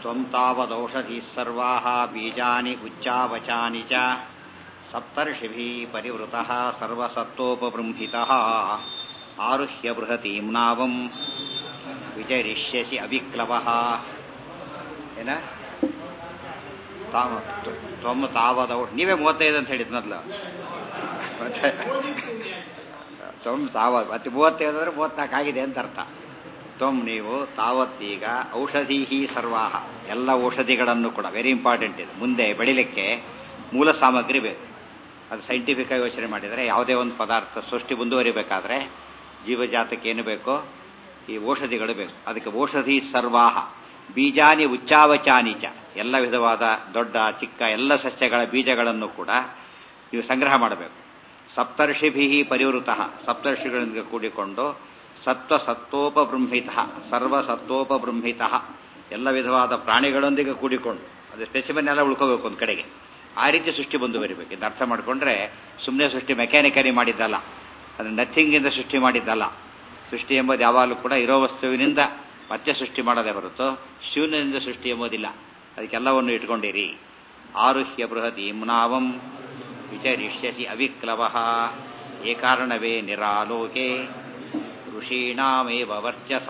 त्वं तावदौषधिः सर्वाः बीजानि उच्चावचानि च सप्तर्षिभिः परिवृतः सर्वसत्त्वोपबृंहितः आरुह्य बृहतीं नावं ವಿಚರಿಷ್ಯಸಿ ಅವಿಕ್ಲವಃ ಏನ ತಾವ ತ್ವಮ್ಮ ತಾವದ ನೀವೇ ಮೂವತ್ತೈದು ಅಂತ ಹೇಳಿದ್ ಮೊದಲು ಮತ್ತೆ ತ್ವಮ್ ತಾವ ಮತ್ತೆ ಮೂವತ್ತೈದು ಅಂದ್ರೆ ಮೂವತ್ನಾಲ್ಕು ಆಗಿದೆ ಅಂತ ಅರ್ಥ ತ್ವಮ್ ನೀವು ತಾವತ್ತೀಗ ಔಷಧಿ ಸರ್ವಾಹ ಎಲ್ಲ ಔಷಧಿಗಳನ್ನು ಕೂಡ ವೆರಿ ಇಂಪಾರ್ಟೆಂಟ್ ಇದು ಮುಂದೆ ಬೆಳಿಲಿಕ್ಕೆ ಮೂಲ ಸಾಮಗ್ರಿ ಬೇಕು ಅದು ಸೈಂಟಿಫಿಕ್ ಆಗಿ ಯೋಚನೆ ಮಾಡಿದರೆ ಯಾವುದೇ ಒಂದು ಪದಾರ್ಥ ಸೃಷ್ಟಿ ಮುಂದುವರಿಬೇಕಾದ್ರೆ ಜೀವಜಾತಕ್ಕೆ ಏನು ಬೇಕೋ ಈ ಔಷಧಿಗಳು ಬೇಕು ಅದಕ್ಕೆ ಔಷಧಿ ಸರ್ವಾಹ ಬೀಜಾನಿ ಉಚ್ಚಾವಚಾನಿ ಚ ಎಲ್ಲ ವಿಧವಾದ ದೊಡ್ಡ ಚಿಕ್ಕ ಎಲ್ಲ ಸಸ್ಯಗಳ ಬೀಜಗಳನ್ನು ಕೂಡ ನೀವು ಸಂಗ್ರಹ ಮಾಡಬೇಕು ಸಪ್ತರ್ಷಿಭಿ ಪರಿವೃತ ಸಪ್ತರ್ಷಿಗಳಿಂದ ಕೂಡಿಕೊಂಡು ಸತ್ವ ಸತ್ವೋಪಬೃಂಹಿತ ಸರ್ವ ಸತ್ವೋಪಬೃಂಹಿತ ಎಲ್ಲ ವಿಧವಾದ ಪ್ರಾಣಿಗಳೊಂದಿಗೆ ಕೂಡಿಕೊಂಡು ಅದು ಸ್ಪೆಸಿಮನ್ ಎಲ್ಲ ಉಳ್ಕೋಬೇಕು ಒಂದು ಕಡೆಗೆ ಆ ರೀತಿ ಸೃಷ್ಟಿ ಮುಂದುವರಿಬೇಕು ಇದು ಅರ್ಥ ಮಾಡಿಕೊಂಡ್ರೆ ಸುಮ್ಮನೆ ಸೃಷ್ಟಿ ಮೆಕ್ಯಾನಿಕಲಿ ಮಾಡಿದ್ದಲ್ಲ ಅದು ನಥಿಂಗಿಂದ ಸೃಷ್ಟಿ ಮಾಡಿದ್ದಲ್ಲ ಸೃಷ್ಟಿ ಎಂಬುದು ಯಾವಾಗಲೂ ಕೂಡ ಇರೋ ವಸ್ತುವಿನಿಂದ ಮತ್ತೆ ಸೃಷ್ಟಿ ಮಾಡೋದೇ ಹೊರತು ಶಿವನಿಂದ ಸೃಷ್ಟಿ ಎಂಬುದಿಲ್ಲ ಅದಕ್ಕೆಲ್ಲವನ್ನು ಇಟ್ಕೊಂಡಿರಿ ಆರುಹ್ಯ ಬೃಹತಿ ಮುನಾವಂ ವಿಚರಿಷ್ಯಸಿ ಅವಿಕ್ಲವ ಏ ಕಾರಣವೇ ನಿರಾಲೋಕೆ ಋಷೀಣಾಮೇವ ವರ್ಚಸ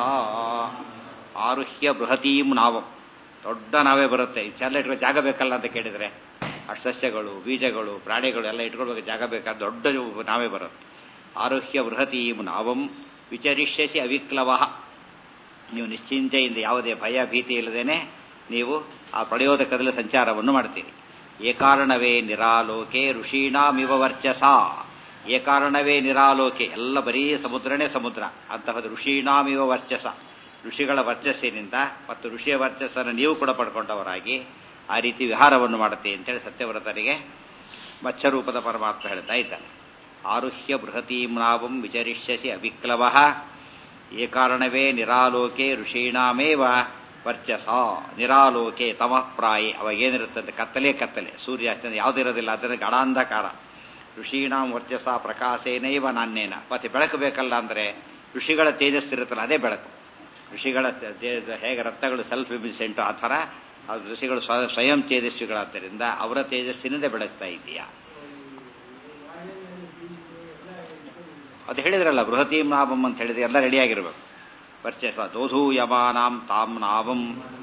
ಆರುಹ್ಯ ಬೃಹತೀಂ ನಾವಂ ದೊಡ್ಡ ನಾವೇ ಬರುತ್ತೆ ಇದೆಲ್ಲ ಇಟ್ಕೊ ಜಾಗ ಬೇಕಲ್ಲ ಅಂತ ಕೇಳಿದ್ರೆ ಅಷ್ಟು ಸಸ್ಯಗಳು ಬೀಜಗಳು ಪ್ರಾಣಿಗಳು ಎಲ್ಲ ಇಟ್ಕೊಳ್ಬೇಕು ಜಾಗ ಬೇಕಾದ ದೊಡ್ಡ ನಾವೇ ಬರುತ್ತೆ ಆರುಹ್ಯ ಬೃಹತೀಂ ನಾವಂ ವಿಚರಿಷ್ಯಸಿ ಅವಿಕ್ಲವ ನೀವು ನಿಶ್ಚಿಂತೆಯಿಂದ ಯಾವುದೇ ಭಯ ಭೀತಿ ಇಲ್ಲದೇನೆ ನೀವು ಆ ಪ್ರಳಯೋದಕದಲ್ಲಿ ಸಂಚಾರವನ್ನು ಮಾಡ್ತೀರಿ ಏಕಾರಣವೇ ನಿರಾಲೋಕೆ ಋಷೀಣಾಮಿವ ವರ್ಚಸ ಏಕಾರಣವೇ ನಿರಾಲೋಕೆ ಎಲ್ಲ ಬರೀ ಸಮುದ್ರನೇ ಸಮುದ್ರ ಅಂತಹದ್ದು ಋಷೀಣಾಮಿವ ವರ್ಚಸ ಋಷಿಗಳ ವರ್ಚಸ್ಸಿನಿಂದ ಮತ್ತು ಋಷಿಯ ವರ್ಚಸ್ಸನ್ನು ನೀವು ಕೂಡ ಪಡ್ಕೊಂಡವರಾಗಿ ಆ ರೀತಿ ವಿಹಾರವನ್ನು ಮಾಡುತ್ತೆ ಅಂತೇಳಿ ಸತ್ಯವ್ರತನಿಗೆ ಮತ್ಸ್ಯರೂಪದ ಪರಮಾತ್ಮ ಹೇಳ್ತಾ ಇದ್ದಾನೆ ಆರುಹ್ಯ ಬೃಹತೀಂ ನಾವಂ ವಿಚರಿಷ್ಯಸಿ ಅವಿಕ್ಲವ ಏ ಕಾರಣವೇ ನಿರಾಲೋಕೆ ಋಷೀಣಾಮೇವ ವರ್ಚಸ ನಿರಾಲೋಕೆ ತಮಃ ಪ್ರಾಯೆ ಅವಾಗೇನಿರುತ್ತದೆ ಕತ್ತಲೆ ಕತ್ತಲೆ ಸೂರ್ಯ ಯಾವುದಿರೋದಿಲ್ಲ ಅದರ ಗಾಢಾಂಧಕಾರ ಋಷೀಣಾಂ ವರ್ಚಸ ಪ್ರಕಾಶೇನೈವ ನಾಣ್ಯೇನ ಮತ್ತೆ ಬೆಳಕು ಬೇಕಲ್ಲ ಅಂದರೆ ಋಷಿಗಳ ತೇಜಸ್ಸಿರುತ್ತಲ್ಲ ಅದೇ ಬೆಳಕು ಋಷಿಗಳ ಹೇಗೆ ರಕ್ತಗಳು ಸೆಲ್ಫ್ ಇಮಿಸೆಂಟು ಆ ಥರ ಅದು ಋಷಿಗಳು ಸ್ವಯಂ ತೇಜಸ್ವಿಗಳಾದ್ದರಿಂದ ಅವರ ತೇಜಸ್ಸಿನಿಂದ ಬೆಳಗ್ತಾ ಇದೆಯಾ ಅದು ಹೇಳಿದ್ರಲ್ಲ ಬೃಹತೀಂ ನಾಭಂ ಅಂತ ಹೇಳಿದ್ರೆ ಎಲ್ಲ ರೆಡಿಯಾಗಿರ್ಬೇಕು ವರ್ಚಸ ದೋಧೂಯಮಾನಾಂ ತಾಂ ನಾಭಂ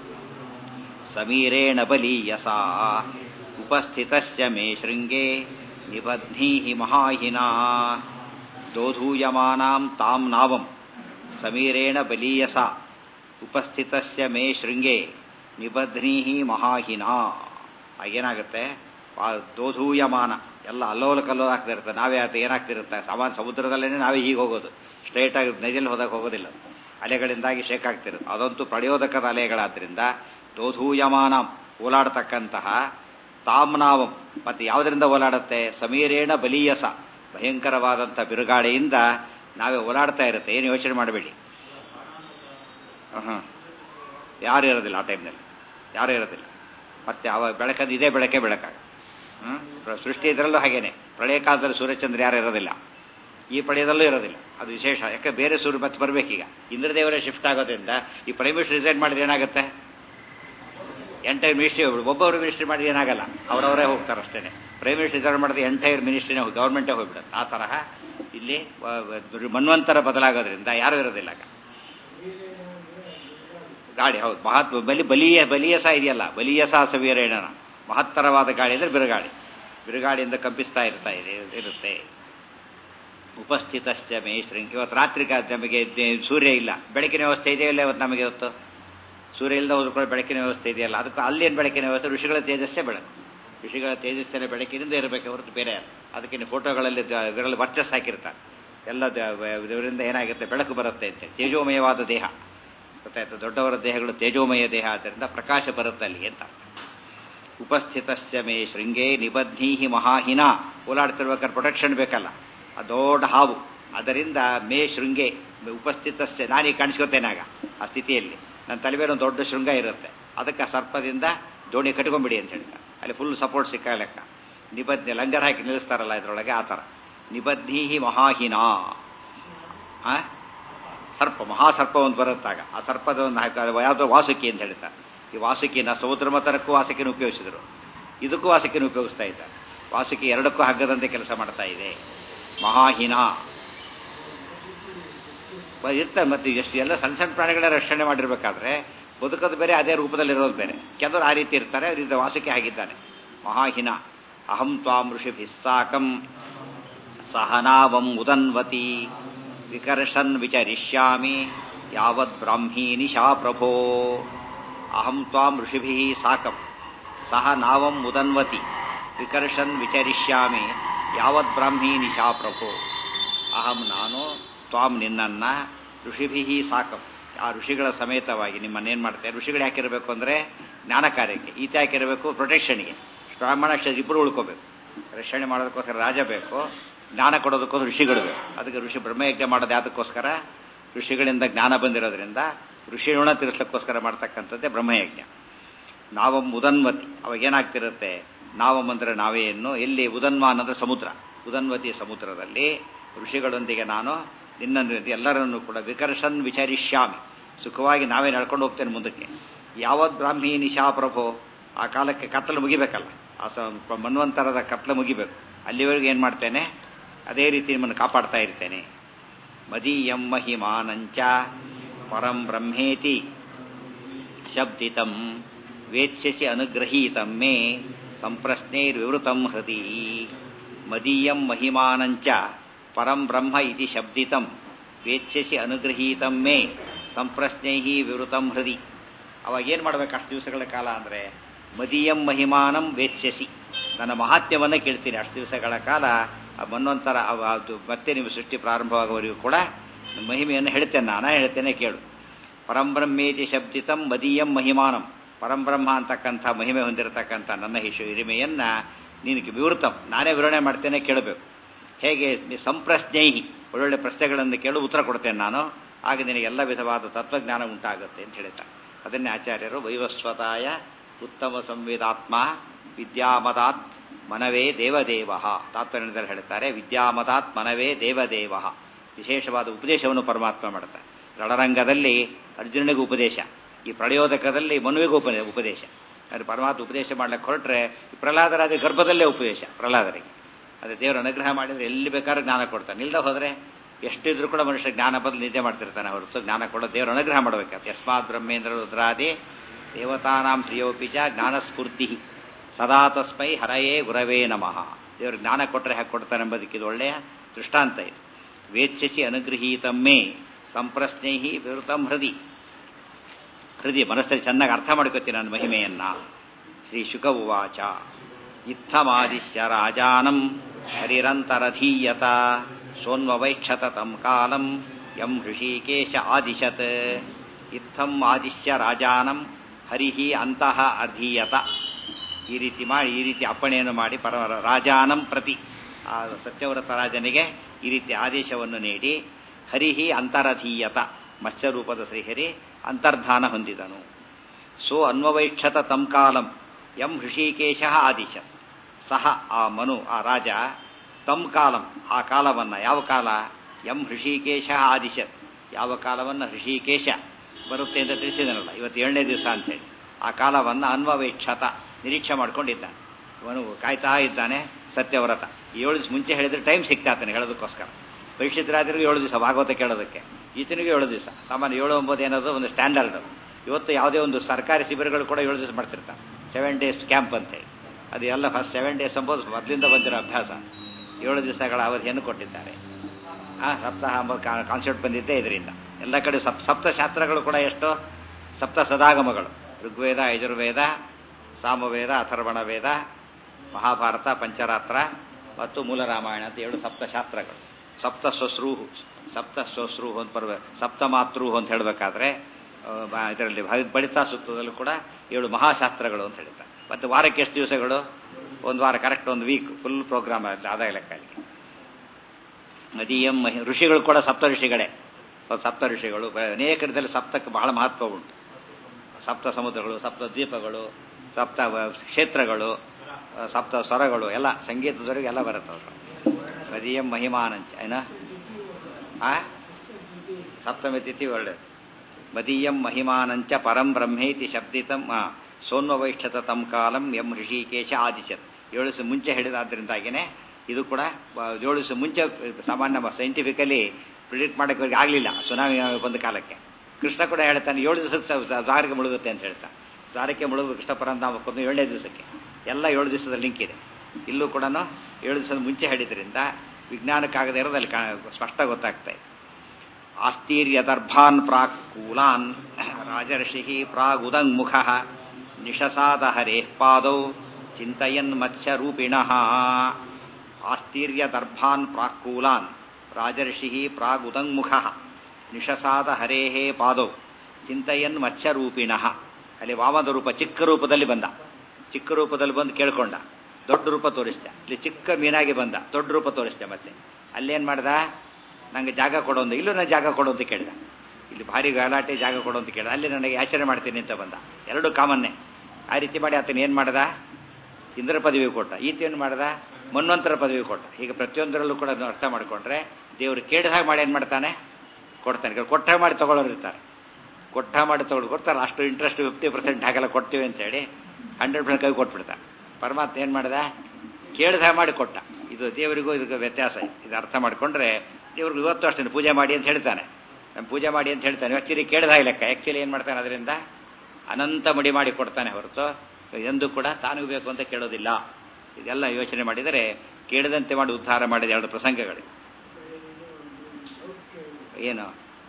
ಸಮೀರೇಣ ಬಲೀಯಸ ಉಪಸ್ಥಿತಸ್ಯ ಮೇ ಶೃಂಗೇ ನಿಬಧ್ನೀಹಿ ಮಹಾಹಿನಾ ದೋಧೂಯಮಾನಾಂ ತಾಂ ನಾವಂ ಸಮೀರೇಣ ಬಲೀಯಸ ಉಪಸ್ಥಿತಸ್ಯ ಮೇ ಶೃಂಗೇ ನಿಬಧ್ನೀಹಿ ಮಹಾಹಿನಾ ಆಗೇನಾಗುತ್ತೆ ದೋಧೂಯಮಾನ ಎಲ್ಲ ಅಲ್ಲೋಲ ಕಲ್ಲೋಲ ಆಗ್ತಾ ಇರುತ್ತೆ ನಾವೇ ಅದು ಏನಾಗ್ತಿರುತ್ತೆ ಸಾಮಾನ್ಯ ಸಮುದ್ರದಲ್ಲೇ ನಾವೇ ಹೀಗೆ ಹೋಗೋದು ಸ್ಟ್ರೈಟ್ ಆಗಿ ನದಿಯಲ್ಲಿ ಹೋದಾಗ ಹೋಗೋದಿಲ್ಲ ಅಲೆಗಳಿಂದಾಗಿ ಶೇಕ್ ಆಗ್ತಿರುತ್ತೆ ಅದಂತೂ ಪ್ರಯೋದಕದ ಅಲೆಗಳಾದ್ರಿಂದ ದೋಧೂಯಮಾನ ಓಲಾಡ್ತಕ್ಕಂತಹ ತಾಮ್ನಾವಂ ಮತ್ತೆ ಯಾವುದರಿಂದ ಓಲಾಡುತ್ತೆ ಸಮೀರೇಣ ಬಲೀಯಸ ಭಯಂಕರವಾದಂಥ ಬಿರುಗಾಳಿಯಿಂದ ನಾವೇ ಓಲಾಡ್ತಾ ಇರುತ್ತೆ ಏನು ಯೋಚನೆ ಮಾಡಬೇಡಿ ಹಾಂ ಯಾರು ಇರೋದಿಲ್ಲ ಆ ಟೈಮ್ನಲ್ಲಿ ಯಾರೂ ಇರೋದಿಲ್ಲ ಮತ್ತೆ ಅವ ಬೆಳಕಂದು ಇದೇ ಬೆಳಕೆ ಬೆಳಕಾಗ ಸೃಷ್ಟಿ ಇದರಲ್ಲೂ ಹಾಗೇನೆ ಪ್ರಳಯ ಕಾಲದಲ್ಲಿ ಸೂರ್ಯಚಂದ್ರ ಯಾರು ಇರೋದಿಲ್ಲ ಈ ಪ್ರಳಯದಲ್ಲೂ ಇರೋದಿಲ್ಲ ಅದು ವಿಶೇಷ ಯಾಕೆ ಬೇರೆ ಸೂರ್ಯ ಮತ್ತೆ ಬರಬೇಕೀಗ ಇಂದ್ರದೇವರೇ ಶಿಫ್ಟ್ ಆಗೋದ್ರಿಂದ ಈ ಪ್ರೈಮ್ ಮಿನಿಸ್ಟರ್ ರಿಸೈನ್ ಮಾಡಿದ್ರೆ ಏನಾಗುತ್ತೆ ಎಂಟೈರ್ ಮಿನಿಸ್ಟ್ರಿ ಒಬ್ಬೊಬ್ಬರು ಮಿನಿಸ್ಟ್ರಿ ಮಾಡಿದ್ರೆ ಏನಾಗಲ್ಲ ಅವರವರೇ ಹೋಗ್ತಾರೆ ಅಷ್ಟೇ ಪ್ರೈಮ್ ಮಿನಿಸ್ಟರ್ ರಿಸೈನ್ ಮಾಡಿದ್ರೆ ಎಂಟೈರ್ ಮಿನಿಸ್ಟ್ರಿನೇ ಗೌರ್ಮೆಂಟೇ ಹೋಗ್ಬಿಡುತ್ತೆ ಆ ತರಹ ಇಲ್ಲಿ ಮನ್ವಂತರ ಬದಲಾಗೋದ್ರಿಂದ ಯಾರೂ ಇರೋದಿಲ್ಲ ಗಾಳಿ ಹೌದು ಮಹತ್ ಬಲಿ ಬಲಿಯ ಬಲಿಯಸ ಇದೆಯಲ್ಲ ಬಲಿಯಸ ಸವೀರೇಣನ ಮಹತ್ತರವಾದ ಗಾಳಿ ಅಂದರೆ ಬಿರುಗಾಳಿ ಬಿರುಗಾಳಿಯಿಂದ ಕಂಪಿಸ್ತಾ ಇರ್ತಾ ಇದೆ ಇರುತ್ತೆ ಉಪಸ್ಥಿತಶ್ಚ ಮೇ ಶೃಂಗಿ ಇವತ್ತು ರಾತ್ರಿ ನಮಗೆ ಸೂರ್ಯ ಇಲ್ಲ ಬೆಳಕಿನ ವ್ಯವಸ್ಥೆ ಇದೆಯಲ್ಲ ಇವತ್ತು ನಮಗೆ ಇವತ್ತು ಸೂರ್ಯ ಇಲ್ಲದ ಹೋದ್ರು ಕೂಡ ಬೆಳಕಿನ ವ್ಯವಸ್ಥೆ ಇದೆಯಲ್ಲ ಅದಕ್ಕೆ ಅಲ್ಲೇನು ಬೆಳಕಿನ ವ್ಯವಸ್ಥೆ ಋಷಿಗಳ ತೇಜಸ್ಸೇ ಬೆಳಕು ಋಷಿಗಳ ತೇಜಸ್ಸಿನ ಬೆಳಕಿನಿಂದ ಇರಬೇಕು ಹೊರತು ಬೇರೆ ಅದಕ್ಕೆ ನೀವು ಫೋಟೋಗಳಲ್ಲಿ ಇದರಲ್ಲಿ ವರ್ಚಸ್ ಹಾಕಿರ್ತಾರೆ ಎಲ್ಲ ಇದರಿಂದ ಏನಾಗುತ್ತೆ ಬೆಳಕು ಬರುತ್ತೆ ಅಂತ ತೇಜೋಮಯವಾದ ದೇಹ ಗೊತ್ತಾಯ್ತು ದೊಡ್ಡವರ ದೇಹಗಳು ತೇಜೋಮಯ ದೇಹ ಆದ್ದರಿಂದ ಪ್ರಕಾಶ ಬರುತ್ತೆ ಅಲ್ಲಿ ಅಂತ ಉಪಸ್ಥಿತಸ್ಯ ಮೇ ಶೃಂಗೇ ನಿಬಧ್ನೀಹಿ ಮಹಾಹಿನ ಓಲಾಡ್ತಿರ್ಬೇಕಾದ್ರೆ ಪ್ರೊಟೆಕ್ಷನ್ ಬೇಕಲ್ಲ ಆ ದೊಡ್ಡ ಹಾವು ಅದರಿಂದ ಮೇ ಶೃಂಗೆ ಉಪಸ್ಥಿತಸ್ಯ ನಾನೀಗ ಕಾಣಿಸ್ಕೊತೇನಾಗ ಆ ಸ್ಥಿತಿಯಲ್ಲಿ ನನ್ನ ತಲೆ ಮೇಲೆ ಒಂದು ದೊಡ್ಡ ಶೃಂಗ ಇರುತ್ತೆ ಅದಕ್ಕೆ ಆ ಸರ್ಪದಿಂದ ದೋಣಿ ಕಟ್ಕೊಂಬಿಡಿ ಅಂತ ಹೇಳ್ತಾರೆ ಅಲ್ಲಿ ಫುಲ್ ಸಪೋರ್ಟ್ ಸಿಕ್ಕ ಲೆಕ್ಕ ನಿಬದ್ಧಿ ಲಂಗರ್ ಹಾಕಿ ನಿಲ್ಲಿಸ್ತಾರಲ್ಲ ಇದರೊಳಗೆ ಆ ಥರ ನಿಬದ್ಧೀಹಿ ಮಹಾಹಿನಾ ಸರ್ಪ ಮಹಾಸರ್ಪ ಒಂದು ಬರುತ್ತಾಗ ಆ ಸರ್ಪದ ಒಂದು ಯಾವುದೋ ವಾಸುಕಿ ಅಂತ ಹೇಳ್ತಾರೆ ಈ ವಾಸುಕಿನ ಸಮುದ್ರ ಮತನಕ್ಕೂ ವಾಸುಕಿನ ಉಪಯೋಗಿಸಿದರು ಇದಕ್ಕೂ ವಾಸುಕಿನ ಉಪಯೋಗಿಸ್ತಾ ಇದ್ದಾರೆ ವಾಸುಕಿ ಎರಡಕ್ಕೂ ಹಗ್ಗದಂತೆ ಕೆಲಸ ಮಾಡ್ತಾ ಇದೆ ಮಹಾಹೀನ ಇರ್ತಾರೆ ಮತ್ತೆ ಎಷ್ಟು ಎಲ್ಲ ಸಣ್ಣ ಸಣ್ಣ ಪ್ರಾಣಿಗಳ ರಕ್ಷಣೆ ಮಾಡಿರ್ಬೇಕಾದ್ರೆ ಬದುಕೋದು ಬೇರೆ ಅದೇ ರೂಪದಲ್ಲಿರೋದು ಬೇರೆ ಕೆಲವರು ಆ ರೀತಿ ಇರ್ತಾರೆ ಇದು ವಾಸುಕಿ ಆಗಿದ್ದಾನೆ ಮಹಾಹಿನ ಅಹಂ ತ್ವಾಂ ಋಷಿಭಿಸ್ಸಾಕಂ ಸಹನಾವಂ ಉದನ್ವತಿ ವಿಕರ್ಷನ್ ವಿಚರಿಷ್ಯಾಮಿ ಯಾವದ್ ಬ್ರಾಹ್ಮೀ ನಿಶಾ ಪ್ರಭೋ ಅಹಂ ತ್ವಾಂ ಋಷಿಭಿ ಸಾಕಂ ಸಹ ನಾವಂ ಉದನ್ವತಿ ವಿಕರ್ಷನ್ ವಿಚರಿಷ್ಯಾಮಿ ಯಾವದ್ ಬ್ರಾಹ್ಮೀ ನಿಶಾ ಪ್ರಭೋ ಅಹಂ ನಾನು ತ್ವಾಂ ನಿನ್ನನ್ನ ಋಷಿಭಿ ಸಾಕಂ ಆ ಋಷಿಗಳ ಸಮೇತವಾಗಿ ನಿಮ್ಮನ್ನೇನು ಮಾಡ್ತೇವೆ ಋಷಿಗಳು ಯಾಕಿರಬೇಕು ಅಂದರೆ ಜ್ಞಾನ ಕಾರ್ಯಕ್ಕೆ ಈತ ಯಾಕಿರಬೇಕು ಪ್ರೊಟೆಕ್ಷನ್ಗೆ ಬ್ರಾಹ್ಮಣ ಕ್ಷೇತ್ರ ಇಬ್ಬರು ಉಳ್ಕೋಬೇಕು ರಕ್ಷಣೆ ಮಾಡೋದಕ್ಕೋಸ್ಕರ ರಾಜ ಬೇಕು ಜ್ಞಾನ ಕೊಡೋದಕ್ಕೋಸ್ಕರ ಋಷಿಗಳು ಬೇಕು ಅದಕ್ಕೆ ಋಷಿ ಬ್ರಹ್ಮಯಜ್ಞ ಮಾಡೋದು ಯಾತಕ್ಕೋಸ್ಕರ ಋಷಿಗಳಿಂದ ಜ್ಞಾನ ಬಂದಿರೋದ್ರಿಂದ ಋಷಿ ಋಣ ತೀರಿಸ್ಲಿಕ್ಕೋಸ್ಕರ ಮಾಡ್ತಕ್ಕಂಥದ್ದೇ ಬ್ರಹ್ಮಯಜ್ಞ ನಾವಂ ಉದನ್ವತಿ ಅವಾಗ ಏನಾಗ್ತಿರುತ್ತೆ ನಾವಂ ಅಂದ್ರೆ ನಾವೇನು ಎಲ್ಲಿ ಉದನ್ವಾನ್ ಅಂದ್ರೆ ಸಮುದ್ರ ಉದನ್ವತಿ ಸಮುದ್ರದಲ್ಲಿ ಋಷಿಗಳೊಂದಿಗೆ ನಾನು ನಿನ್ನನ್ನು ಎಲ್ಲರನ್ನೂ ಕೂಡ ವಿಕರ್ಷನ್ ವಿಚಾರಿಷ್ಯಾಮಿ ಸುಖವಾಗಿ ನಾವೇ ನಡ್ಕೊಂಡು ಹೋಗ್ತೇನೆ ಮುಂದಕ್ಕೆ ಯಾವತ್ ಬ್ರಾಹ್ಮಿ ನಿಶಾ ಪ್ರಭೋ ಆ ಕಾಲಕ್ಕೆ ಕತ್ತಲು ಮುಗಿಬೇಕಲ್ಲ ಆ ಸ ಮನ್ವಂತರದ ಕತ್ಲು ಮುಗಿಬೇಕು ಅಲ್ಲಿವರೆಗೂ ಏನು ಮಾಡ್ತೇನೆ ಅದೇ ರೀತಿ ನಿಮ್ಮನ್ನು ಕಾಪಾಡ್ತಾ ಇರ್ತೇನೆ ಮದೀಯಂ ಮಹಿಮಾನಂಚ ಪರಂ ಬ್ರಹ್ಮೇತಿ ಶಬ್ದಿತಂ ವೇತ್ಸ್ಯಸಿ ಅನುಗ್ರಹೀತಂ ಮೇ ಸಂಪ್ರಶ್ನೈರ್ವಿವೃತಂ ಹೃದಿ ಮದೀಯಂ ಮಹಿಮಾನಂಚ ಪರಂ ಬ್ರಹ್ಮ ಇತಿ ಶಬ್ದಿತಂ ವೇತ್ಸ್ಯಸಿ ಅನುಗ್ರಹೀತಂ ಮೇ ಸಂಪ್ರಶ್ನೈ ವಿವೃತಂ ಹೃದಿ ಅವಾಗ ಏನು ಮಾಡ್ಬೇಕು ಅಷ್ಟು ದಿವಸಗಳ ಕಾಲ ಅಂದರೆ ಮದೀಯಂ ಮಹಿಮಾನಂ ವೇತ್ಸ್ಯಸಿ ನನ್ನ ಮಹಾತ್ಮ್ಯವನ್ನು ಕೇಳ್ತೀನಿ ಅಷ್ಟು ದಿವಸಗಳ ಕಾಲ ಮನ್ನೊಂಥರ ಅದು ಮತ್ತೆ ನಿಮ್ಮ ಸೃಷ್ಟಿ ಪ್ರಾರಂಭವಾಗುವವರೆಗೂ ಕೂಡ ಮಹಿಮೆಯನ್ನು ಹೇಳ್ತೇನೆ ನಾನೇ ಹೇಳ್ತೇನೆ ಕೇಳು ಪರಂಬ್ರಹ್ಮೇತಿ ಶಬ್ದಿತಂ ಮದೀಯಂ ಮಹಿಮಾನಂ ಪರಂಬ್ರಹ್ಮ ಅಂತಕ್ಕಂಥ ಮಹಿಮೆ ಹೊಂದಿರತಕ್ಕಂಥ ನನ್ನ ಹಿಶು ಹಿರಿಮೆಯನ್ನ ನೀನು ವಿವೃತಂ ನಾನೇ ವಿವರಣೆ ಮಾಡ್ತೇನೆ ಕೇಳಬೇಕು ಹೇಗೆ ಸಂಪ್ರಶ್ನೈಹಿ ಒಳ್ಳೊಳ್ಳೆ ಪ್ರಶ್ನೆಗಳನ್ನು ಕೇಳು ಉತ್ತರ ಕೊಡ್ತೇನೆ ನಾನು ಆಗ ನಿನಗೆ ಎಲ್ಲ ವಿಧವಾದ ತತ್ವಜ್ಞಾನ ಉಂಟಾಗುತ್ತೆ ಅಂತ ಹೇಳ್ತಾರೆ ಅದನ್ನೇ ಆಚಾರ್ಯರು ವೈವಸ್ವತಾಯ ಉತ್ತಮ ಸಂವೇದಾತ್ಮ ವಿದ್ಯಾಮದಾತ್ ಮನವೇ ದೇವದೇವ ತಾತ್ಪರ್ಯದಲ್ಲಿ ಹೇಳ್ತಾರೆ ವಿದ್ಯಾಮದಾತ್ ಮನವೇ ದೇವದೇವ ವಿಶೇಷವಾದ ಉಪದೇಶವನ್ನು ಪರಮಾತ್ಮ ಮಾಡ್ತಾರೆ ರಣರಂಗದಲ್ಲಿ ಅರ್ಜುನನಿಗೂ ಉಪದೇಶ ಈ ಪ್ರಳಯೋದಕದಲ್ಲಿ ಮನುವಿಗೂ ಉಪ ಉಪದೇಶ ಅದು ಪರಮಾತ್ಮ ಉಪದೇಶ ಮಾಡ್ಲಿಕ್ಕೆ ಹೊರಟ್ರೆ ಪ್ರಹ್ಲಾದರಾಜ ಗರ್ಭದಲ್ಲೇ ಉಪದೇಶ ಪ್ರಹ್ಲಾದರಿಗೆ ಅದೇ ದೇವರ ಅನುಗ್ರಹ ಮಾಡಿದ್ರೆ ಎಲ್ಲಿ ಬೇಕಾದ್ರೂ ಜ್ಞಾನ ಕೊಡ್ತಾನೆ ಇಲ್ದ ಹೋದ್ರೆ ಎಷ್ಟಿದ್ರು ಕೂಡ ಮನುಷ್ಯ ಜ್ಞಾನ ಬದಲು ನಿದ್ದೆ ಮಾಡ್ತಿರ್ತಾನೆ ಹೊರತು ಜ್ಞಾನ ಕೊಡೋ ದೇವರ ಅನುಗ್ರಹ ಮಾಡಬೇಕು ಯಸ್ಮಾತ್ ಬ್ರಹ್ಮೇಂದ್ರ ರುದ್ರಾದಿ ದೇವತಾನಾಂ ಪ್ರಿಯೋಪಿಚ ಜ್ಞಾನಸ್ಫೂರ್ತಿ ಸದಾ ತಸ್ಮೈ ಹರಯೇ ಗುರವೇ ನಮಃ ದೇವರು ಜ್ಞಾನ ಕೊಟ್ಟರೆ ಹೇಗೆ ಕೊಡ್ತಾನೆ ಎಂಬುದಕ್ಕೆ ಇದು ಒಳ್ಳೆಯ ದೃಷ್ಟಾಂತ ಇದು ವೇತ್ಸ್ಯಸಿ ಅನುಗೃಹೀತಮ್ಮೆ ಸಂಪ್ರಶ್ನೈ ವಿವೃತಂ ಹೃದಿ ಹೃದಯ ಮನಸ್ಸಲ್ಲಿ ಚೆನ್ನಾಗಿ ಅರ್ಥ ಮಾಡ್ಕೋತೀನಿ ನನ್ನ ಮಹಿಮೆಯನ್ನ ಶ್ರೀ ಶುಕ ಉವಾಚ ಇತ್ತಮಾದಿಶ್ಯ ರಾಜಾನಂ ಹರಿರಂತರಧೀಯತ ಸೋನ್ವವೈಕ್ಷತ ತಂ ಕಾಲಂ ಯಂ ಹೃಷಿಕೇಶ ಆದಿಶತ್ ಇತ್ತಂ ಆದಿಶ್ಯ ರಾಜಾನಂ ಹರಿಹಿ ಅಂತಃ ಅಧೀಯತ ಈ ರೀತಿ ಮಾಡಿ ಈ ರೀತಿ ಅಪ್ಪಣೆಯನ್ನು ಮಾಡಿ ಪರ ರಾಜಾನಂ ಪ್ರತಿ ಆ ಸತ್ಯವ್ರತ ರಾಜನಿಗೆ ಈ ರೀತಿ ಆದೇಶವನ್ನು ನೀಡಿ ಹರಿಹಿ ಅಂತರಧೀಯತ ಮತ್ಸ್ಯರೂಪದ ಶ್ರೀಹರಿ ಅಂತರ್ಧಾನ ಹೊಂದಿದನು ಸೋ ಅನ್ವವೈಕ್ಷತ ತಂ ಕಾಲಂ ಎಂ ಹೃಷಿಕೇಶ ಆದಿಶ ಸಹ ಆ ಮನು ಆ ರಾಜ ತಂ ಕಾಲಂ ಆ ಕಾಲವನ್ನ ಯಾವ ಕಾಲ ಎಂ ಹೃಷಿಕೇಶ ಆದಿಶತ್ ಯಾವ ಕಾಲವನ್ನ ಹೃಷಿಕೇಶ ಬರುತ್ತೆ ಅಂತ ತಿಳಿಸಿದನಲ್ಲ ಇವತ್ತು ಏಳನೇ ದಿವಸ ಅಂತೇಳಿ ಆ ಕಾಲವನ್ನ ಅನ್ವವೇಕ್ಷತ ನಿರೀಕ್ಷೆ ಮಾಡ್ಕೊಂಡಿದ್ದಾನೆ ಇವನು ಕಾಯ್ತಾ ಇದ್ದಾನೆ ಸತ್ಯವ್ರತ ಏಳು ದಿವಸ ಮುಂಚೆ ಹೇಳಿದ್ರೆ ಟೈಮ್ ಸಿಗ್ತಾ ಆತನೆ ಹೇಳೋದಕ್ಕೋಸ್ಕರ ಪರೀಕ್ಷಿತರಾದ್ರಿಗೂ ಏಳು ದಿವಸ ಭಾಗವತ ಕೇಳೋದಕ್ಕೆ ಈತನಿಗೂ ಏಳು ದಿವಸ ಸಾಮಾನ್ಯ ಏಳು ಒಂಬತ್ತು ಏನದು ಒಂದು ಸ್ಟ್ಯಾಂಡರ್ಡ್ ಇವತ್ತು ಯಾವುದೇ ಒಂದು ಸರ್ಕಾರಿ ಶಿಬಿರಗಳು ಕೂಡ ಏಳು ದಿವಸ ಮಾಡ್ತಿರ್ತಾರೆ ಸೆವೆನ್ ಡೇಸ್ ಕ್ಯಾಂಪ್ ಅಂತೇಳಿ ಅದು ಎಲ್ಲ ಫಸ್ಟ್ ಸೆವೆನ್ ಡೇಸ್ ಎಂಬುದು ಮೊದಲಿಂದ ಬಂದಿರೋ ಅಭ್ಯಾಸ ಏಳು ದಿವಸಗಳ ಅವಧಿಯನ್ನು ಕೊಟ್ಟಿದ್ದಾರೆ ಆ ಸಪ್ತಾಹ ಎಂಬ ಕಾನ್ಸೆಪ್ಟ್ ಬಂದಿದ್ದೇ ಇದರಿಂದ ಎಲ್ಲ ಕಡೆ ಸಪ್ ಸಪ್ತ ಶಾಸ್ತ್ರಗಳು ಕೂಡ ಎಷ್ಟು ಸಪ್ತ ಸದಾಗಮಗಳು ಋಗ್ವೇದ ಯಜುರ್ವೇದ ಸಾಮವೇದ ಅಥರ್ವಣ ವೇದ ಮಹಾಭಾರತ ಪಂಚರಾತ್ರ ಮತ್ತು ಮೂಲ ರಾಮಾಯಣ ಅಂತ ಏಳು ಸಪ್ತ ಶಾಸ್ತ್ರಗಳು ಸಪ್ತ ಸ್ವಶ್ರೂಹು ಸಪ್ತ ಸ್ವಶ್ರೂಹು ಅಂತ ಬರ್ಬೇಕು ಸಪ್ತ ಮಾತೃಹು ಅಂತ ಹೇಳಬೇಕಾದ್ರೆ ಇದರಲ್ಲಿ ಬಳಿತಾ ಸೂತ್ರದಲ್ಲೂ ಕೂಡ ಏಳು ಮಹಾಶಾಸ್ತ್ರಗಳು ಅಂತ ಹೇಳ್ತಾರೆ ಮತ್ತು ವಾರಕ್ಕೆ ಎಷ್ಟು ದಿವಸಗಳು ಒಂದು ವಾರ ಕರೆಕ್ಟ್ ಒಂದು ವೀಕ್ ಫುಲ್ ಪ್ರೋಗ್ರಾಮ್ ಆದಾಯ ಲೆಕ್ಕಲ್ಲಿ ಮದೀಯಂ ಮಹಿ ಋಷಿಗಳು ಕೂಡ ಸಪ್ತ ಋಷಿಗಳೇ ಸಪ್ತ ಋಷಿಗಳು ಅನೇಕ ರೀತಿಯಲ್ಲಿ ಸಪ್ತಕ್ಕೆ ಬಹಳ ಮಹತ್ವ ಉಂಟು ಸಪ್ತ ಸಮುದ್ರಗಳು ಸಪ್ತ ದ್ವೀಪಗಳು ಸಪ್ತ ಕ್ಷೇತ್ರಗಳು ಸಪ್ತ ಸ್ವರಗಳು ಎಲ್ಲ ಸಂಗೀತದವರೆಗೆ ಎಲ್ಲ ಬರುತ್ತೆ ಅವರು ಮದೀಯಂ ಮಹಿಮಾನಂಚ ಏನ ಆ ಸಪ್ತಮಿ ತಿಥಿ ಒಳ್ಳೆಯದು ಮದೀಯಂ ಮಹಿಮಾನಂಚ ಪರಂ ಬ್ರಹ್ಮೇತಿ ಶಬ್ದಿತಂ ಆ, ಸೋನ್ವವೈಷ್ಠತ ತಂ ಕಾಲಂ ಎಂ ಋಷಿಕೇಶ ಆದಿಶತ್ ಏಳು ದಿವಸ ಮುಂಚೆ ಹೇಳಿದಾದ್ರಿಂದಾಗಿನೇ ಇದು ಕೂಡ ಬ- ಏಳು ದಿವಸ ಮುಂಚೆ ಸಾಮಾನ್ಯ ಸೈಂಟಿಫಿಕಲಿ ಪ್ರಿಡಿಕ್ಟ್ ಮಾಡೋಕ್ಕೆ ಆಗಲಿಲ್ಲ ಸುನಾಮಿ ಬಂದ ಕಾಲಕ್ಕೆ ಕೃಷ್ಣ ಕೂಡ ಹೇಳ್ತಾನೆ ಏಳು ದಿವಸಕ್ಕೆ ದ್ವಾರಕ್ಕೆ ಮುಳುಗುತ್ತೆ ಅಂತ ಹೇಳ್ತಾನೆ ದ್ವಾರಕ್ಕೆ ಮುಳುಗು ಕೃಷ್ಣ ಪರಂಧಾಮ ಕೊಂದು ಏಳನೇ ದಿವಸಕ್ಕೆ ಎಲ್ಲ ಏಳು ದಿವಸದ ಲಿಂಕ್ ಇದೆ ಇಲ್ಲೂ ಕೂಡ ಏಳು ದಿವಸದ ಮುಂಚೆ ಹೇಳಿದ್ರಿಂದ ವಿಜ್ಞಾನಕ್ಕಾಗದೇ ಇರೋದಲ್ಲಿ ಕಾ- ಸ್ಪಷ್ಟ ಗೊತ್ತಾಗ್ತಾ ಇದೆ ಆಸ್ತೀರ್ಯದರ್ಭಾನ್ ಪ್ರಾಕ್ ಕೂಲಾನ್ ರಾಜರ್ಷಿ ಪ್ರಾಗುದಂಗ್ಮುಖ ನಿಶಸಾದ ಹರೇಃ ಪಾದೌ ಚಿಂತಯನ್ ಮತ್ಸ್ಯರೂಪಿಣಃ ಆಸ್ತೀರ್ಯದರ್ಭಾನ್ ಪ್ರಾಕ್ಕೂಲಾನ್ ರಾಜರ್ಷಿ ಪ್ರಾಗುದಂಗ್ಮುಖ ನಿಶಸಾದ ಹರೇಃ ಪಾದೌ ಚಿಂತಯನ್ ಮತ್ಸ್ಯರೂಪಿಣಃ ಅಲ್ಲಿ ವಾಮದ ರೂಪ ಚಿಕ್ಕ ರೂಪದಲ್ಲಿ ಬಂದ ಚಿಕ್ಕ ರೂಪದಲ್ಲಿ ಬಂದು ಕೇಳ್ಕೊಂಡ ದೊಡ್ಡ ರೂಪ ತೋರಿಸ್ದ ಇಲ್ಲಿ ಚಿಕ್ಕ ಮೀನಾಗಿ ಬಂದ ದೊಡ್ಡ ರೂಪ ತೋರಿಸ್ದೆ ಮತ್ತೆ ಅಲ್ಲೇನ್ ಮಾಡ್ದ ನಂಗೆ ಜಾಗ ಕೊಡು ಅಂತ ಇಲ್ಲೂ ನನಗೆ ಜಾಗ ಕೊಡು ಅಂತ ಕೇಳ್ದ ಇಲ್ಲಿ ಭಾರಿ ಗಲಾಟೆ ಜಾಗ ಕೊಡು ಅಂತ ಕೇಳ್ದ ಅಲ್ಲಿ ನನಗೆ ಆಚರಣೆ ಮಾಡ್ತೀನಿ ಅಂತ ಬಂದ ಎರಡು ಕಾಮನ್ನೇ ಆ ರೀತಿ ಮಾಡಿ ಆತನ ಏನ್ ಮಾಡ್ದ ಇಂದ್ರ ಪದವಿ ಕೊಟ್ಟ ಈತೇನು ಮಾಡ್ದ ಮನ್ವಂತರ ಪದವಿ ಕೊಟ್ಟ ಹೀಗೆ ಪ್ರತಿಯೊಂದರಲ್ಲೂ ಕೂಡ ಅದನ್ನ ಅರ್ಥ ಮಾಡ್ಕೊಂಡ್ರೆ ದೇವರು ಕೇಳಿದ ಹಾಗೆ ಮಾಡಿ ಏನ್ ಮಾಡ್ತಾನೆ ಕೊಡ್ತಾನೆ ಕೆಲವ್ರು ಕೊಟ್ಟ ಮಾಡಿ ತಗೊಳ್ಳೋರು ಇರ್ತಾರೆ ಕೊಟ್ಟ ಮಾಡಿ ತಗೊಳ್ಳೋ ಕೊಡ್ತಾರೆ ಅಷ್ಟು ಇಂಟ್ರೆಸ್ಟ್ ಫಿಫ್ಟಿ ಪರ್ಸೆಂಟ್ ಹಾಗೆಲ್ಲ ಕೊಡ್ತೀವಿ ಅಂತ ಹೇಳಿ ಹಂಡ್ರೆಡ್ ಪರ್ಸೆಂಟ್ ಕೈ ಕೊಟ್ಬಿಡ್ತಾರೆ ಪರಮಾತ್ಮ ಏನ್ ಮಾಡ್ದ ಕೇಳಿದ ಹಾಗೆ ಮಾಡಿ ಕೊಟ್ಟ ಇದು ದೇವರಿಗೂ ಇದಕ್ಕೆ ವ್ಯತ್ಯಾಸ ಇದೆ. ಇದು ಅರ್ಥ ಮಾಡ್ಕೊಂಡ್ರೆ ದೇವ್ರಿಗೆ ಇವತ್ತು ಅಷ್ಟೇ ಪೂಜೆ ಮಾಡಿ ಅಂತ ಹೇಳ್ತಾನೆ ನಾನು ಪೂಜೆ ಮಾಡಿ ಅಂತ ಹೇಳ್ತಾನೆ ಆಕ್ಚುಲಿ ಕೇಳಿದ ಹಾಗೆ ಲೆಕ್ಕ ಆಕ್ಚುಲಿ ಏನ್ ಮಾಡ್ತಾನೆ ಅದರಿಂದ ಅನಂತ ಮಡಿ ಮಾಡಿ ಕೊಡ್ತಾನೆ ಹೊರತು ಎಂದು ಕೂಡ ತಾನು ಬೇಕು ಅಂತ ಕೇಳೋದಿಲ್ಲ ಇದೆಲ್ಲ ಯೋಚನೆ ಮಾಡಿದರೆ ಕೇಳದಂತೆ ಮಾಡಿ ಉದ್ಧಾರ ಮಾಡಿದ ಎರಡು ಪ್ರಸಂಗಗಳು ಏನು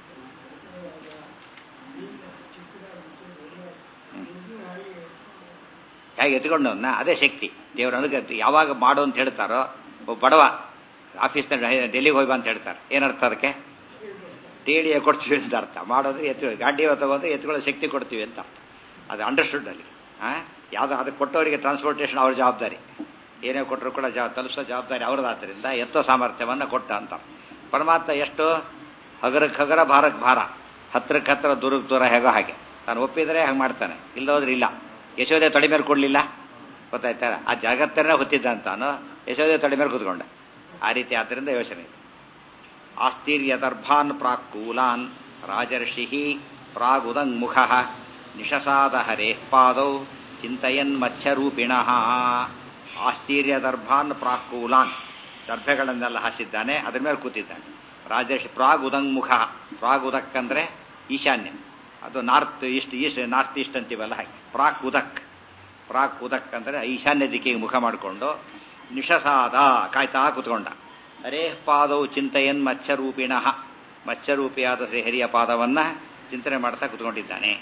ಹೇಗೆ ಎತ್ಕೊಂಡವನ್ನ ಅದೇ ಶಕ್ತಿ ದೇವರ ಅನುಗತಿ ಯಾವಾಗ ಮಾಡು ಅಂತ ಹೇಳ್ತಾರೋ ಒಬ್ಬ ಬಡವ ಆಫೀಸ್ನ ಡೆಲ್ಲಿಗೆ ಹೋಗಿ ಬಾ ಅಂತ ಹೇಳ್ತಾರೆ ಏನರ್ಥ ಅದಕ್ಕೆ ಟಿಡಿಎ ಕೊಡ್ತೀವಿ ಅಂತ ಅರ್ಥ ಮಾಡೋದು ಎತ್ತಿ ಗಾಡಿ ತಗೊಂಡು ಎತ್ಕೊಳ್ಳೋ ಶಕ್ತಿ ಕೊಡ್ತೀವಿ ಅಂತ ಅರ್ಥ ಅದು ಅಂಡರ್ಸ್ಟುಡ್ ಅಲ್ಲಿ ಆ ಯಾವ್ದು ಅದಕ್ಕೆ ಕೊಟ್ಟವರಿಗೆ ಟ್ರಾನ್ಸ್ಪೋರ್ಟೇಷನ್ ಅವ್ರ ಜವಾಬ್ದಾರಿ ಏನೇ ಕೊಟ್ಟರು ಕೂಡ ಜಾ ತಲುಪಿಸೋ ಜವಾಬ್ದಾರಿ ಅವ್ರದ್ದಾದ್ರಿಂದ ಎತ್ತೋ ಸಾಮರ್ಥ್ಯವನ್ನು ಕೊಟ್ಟ ಅಂತ ಪರಮಾತ್ಮ ಎಷ್ಟು ಹಗರಕ್ಕೆ ಹಗರ ಭಾರಕ್ಕೆ ಭಾರ ಹತ್ರಕ್ಕೆ ಹತ್ರ ದೂರಕ್ಕೆ ದೂರ ಹೇಗೋ ಹಾಗೆ ತಾನು ಒಪ್ಪಿದರೆ ಹಾಗೆ ಮಾಡ್ತಾನೆ ಇಲ್ಲದೋದ್ರೆ ಇಲ್ಲ ಯಶೋದೆ ತೊಡೆ ಮೇಲೆ ಕೊಡಲಿಲ್ಲ ಗೊತ್ತಾಯ್ತಾ ಆ ಜಗತ್ತನ್ನೇ ಹೊತ್ತಿದ್ದ ಅಂತಾನು ಯಶೋದೆ ತೊಡೆ ಮೇಲೆ ಕೂತ್ಕೊಂಡ ಆ ರೀತಿ ಆದ್ದರಿಂದ ಯೋಚನೆ ಇದೆ ಆಸ್ತೀರ್ಯದರ್ಭಾನ್ ಪ್ರಾಕ್ಕೂಲಾನ್ ರಾಜರ್ಷಿ ಪ್ರಾಗುದಂಗ್ಮುಖ ನಿಶಸಾದ ಹರೇಃ ಪಾದೌ ಚಿಂತಯನ್ ಮತ್ಸ್ಯರೂಪಿಣ ಆಸ್ತೀರ್ಯದರ್ಭಾನ್ ಪ್ರಾಕ್ಕೂಲಾನ್ ದರ್ಭೆಗಳನ್ನೆಲ್ಲ ಹಾಸಿದ್ದಾನೆ ಅದ್ರ ಮೇಲೆ ಕೂತಿದ್ದಾನೆ ರಾಜರ್ಷಿ ಪ್ರಾಗುದಂಗ್ಮುಖ ಪ್ರಾಗುದಕ್ ಅಂದ್ರೆ ಈಶಾನ್ಯ ಅದು north east east north east ಅಂತೀವಲ್ಲ ಹಾಗೆ ಪ್ರಾಕ್ ಉದಕ್ ಪ್ರಾಕ್ ಉದಕ್ ಅಂದ್ರೆ ಈಶಾನ್ಯ ದಿಕ್ಕಿಗೆ ಮುಖ ಮಾಡಿಕೊಂಡು ನಿಶಸಾದ ಕಾಯ್ತಾ ಕೂತ್ಕೊಂಡ ಹರೇ ಪಾದವು ಚಿಂತೆಯನ್ ಮತ್ಸ್ಯರೂಪಿಣ ಮತ್ಸ್ಯರೂಪಿಯಾದ ಶ್ರೀಹರಿಯ ಪಾದವನ್ನ ಚಿಂತನೆ ಮಾಡ್ತಾ ಕೂತ್ಕೊಂಡಿದ್ದಾನೆ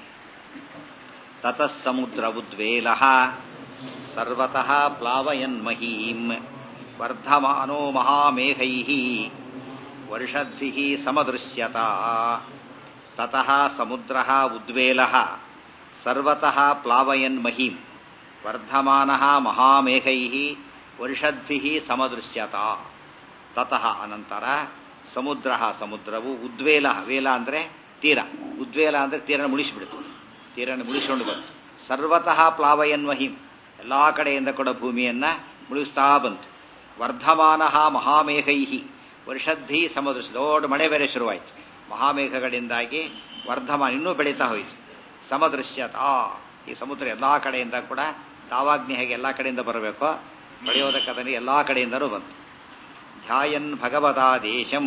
ತತಃ ಸಮುದ್ರ ಉದ್ವೇಲ ಸರ್ವತಃ ಪ್ಲಾವಯನ್ ಮಹೀಂ ವರ್ಧಮಾನೋ ಮಹಾಮೇಘೈ ವರ್ಷದ್ಭಿ ಸಮದೃಶ್ಯತ ತತಃ ಸಮುದ್ರ ಉದ್ವೇಲ ಸರ್ವತಃ ಪ್ಲಾವಯನ್ ಮಹೀಂ ವರ್ಧಮಾನ ಮಹಾಮೇಘೈ ವರ್ಷದ್ಭಿ ಸಮದೃಶ್ಯತ ತತಃ ಅನಂತರ ಸಮುದ್ರ ಸಮುದ್ರವು ಉದ್ವೇಲ ವೇಲ ಅಂದ್ರೆ ತೀರ ಉದ್ವೇಲ ಅಂದ್ರೆ ತೀರನ ಮುಳಿಸಿಬಿಡ್ತು ತೀರನ ಮುಳಿಸಿಕೊಂಡು ಬಂತು ಸರ್ವತಃ ಪ್ಲಾವಯನ್ ಮಹಿಂ ಎಲ್ಲಾ ಕಡೆಯಿಂದ ಕೂಡ ಭೂಮಿಯನ್ನ ಮುಳುಗಿಸ್ತಾ ಬಂತು ವರ್ಧಮಾನ ಮಹಾಮೇಘೈ ವರ್ಷದ್ಭಿ ಸಮುದ್ರ ದೊಡ್ಡ ಮಳೆ ಬೇರೆ ಶುರುವಾಯಿತು ಮಹಾಮೇಘಗಳಿಂದಾಗಿ ವರ್ಧಮಾನ ಇನ್ನೂ ಬೆಳೀತಾ ಹೋಯಿತು ಸಮದೃಶ್ಯತಾ ಈ ಸಮುದ್ರ ಎಲ್ಲಾ ಕಡೆಯಿಂದ ಕೂಡ ತಾವಾಗ್ನಿ ಹೇಗೆ ಎಲ್ಲಾ ಕಡೆಯಿಂದ ಬರಬೇಕೋ ಬೆಳೆಯೋದಕ್ಕದನ್ನು ಎಲ್ಲಾ ಕಡೆಯಿಂದಲೂ ಬಂತು ಧ್ಯಾಯನ್ ಭಗವದಾದೇಶಂ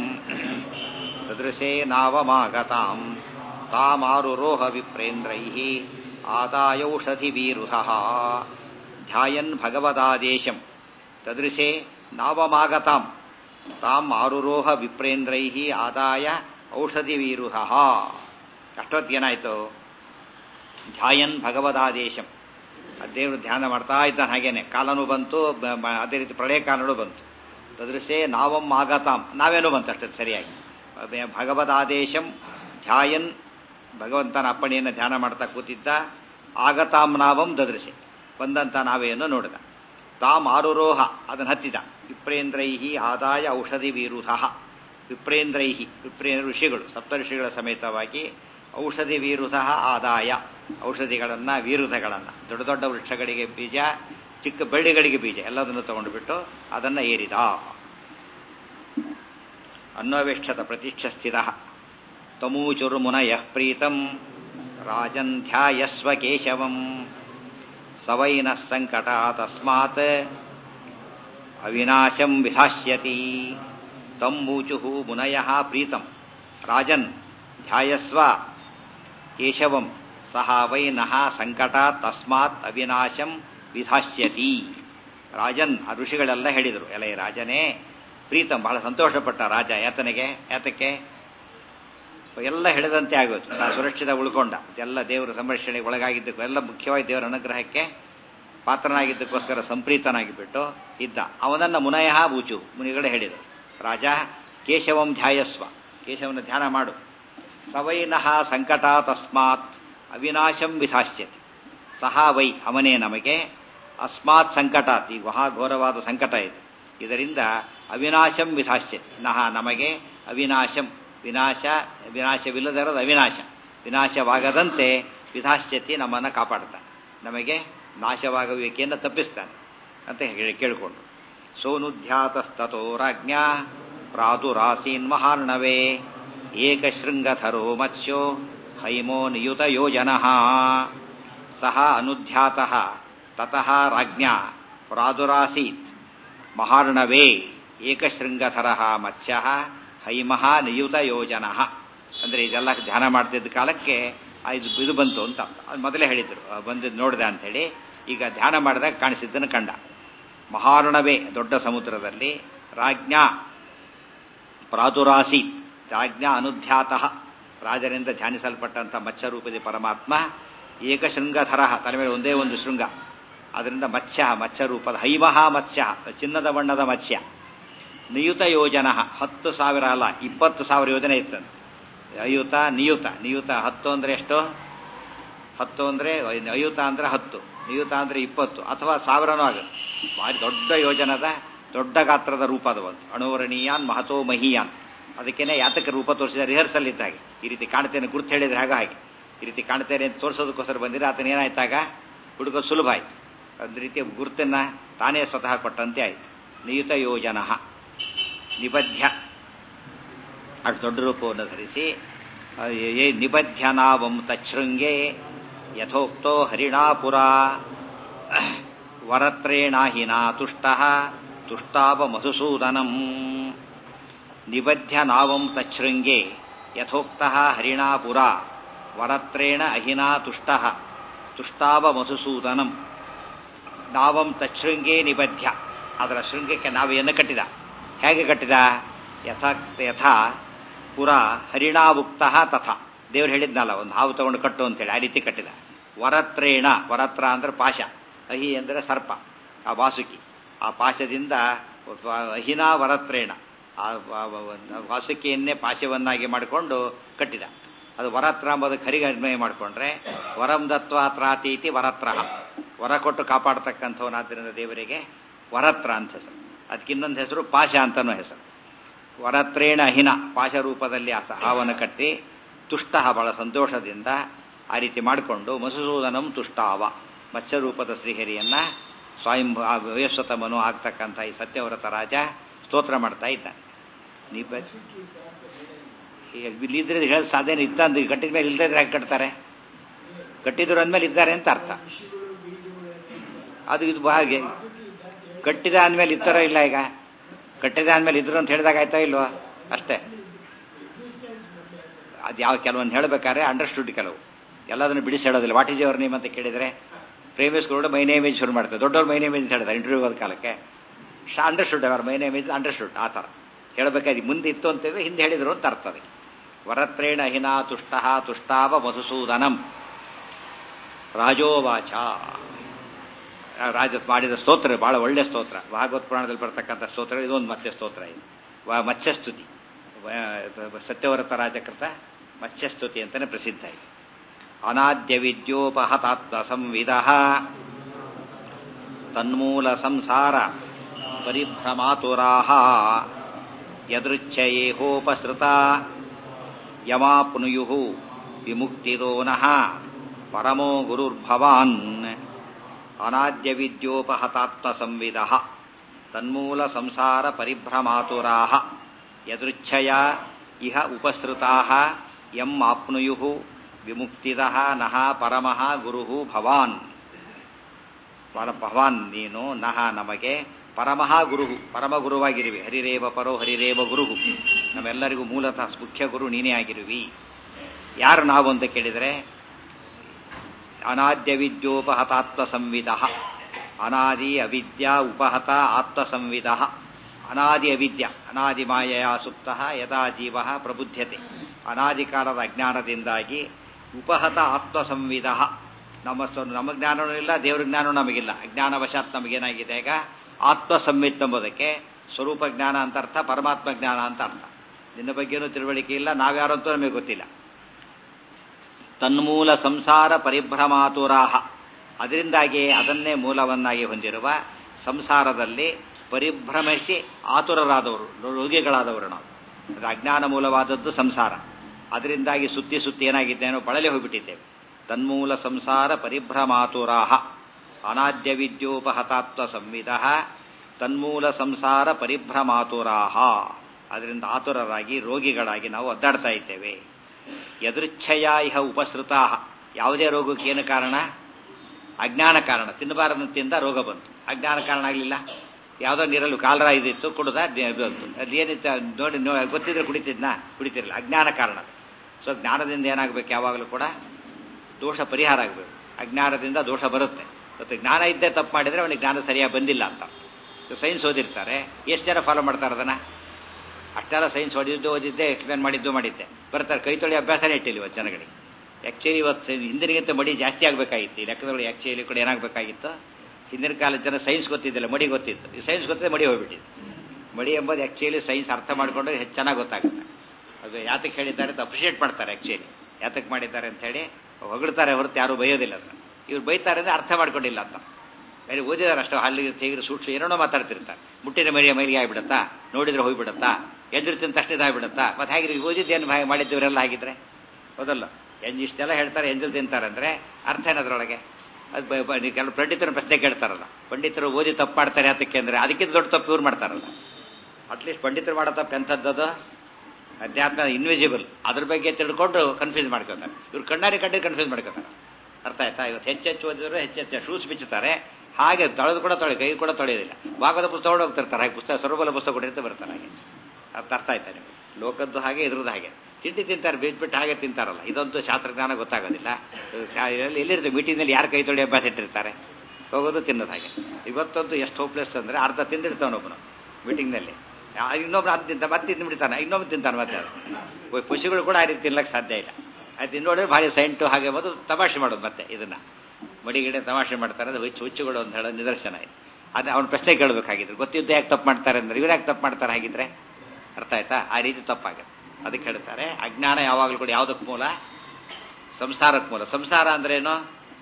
ಸದೃಶೇ ನಾವಮಾಗತಾಂ ತಾಮಾರುರೋಹ ವಿಪ್ರೇಂದ್ರೈ ಆದಾಯೌಷಧಿ ವೀರುಧ ಧ್ಯಾಯನ್ ಭಗವದಾದೇಶಂ ತದೃಶೇ ನಾವಮಾಗತಾಂ ತಾಂ ಆರುರೋಹ ವಿಪ್ರೇಂದ್ರೈ ಆದಾಯ ಔಷಧಿ ವೀರುಧ ಅಷ್ಟೊತ್ತೇನಾಯ್ತು ಧ್ಯಾಯನ್ ಭಗವದಾದೇಶಂ ದೇವರು ಧ್ಯಾನ ಮಾಡ್ತಾ ಇದ್ದಾನೆ ಹಾಗೇನೆ ಕಾಲನೂ ಬಂತು ಬ- ಬ- ಅದೇ ರೀತಿ ಪ್ರಳಯ ಕಾಲನೂ ಬಂತು ತದೃಶೇ ನಾವಂ ಆಗತಾಂ ನಾವೇನೂ ಬಂತು ಅಷ್ಟೇ ಸರಿಯಾಗಿ ಅದೇ ಭಗವದಾದೇಶಂ ಧ್ಯಾಯನ್ ಭಗವಂತನ ಅಪ್ಪಣೆಯನ್ನು ಧ್ಯಾನ ಮಾಡ್ತಾ ಕೂತಿದ್ದ ಆಗತಾಂ ನಾವಂ ದದೃಶೆ ಬಂದಂತ ನಾವೇನು ನೋಡಿದ ತಾಮ್ ಆರುರೋಹ ಅದನ್ನು ಹತ್ತಿದ ವಿಪ್ರೇಂದ್ರೈಹಿ ಆದಾಯ ಔಷಧಿ ವೀರುಧ ವಿಪ್ರೇಂದ್ರೈಹಿ ವಿಪ್ರೇಂದ್ರ ಋಷಿಗಳು ಸಪ್ತ ಋಷಿಗಳ ಸಮೇತವಾಗಿ ಔಷಧಿ ವೀರುಧ ಆದಾಯ ಔಷಧಿಗಳನ್ನ ವೀರುಧಗಳನ್ನ ದೊಡ್ಡ ದೊಡ್ಡ ವೃಕ್ಷಗಳಿಗೆ ಬೀಜ ಚಿಕ್ಕ ಬಳ್ಳಿಗಳಿಗೆ ಬೀಜ ಎಲ್ಲದನ್ನು ತಗೊಂಡು ಬಿಟ್ಟು ಅದನ್ನ ಏರಿದ ಅನ್ವವೇಕ್ಷತ ಪ್ರತಿಷ್ಠ ಸ್ಥಿರ ತಮೂಚುರ್ಮುನಯಃ ಪ್ರೀತಂ ರಾಜನ್ ಧ್ಯಾಯಸ್ವ ಕೇಶವಂ ಸವೈನಃ ಸಂಕಟ ತಸ್ಮಾತ್ ಅವಿನಾಶಂ ವಿಧಾಸ್ಯತಿ ತಮ್ಮೂಚುಃ ಮುನಯಃ ಪ್ರೀತಂ ರಾಜನ್ ಧ್ಯಾಯಸ್ವ ಕೇಶವಂ ಸಹ ವೈ ನಃ ಸಂಕಟ ತಸ್ಮಾತ್ ಅವಿನಾಶಂ ವಿಧಾಸ್ಯತಿ ರಾಜನ್ ಆ ಋಷಿಗಳೆಲ್ಲ ಹೇಳಿದರು ಎಲೆ ರಾಜನೇ ಪ್ರೀತಂ ಬಹಳ ಸಂತೋಷಪಟ್ಟ ರಾಜ ಯಾತನೆಗೆ ಯಾತಕ್ಕೆ ಎಲ್ಲ ಹೇಳಿದಂತೆ ಆಗೋದು ನಾನು ಸುರಕ್ಷಿತ ಉಳ್ಕೊಂಡ ಎಲ್ಲ ದೇವರ ಸಂರಕ್ಷಣೆಗೆ ಒಳಗಾಗಿದ್ದಕ್ಕೂ ಎಲ್ಲ ಮುಖ್ಯವಾಗಿ ದೇವರ ಅನುಗ್ರಹಕ್ಕೆ ಪಾತ್ರನಾಗಿದ್ದಕ್ಕೋಸ್ಕರ ಸಂಪ್ರೀತನಾಗಿಬಿಟ್ಟು ಇದ್ದ ಅವನನ್ನ ಮುನಯಃ ಬೂಚು ಮುನಿಗಳೇ ಹೇಳಿದರು ರಾಜ ಕೇಶವಂ ಧ್ಯಾಯಸ್ವ ಕೇಶವನ ಧ್ಯಾನ ಮಾಡು ಸವೈನಃ ಸಂಕಟ ತಸ್ಮಾತ್ ಅವಿನಾಶಂ ವಿಧಾಸ್ಯತಿ ಸಹ ವೈ ಅವನೇ ನಮಗೆ ಅಸ್ಮಾತ್ ಸಂಕಟ ಈ ಮಹಾಘೋರವಾದ ಸಂಕಟ ಇದೆ ಇದರಿಂದ ಅವಿನಾಶಂ ವಿಧಾಸ್ಯತಿ ನಹ ನಮಗೆ ಅವಿನಾಶಂ ವಿನಾಶ ವಿನಾಶವಿಲ್ಲದಿರೋದು ಅವಿನಾಶ ವಿನಾಶವಾಗದಂತೆ ವಿಧಾಸ್ಯತಿ ನಮ್ಮನ್ನು ಕಾಪಾಡ್ತಾನೆ ನಮಗೆ ನಾಶವಾಗುವಿಕೆಯನ್ನು ತಪ್ಪಿಸ್ತಾನೆ ಅಂತ ಹೇಳಿ ಕೇಳಿಕೊಂಡು ಸೋನುಧ್ಯಾತಸ್ತೋ ರಾಜ್ಞಾ ಪ್ರಾದುರಾಸೀನ್ ಮಹಾರ್ಣವೇ ಏಕಶೃಂಗಧರೋ ಮತ್ಸ್ಯೋ ಹೈಮೋ ನಿಯುತ ಯೋಜನ ಸಹ ಅನುಧ್ಯಾತ ತತಃ ರಾಜ್ಞಾ ಪ್ರಾದುರಾಸೀತ್ ಮಹಾರ್ಣವೇ ಏಕಶೃಂಗಧರ ಮತ್ಸ್ಯ ಹೈಮಃ ನಿಯುತ ಯೋಜನ ಅಂದರೆ ಇದೆಲ್ಲ ಧ್ಯಾನ ಮಾಡ್ತಿದ್ದ ಕಾಲಕ್ಕೆ ಇದು ಇದು ಬಂತು ಅಂತ ಅದು ಮೊದಲೇ ಹೇಳಿದ್ರು ಬಂದಿದ್ದು ನೋಡಿದೆ ಅಂಥೇಳಿ ಈಗ ಧ್ಯಾನ ಮಾಡಿದಾಗ ಕಾಣಿಸಿದ್ದನ್ನು ಕಂಡ ಮಹಾರ್ಣವೇ ದೊಡ್ಡ ಸಮುದ್ರದಲ್ಲಿ ರಾಜ್ಞಾ ಪ್ರಾದುರಾಸಿ ರಾಜ್ಞಾ ಅನುಧ್ಯಾತ ರಾಜನಿಂದ ಧ್ಯಾನಿಸಲ್ಪಟ್ಟಂಥ ಮತ್ಸ್ಯರೂಪದಿ ಪರಮಾತ್ಮ ಏಕಶೃಂಗಧರ ತಲೆ ಮೇಲೆ ಒಂದೇ ಒಂದು ಶೃಂಗ ಅದರಿಂದ ಮತ್ಸ್ಯ ಮತ್ಸ್ಯರೂಪದ ಹೈಮಹ ಮತ್ಸ್ಯ ಚಿನ್ನದ ಬಣ್ಣದ ಮತ್ಸ್ಯ ನಿಯುತ ಯೋಜನ ಹತ್ತು ಸಾವಿರ ಅಲ್ಲ ಇಪ್ಪತ್ತು ಸಾವಿರ ಯೋಜನೆ ಇತ್ತಂತೆ ಅಯುತ ನಿಯುತ ನಿಯುತ ಹತ್ತು ಅಂದ್ರೆ ಎಷ್ಟು ಹತ್ತು ಅಂದ್ರೆ ಅಯುತ ಅಂದ್ರೆ ಹತ್ತು ನಿಯುತ ಅಂದ್ರೆ ಇಪ್ಪತ್ತು ಅಥವಾ ಸಾವಿರನೂ ಆಗುತ್ತೆ ಭಾರಿ ದೊಡ್ಡ ಯೋಜನದ ದೊಡ್ಡ ಗಾತ್ರದ ರೂಪ ಅದು ಒಂದು ಅಣುವರಣೀಯಾನ್ ಮಹತೋ ಮಹಿಯಾನ್ ಅದಕ್ಕೇನೆ ಯಾತಕ ರೂಪ ತೋರಿಸಿದ ರಿಹರ್ಸಲ್ ಇದ್ದಾಗೆ ಈ ರೀತಿ ಕಾಣ್ತೇನೆ ಗುರ್ತು ಹೇಳಿದ್ರೆ ಹಾಗೆ ಹಾಗೆ ಈ ರೀತಿ ಕಾಣ್ತೇನೆ ಅಂತ ತೋರಿಸೋದಕ್ಕೋಸ್ಕರ ಬಂದಿರ ಆತನ ಏನಾಯ್ತಾಗ ಹುಡುಗೋದು ಸುಲಭ ಆಯ್ತು ಒಂದು ರೀತಿಯ ಗುರುತನ್ನ ತಾನೇ ಸ್ವತಃ ಕೊಟ್ಟಂತೆ ಆಯ್ತು ನಿಯುತ ಯೋಜನ ನಿಬದ್ಧ ಅಷ್ಟು ದೊಡ್ಡ ರೂಪವನ್ನು ಧರಿಸಿ ನಿಬದ್ಧ ನಾವಂ ತಚ್ಛೃಂಗೆ ಯಥೋಕ್ತೋ ಹರಿಣಾಪುರ ವರತ್ರೇಣಾಹಿನಾ ತುಷ್ಟ ತುಷ್ಟಾವ ಮಧುಸೂದನಂ ನಿಬದ್ಧ ನಾವಂ ತಚ್ಛೃಂಗೆ ಯಥೋಕ್ತ ಹರಿಣಾಪುರ ವರತ್ರೇಣ ಅಹಿನಾ ತುಷ್ಟ ತುಷ್ಟಾವ ಮಧುಸೂದನಂ ನಾವಂ ತಚ್ಛೃಂಗೆ ನಿಬದ್ಧ ಅದರ ಶೃಂಗಕ್ಕೆ ನಾವೆಯನ್ನು ಕಟ್ಟಿದ ಹೇಗೆ ಕಟ್ಟಿದ ಯಥಾ ಯಥಾ ಪುರ ಹರಿಣಾವುಕ್ತ ತಥಾ ದೇವ್ರು ಹೇಳಿದ್ನಲ್ಲ ಒಂದು ಹಾವು ತಗೊಂಡು ಕಟ್ಟು ಅಂತೇಳಿ ಆ ರೀತಿ ಕಟ್ಟಿದ ವರತ್ರೇಣ ವರತ್ರ ಅಂದ್ರೆ ಪಾಶ ಅಹಿ ಅಂದರೆ ಸರ್ಪ ಆ ವಾಸುಕಿ ಆ ಪಾಶದಿಂದ ಅಹಿನಾ ವರತ್ರೇಣ ಆ ವಾಸುಕಿಯನ್ನೇ ಪಾಶವನ್ನಾಗಿ ಮಾಡಿಕೊಂಡು ಕಟ್ಟಿದ ಅದು ವರತ್ರ ಎಂಬುದಕ್ಕೆ ಹರಿಗೆ ಅನ್ವಯ ಮಾಡಿಕೊಂಡ್ರೆ ವರಂ ದತ್ವ ತ್ರಾತೀತಿ ವರತ್ರ ವರ ಕೊಟ್ಟು ಕಾಪಾಡ್ತಕ್ಕಂಥವನಾದ್ದರಿಂದ ದೇವರಿಗೆ ವರತ್ರ ಅಂತ ಹೆಸರು ಅದಕ್ಕಿನ್ನೊಂದು ಹೆಸರು ಪಾಶ ಅಂತನೂ ಹೆಸರು ವರತ್ರೇಣ ಅಹಿನ ಪಾಶ ರೂಪದಲ್ಲಿ ಆ ಹಾವನ್ನು ಕಟ್ಟಿ ತುಷ್ಟ ಬಹಳ ಸಂತೋಷದಿಂದ ಆ ರೀತಿ ಮಾಡಿಕೊಂಡು ಮಸುಸೂದನಂ ತುಷ್ಟಾವ ಮತ್ಸ್ಯರೂಪದ ಶ್ರೀಹರಿಯನ್ನ ಸ್ವಯಂ ವಯಸ್ವತಮನು ಆಗ್ತಕ್ಕಂಥ ಈ ಸತ್ಯವ್ರತ ರಾಜ ಸ್ತೋತ್ರ ಮಾಡ್ತಾ ಇದ್ದಾನೆ ನೀಪ ಇಲ್ಲಿದ್ರೆ ಹೇಳಿ ಸಾಧ್ಯನೇ ಇತ್ತ ಅಂದ್ರೆ ಗಟ್ಟಿದ ಮೇಲೆ ಇಲ್ಲದ್ರೆ ಹೇಗೆ ಕಟ್ತಾರೆ ಕಟ್ಟಿದ್ರು ಅಂದ್ಮೇಲೆ ಇದ್ದಾರೆ ಅಂತ ಅರ್ಥ ಅದು ಇದು ಹಾಗೆ ಕಟ್ಟಿದ ಅಂದ್ಮೇಲೆ ಇತ್ತಾರ ಇಲ್ಲ ಈಗ ಕಟ್ಟಿದ ಅಂದ್ಮೇಲೆ ಇದ್ರು ಅಂತ ಹೇಳಿದಾಗ ಆಯ್ತಾ ಇಲ್ವಾ ಅಷ್ಟೇ ಅದು ಯಾವ ಕೆಲವೊಂದು ಹೇಳಬೇಕಾದ್ರೆ ಅಂಡರ್ಸ್ಟುಡ್ ಕೆಲವು ಎಲ್ಲದನ್ನು ಬಿಡಿಸಿ ಹೇಳೋದಿಲ್ಲ ವಾಟ್ ಇಸ್ ಯುವರ್ ನೇಮ್ ಅಂತ ಕೇಳಿದ್ರೆ ಪ್ರೇಮಿಸ್ಗಳು ಮೈ ನೇಮ್ ಇಸ್ ಶುರು ಮಾಡ್ತಾರೆ ದೊಡ್ಡವ್ರು ಮೈ ನೇಮ್ ಅಂತ ಹೇಳಿದ್ದಾರೆ ಇಂಟರ್ವ್ಯೂ ಹೋದ ಕಾಲಕ್ಕೆ ಅಂಡರ್ಸ್ಟುಡ್ ಅವರ ಮೈ ನೇಮ್ ಇಸ್ ಅಂಡರ್ಸ್ಟುಡ್ ಆ ಥರ ಹೇಳಬೇಕಾದ್ರೆ ಮುಂದೆ ಇತ್ತು ಅಂತೇಳಿ ಹಿಂದೆ ಹೇಳಿದ್ರು ಅಂತ ಅರ್ಥ ಅದಕ್ಕೆ ವರತ್ರೇಣ ಹಿನಾ ತುಷ್ಟ ತುಷ್ಟಾವ ಮಧುಸೂದನಂ ರಾಜೋವಾಚ ರಾಜ ಮಾಡಿದ ಸ್ತೋತ್ರ ಬಹಳ ಒಳ್ಳೆ ಸ್ತೋತ್ರ ಭಾಗವತ್ ಪುರಾಣದಲ್ಲಿ ಬರ್ತಕ್ಕಂಥ ಸ್ತೋತ್ರ ಇದೊಂದು ಮತ್ತೆ ಸ್ತೋತ್ರ ಇದು ಮತ್ಸ್ಯಸ್ತುತಿ ಸತ್ಯವರತ ರಾಜಕೃತ ಮತ್ಸ್ಯಸ್ತುತಿ ಅಂತಾನೆ ಪ್ರಸಿದ್ಧ ಇದೆ ಅನಾದ್ಯ ವಿದ್ಯೋಪಹತಾತ್ಮ ಸಂವಿಧ ತನ್ಮೂಲ ಸಂಸಾರ ಪರಿಭ್ರಮಾತುರಾಹ ಯದೃಚ್ಛಯೇಹೋಪಸೃತ ಯಮಾಪ್ನುಯು ವಿಮುಕ್ತಿದೋನಃ ಪರಮೋ ಗುರುರ್ಭವಾನ್ ಅನಾದ್ಯ ವಿದ್ಯೋಪಹತಾತ್ಮ ಸಂವಿಧ ತನ್ಮೂಲ ಸಂಸಾರ ಪರಿಭ್ರಮಾತುರಾಹ ಯದೃಚ್ಛಯ ಇಹ ಉಪಸೃತಾ ಯಂ ಆಪ್ನುಯು ವಿಮುಕ್ತಿದ ನಹ ಪರಮಃ ಗುರು ಭವಾನ್ ಪರ ಭವಾನ್ ನೀನು ನಹ ನಮಗೆ ಪರಮಃ ಗುರು ಪರಮ ಗುರುವಾಗಿರುವಿ ಹರಿರೇವ ಪರೋ ಹರಿರೇವ ಗುರು ನಮ್ಮೆಲ್ಲರಿಗೂ ಮೂಲತಃ ಮುಖ್ಯ ಗುರು ನೀನೇ ಆಗಿರುವಿ ಯಾರು ನಾವು ಅಂತ ಕೇಳಿದರೆ ಅನಾದ್ಯ ವಿದ್ಯೋಪಹತಾತ್ಮ ಸಂವಿಧ ಅನಾದಿ ಅವಿದ್ಯಾ ಉಪಹತ ಆತ್ಮ ಸಂವಿಧ ಅನಾದಿ ಅವಿದ್ಯ ಅನಾದಿ ಮಾಯೆಯ ಸುಪ್ತ ಯಥಾ ಜೀವ ಪ್ರಬುದ್ಧತೆ ಅನಾದಿ ಕಾಲದ ಅಜ್ಞಾನದಿಂದಾಗಿ ಉಪಹತ ಆತ್ಮ ಸಂವಿಧ ನಮ್ಮ ಸ್ವ- ನಮ್ಮ ಜ್ಞಾನವೂ ಇಲ್ಲ ದೇವ್ರ ಜ್ಞಾನವೂ ನಮಗಿಲ್ಲ ಅಜ್ಞಾನವಶಾತ್ ನಮಗೇನಾಗಿದೆ ಈಗ ಆತ್ಮ ಸಂವಿತ್ ಎಂಬುದಕ್ಕೆ ಸ್ವರೂಪ ಜ್ಞಾನ ಅಂತ ಅರ್ಥ ಪರಮಾತ್ಮ ಜ್ಞಾನ ಅಂತ ಅರ್ಥ ನಿನ್ನ ಬಗ್ಗೆನೂ ತಿಳುವಳಿಕೆ ಇಲ್ಲ ನಾವ್ಯಾರಂತೂ ನಮಗೆ ಗೊತ್ತಿಲ್ಲ ತನ್ಮೂಲ ಸಂಸಾರ ಪರಿಭ್ರಮಾತುರಾಹ ಅದರಿಂದಾಗಿ ಅದನ್ನೇ ಮೂಲವನ್ನಾಗಿ ಹೊಂದಿರುವ ಸಂಸಾರದಲ್ಲಿ ಪರಿಭ್ರಮಿಸಿ ಆತುರರಾದವರು ರೋಗಿಗಳಾದವರು ನಾವು ಅದು ಅಜ್ಞಾನ ಮೂಲವಾದದ್ದು ಸಂಸಾರ ಅದರಿಂದಾಗಿ ಸುತ್ತಿ ಸುತ್ತಿ ಏನಾಗಿದ್ದೇನೋ ಬಳಲಿ ಹೋಗ್ಬಿಟ್ಟಿದ್ದೇವೆ ತನ್ಮೂಲ ಸಂಸಾರ ಪರಿಭ್ರಮಾತುರಾಹ ಅನಾದ್ಯ ವಿದ್ಯೋಪಹತಾತ್ವ ಸಂವಿಧ ತನ್ಮೂಲ ಸಂಸಾರ ಪರಿಭ್ರಮಾತುರಾಹ ಅದರಿಂದ ಆತುರರಾಗಿ ರೋಗಿಗಳಾಗಿ ನಾವು ಒದ್ದಾಡ್ತಾ ಇದ್ದೇವೆ ಯದೃಚ್ಛಯ ಇಹ ಉಪಸೃತಾ ಯಾವುದೇ ರೋಗಕ್ಕೆ ಏನು ಕಾರಣ ಅಜ್ಞಾನ ಕಾರಣ ತಿನ್ನಬಾರದು ತಿಂದ ರೋಗ ಬಂತು ಅಜ್ಞಾನ ಕಾರಣ ಆಗಲಿಲ್ಲ ಯಾವುದೋ ನೀರಲ್ಲಿ ಕಾಲರ ಇದಿತ್ತು ಕುಡ್ದ ದೇ- ಬಂತು ಅದು ಏನಿತ್ತು ನೋಡಿ ನೋ ಗೊತ್ತಿದ್ರೆ ಕುಡಿತಿದ್ನ ಕುಡಿತಿರಲಿಲ್ಲ ಅಜ್ಞಾನ ಕಾರಣ ಸೊ ಜ್ಞಾನದಿಂದ ಏನಾಗಬೇಕು ಯಾವಾಗಲೂ ಕೂಡ ದೋಷ ಪರಿಹಾರ ಆಗಬೇಕು ಅಜ್ಞಾನದಿಂದ ದೋಷ ಬರುತ್ತೆ ಮತ್ತು ಜ್ಞಾನ ಇದ್ದೇ ತಪ್ಪು ಮಾಡಿದರೆ ಅವನಿಗೆ ಜ್ಞಾನ ಸರಿಯಾಗಿ ಬಂದಿಲ್ಲ ಅಂತ ಸೈನ್ಸ್ ಓದಿರ್ತಾರೆ ಎಷ್ಟು ಜನ ಫಾಲೋ ಮಾಡ್ತಾರೆ ಅದನ್ನು ಅಷ್ಟೆಲ್ಲ ಸೈನ್ಸ್ ಓದಿದ್ದು ಓದಿದ್ದೆ ಎಕ್ಸ್ಪ್ಲೇನ್ ಮಾಡಿದ್ದು ಮಾಡಿದ್ದೆ ಬರ್ತಾರೆ ಕೈ ತೊಳಿ ಅಭ್ಯಾಸನೇ ಇಟ್ಟಿಲ್ಲ ಇವತ್ತು ಜನಗಳಿಗೆ ಆ್ಯಕ್ಚುಲಿ ಇವತ್ತು ಹಿಂದಿನಗಿಂತ ಮಡಿ ಜಾಸ್ತಿ ಆಗಬೇಕಾಗಿತ್ತು ಈ ಲೆಕ್ಕದೊಳಗೆ ಆ್ಯಕ್ಚುಲಿ ಕೂಡ ಏನಾಗಬೇಕಾಗಿತ್ತು ಹಿಂದಿನ ಕಾಲದ ಜನ ಸೈನ್ಸ್ ಗೊತ್ತಿದ್ದಿಲ್ಲ ಮಡಿ ಗೊತ್ತಿತ್ತು ಈ ಸೈನ್ಸ್ ಗೊತ್ತಿದೆ ಮಡಿ ಹೋಗ್ಬಿಟ್ಟಿತ್ತು ಮಡಿ ಎಂಬುದು ಆ್ಯಕ್ಚುಲಿ ಸೈನ್ಸ್ ಅರ್ಥ ಮಾಡಿಕೊಂಡ್ರೆ ಹೆಚ್ಚು ಚೆನ್ನಾಗಿ ಗೊತ್ತಾಗುತ್ತೆ ಅದು ಯಾತಕ್ಕೆ ಹೇಳಿದ್ದಾರೆ ಅಂತ ಅಪ್ರಿಷಿಯೇಟ್ ಮಾಡ್ತಾರೆ ಆ್ಯಕ್ಚುಲಿ ಯಾತಕ್ಕೆ ಮಾಡಿದ್ದಾರೆ ಅಂತ ಹೇಳಿ ಹೊಗಳ್ತಾರೆ ಹೊರತು ಯಾರೂ ಬೈಯೋದಿಲ್ಲ ಅದನ್ನ ಇವ್ರು ಬೈತಾರೆ ಅಂದರೆ ಅರ್ಥ ಮಾಡ್ಕೊಂಡಿಲ್ಲ ಅಂತ ಬೇರೆ ಓದಿದಾರೆ ಅಷ್ಟು ಅಲ್ಲಿ ತೆಗೆದು ಸೂಕ್ಷ್ಮ ಏನೇನೋ ಮಾತಾಡ್ತಿರ್ತಾರೆ ಮುಟ್ಟಿನ ಮರಿಯ ಮೈಲಿಗೆ ಆಗಿಬಿಡುತ್ತಾ ನೋಡಿದ್ರೆ ಹೋಗ್ಬಿಡುತ್ತಾ ಎದುರ್ತಿನ ತಕ್ಷಣ ಇದಾಗ್ಬಿಡುತ್ತಾ ಮತ್ತೆ ಹಾಗೆ ಓದಿದ್ದೇನು ಮಾಡಿದ್ದವರೆಲ್ಲ ಹಾಗಿದ್ರೆ ಹೌದಲ್ಲ ಎಂಜ್ ಇಷ್ಟೆಲ್ಲ ಹೇಳ್ತಾರೆ ಎಂಜಲ್ ತಿಂತಾರೆ ಅಂದ್ರೆ ಅರ್ಥ ಏನದ್ರೊಳಗೆ ಅದು ಬ- ಬ- ನೀವು ಕೆಲವು ಪಂಡಿತರ ಪ್ರಶ್ನೆ ಕೇಳ್ತಾರಲ್ಲ ಪಂಡಿತರು ಓದಿ ತಪ್ಪು ಮಾಡ್ತಾರೆ ಅದಕ್ಕೆ ಅಂದ್ರೆ ಅದಕ್ಕಿಂತ ದೊಡ್ಡ ತಪ್ಪು ಇವ್ರು ಮಾಡ್ತಾರಲ್ಲ ಅಟ್ಲೀಸ್ಟ್ ಪಂಡಿತರು ಮಾಡೋ ತಪ್ಪು ಎಂಥದ್ದದು ಅಧ್ಯಾತ್ಮ ಇನ್ವಿಸಿಬಲ್ ಅದ್ರ ಬಗ್ಗೆ ತಿಳ್ಕೊಂಡು ಕನ್ಫ್ಯೂಸ್ ಮಾಡ್ಕೋತಾರೆ ಇವ್ರು ಕಣ್ಣಾರಿ ಕಡ್ಡಿ ಕನ್ಫ್ಯೂಸ್ ಮಾಡ್ಕೋತಾರೆ ಅರ್ಥ ಆಯ್ತಾ ಇವತ್ತು ಹೆಚ್ಚೆಚ್ಚು ಓದಿದ್ರು ಹೆಚ್ಚೆಚ್ಚು ಶೂಸ್ ಬಿಚ್ಚುತ್ತಾರೆ ಹಾಗೆ ತೊಳೆದು ಕೂಡ ತೊಳೆ ಕೈ ಕೂಡ ತೊಳೆಯೋದಿಲ್ಲ ಭಾಗದ ಪುಸ್ತಕ ತಗೊಂಡು ಹೋಗ್ತಿರ್ತಾರೆ ಹಾಗೆ ಪುಸ್ತಕ ಸ್ವರೂಪಲ ಪುಸ್ತಕ ಕೊಟ್ಟಿರ್ತಾ ಬರ್ತಾರೆ ಹಾಗೆ ಅರ್ಥ ಅರ್ಥ ಆಯ್ತಾ ನಿಮಗೆ ಲೋಕದ್ದು ಹಾಗೆ ಇದ್ರದ್ದು ಹಾಗೆ ತಿಂಡಿ ತಿಂತಾರೆ ಬಿಟ್ಬಿಟ್ಟು ಹಾಗೆ ತಿಂತಾರಲ್ಲ ಇದಂತೂ ಶಾಸ್ತ್ರಜ್ಞಾನ ಗೊತ್ತಾಗೋದಿಲ್ಲ ಶಾ- ಎಲ್ಲಿ- ಎಲ್ಲಿರ್ತದೆ ಮೀಟಿಂಗ್ನಲ್ಲಿ ಯಾರು ಕೈ ತೊಳಿ ಅಭ್ಯಾಸ ಇಟ್ಟಿರ್ತಾರೆ ಹೋಗೋದು ತಿನ್ನೋದು ಹಾಗೆ ಇವತ್ತಂತೂ ಎಷ್ಟು ಹೋಪ್ಲೆಸ್ ಅಂದರೆ ಅರ್ಧ ತಿಂದಿರ್ತಾವನೊಬ್ಬನು ಮೀಟಿಂಗ್ನಲ್ಲಿ ಇನ್ನೊಬ್ರು ಅದು ತಿಂತ ಮತ್ತೆ ತಿಂದು ಬಿಡ್ತಾನೆ ಇನ್ನೊಬ್ರು ತಿಂತಾನೆ ಮತ್ತೆ ಅದು ಓ, ಪಶುಗಳು ಕೂಡ ಆ ರೀತಿ ತಿನ್ಲಕ್ಕೆ ಸಾಧ್ಯ ಇಲ್ಲ ಅದು ನೋಡಿದ್ರೆ ಭಾರಿ ಸೈಂಟು ಹಾಗೆ ಬಂದು ತಮಾಷೆ ಮಾಡೋದು ಮತ್ತೆ ಇದನ್ನ ಮಡಿಗಿಡೆ ತಮಾಷೆ ಮಾಡ್ತಾರೆ ಅದು ಹುಚ್ಚು ಹುಚ್ಚುಗಳು ಅಂತ ಹೇಳೋ ನಿದರ್ಶನ ಇದೆ ಅದು ಅವ್ನ ಪ್ರಶ್ನೆ ಕೇಳಬೇಕಾಗಿದ್ರು ಗೊತ್ತಿದ್ದು ಯಾಕೆ ತಪ್ಪು ಮಾಡ್ತಾರೆ ಅಂದ್ರೆ ಇವ್ರು ಯಾಕೆ ತಪ್ಪು ಮಾಡ್ತಾರೆ ಹಾಗಿದ್ರೆ ಅರ್ಥ ಆಯ್ತಾ ಆ ರೀತಿ ತಪ್ಪಾಗುತ್ತೆ ಅದಕ್ಕೆ ಹೇಳ್ತಾರೆ ಅಜ್ಞಾನ ಯಾವಾಗಲೂ ಕೂಡ ಯಾವುದಕ್ಕೆ ಮೂಲ ಸಂಸಾರಕ್ಕೆ ಮೂಲ ಸಂಸಾರ ಅಂದ್ರೇನು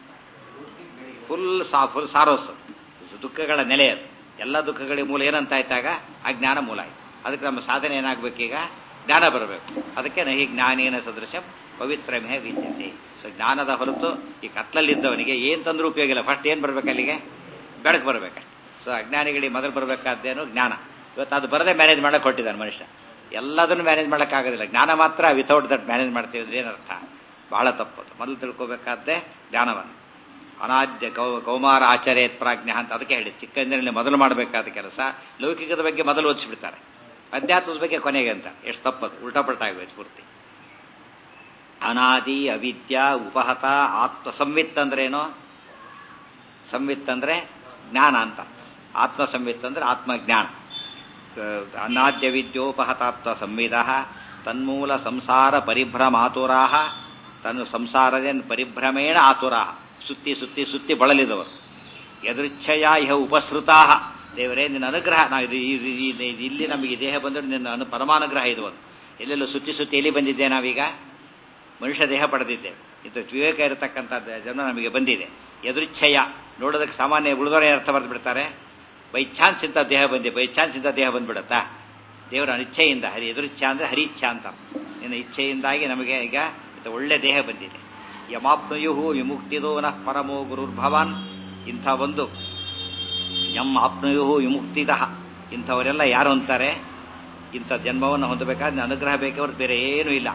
ಫುಲ್ ಸಾ ಫುಲ್ ಸಾರೋಸ್ ದುಃಖಗಳ ನೆಲೆ ಅದು ಎಲ್ಲ ದುಃಖಗಳಿಗೆ ಮೂಲ ಏನಂತ ಆಯ್ತಾಗ ಅಜ್ಞಾನ ಮೂಲ ಆಯ್ತು ಅದಕ್ಕೆ ನಮ್ಮ ಸಾಧನೆ ಏನಾಗಬೇಕೀಗ ಜ್ಞಾನ ಬರಬೇಕು ಅದಕ್ಕೆ ನಹಿ ಜ್ಞಾನೇನ ಸದೃಶ ಪವಿತ್ರಮೇ ವಿದ್ಯತೆ ಸೊ ಜ್ಞಾನದ ಹೊರತು ಈ ಕತ್ಲಲ್ಲಿದ್ದವನಿಗೆ ಏನ್ ತಂದ್ರೂ ಉಪಯೋಗ ಇಲ್ಲ ಫಸ್ಟ್ ಏನ್ ಬರ್ಬೇಕು ಅಲ್ಲಿಗೆ ಬೆಳಕು ಬರ್ಬೇಕು ಸೊ ಅಜ್ಞಾನಿಗಳಿಗೆ ಮೊದಲು ಬರಬೇಕಾದ್ದೇನು ಜ್ಞಾನ ಇವತ್ತು ಅದು ಬರದೇ ಮ್ಯಾನೇಜ್ ಮಾಡಕ್ಕೆ ಕೊಟ್ಟಿದ್ದಾನೆ ಮನುಷ್ಯ ಎಲ್ಲದನ್ನು ಮ್ಯಾನೇಜ್ ಮಾಡೋಕ್ಕಾಗೋದಿಲ್ಲ ಜ್ಞಾನ ಮಾತ್ರ ವಿತೌಟ್ ದಟ್ ಮ್ಯಾನೇಜ್ ಮಾಡ್ತೀವಿ ಅಂದ್ರೆ ಏನರ್ಥ ಬಹಳ ತಪ್ಪದು ಮೊದಲು ತಿಳ್ಕೋಬೇಕಾದ್ದೇ ಜ್ಞಾನವನ್ನು ಅನಾದ್ಯ ಕೌ ಕೌಮಾರ ಆಚಾರ್ಯ ಪ್ರಾಜ್ಞ ಅಂತ ಅದಕ್ಕೆ ಹೇಳಿ ಚಿಕ್ಕಂದಿನಲ್ಲಿ ಮೊದಲು ಮಾಡಬೇಕಾದ ಕೆಲಸ ಲೌಕಿಕದ ಬಗ್ಗೆ ಮೊದಲು ಓದಿಸ್ಬಿಡ್ತಾರೆ ಅಧ್ಯಾತ್ಮದ ಬಗ್ಗೆ ಕೊನೆಗೆ ಅಂತ ಎಷ್ಟು ತಪ್ಪದು ಉಲ್ಟಾಪಲ್ಟ ಆಗಬೇಕು ಪೂರ್ತಿ ಅನಾದಿ ಅವಿದ್ಯಾ ಉಪಹತ ಆತ್ಮ ಸಂವಿತ್ ಅಂದ್ರೇನು ಸಂವಿತ್ ಅಂದ್ರೆ ಜ್ಞಾನ ಅಂತ ಆತ್ಮ ಸಂವಿತ್ ಅಂದ್ರೆ ಆತ್ಮಜ್ಞಾನ ಅನಾದ್ಯ ವಿದ್ಯೋಪಹತಾತ್ವ ಸಂವಿಧ ತನ್ಮೂಲ ಸಂಸಾರ ಪರಿಭ್ರಮಾತುರಾ ತನ್ನ ಸಂಸಾರದ ಪರಿಭ್ರಮೇಣ ಆತುರಾ ಸುತ್ತಿ ಸುತ್ತಿ ಸುತ್ತಿ ಬಳಲಿದವರು ಯದೃಚ್ಛಯ ಇಹ ಉಪಸೃತಾ ದೇವರೇ ನಿನ್ನ ಅನುಗ್ರಹ ನಾವು ಇದು ಇದು- ಇದು- ಇದು- ಇಲ್ಲಿ ನಮಗೆ ಈ ದೇಹ ಬಂದರೆ ನಿನ್ನ ಅನು ಪರಮಾನುಗ್ರಹ ಇದು ಒಂದು ಎಲ್ಲೆಲ್ಲೋ ಸುತ್ತಿ ಸುತ್ತಿ ಎಲ್ಲಿ ಬಂದಿದ್ದೆ ನಾವೀಗ ಮನುಷ್ಯ ದೇಹ ಪಡೆದಿದ್ದೇವೆ ಇದು ವಿವೇಕ ಇರತಕ್ಕಂಥ ಜನ ನಮಗೆ ಬಂದಿದೆ ಎದುರಿಚ್ಛಯ ನೋಡೋದಕ್ಕೆ ಸಾಮಾನ್ಯ ಉಳಿದವರೇ ಅರ್ಥ ಬರೆದು ಬಿಡ್ತಾರೆ ಬೈ ಚಾನ್ಸ್ ಇಂಥ ದೇಹ ಬಂದಿ ಬೈ ಚಾನ್ಸ್ ಇಂಥ ದೇಹ ಬಂದ್ಬಿಡುತ್ತಾ ದೇವರ ಅನಿಚ್ಛೆಯಿಂದ ಹರಿ ಎದುರಿಚ್ಛ ಅಂದ್ರೆ ಹರಿ ಇಚ್ಛಾ ಅಂತ ನಿನ್ನ ಇಚ್ಛೆಯಿಂದಾಗಿ ನಮಗೆ ಈಗ ಇದು ಒಳ್ಳೆ ದೇಹ ಬಂದಿದೆ ಯಮಾಪ್ನುಯು ವಿಮುಕ್ತಿದೋ ನಃ ಪರಮೋ ಗುರುರ್ಭವಾನ್ ಇಂಥ ಒಂದು ಯಂ ಆಪ್ನುಯು ವಿಮುಕ್ತಿದ ಇಂಥವರೆಲ್ಲ ಯಾರು ಅಂತಾರೆ ಇಂಥ ಜನ್ಮವನ್ನು ಹೊಂದಬೇಕಾದ್ರೆ ಅನುಗ್ರಹ ಬೇಕವ್ರು ಬೇರೆ ಏನೂ ಇಲ್ಲ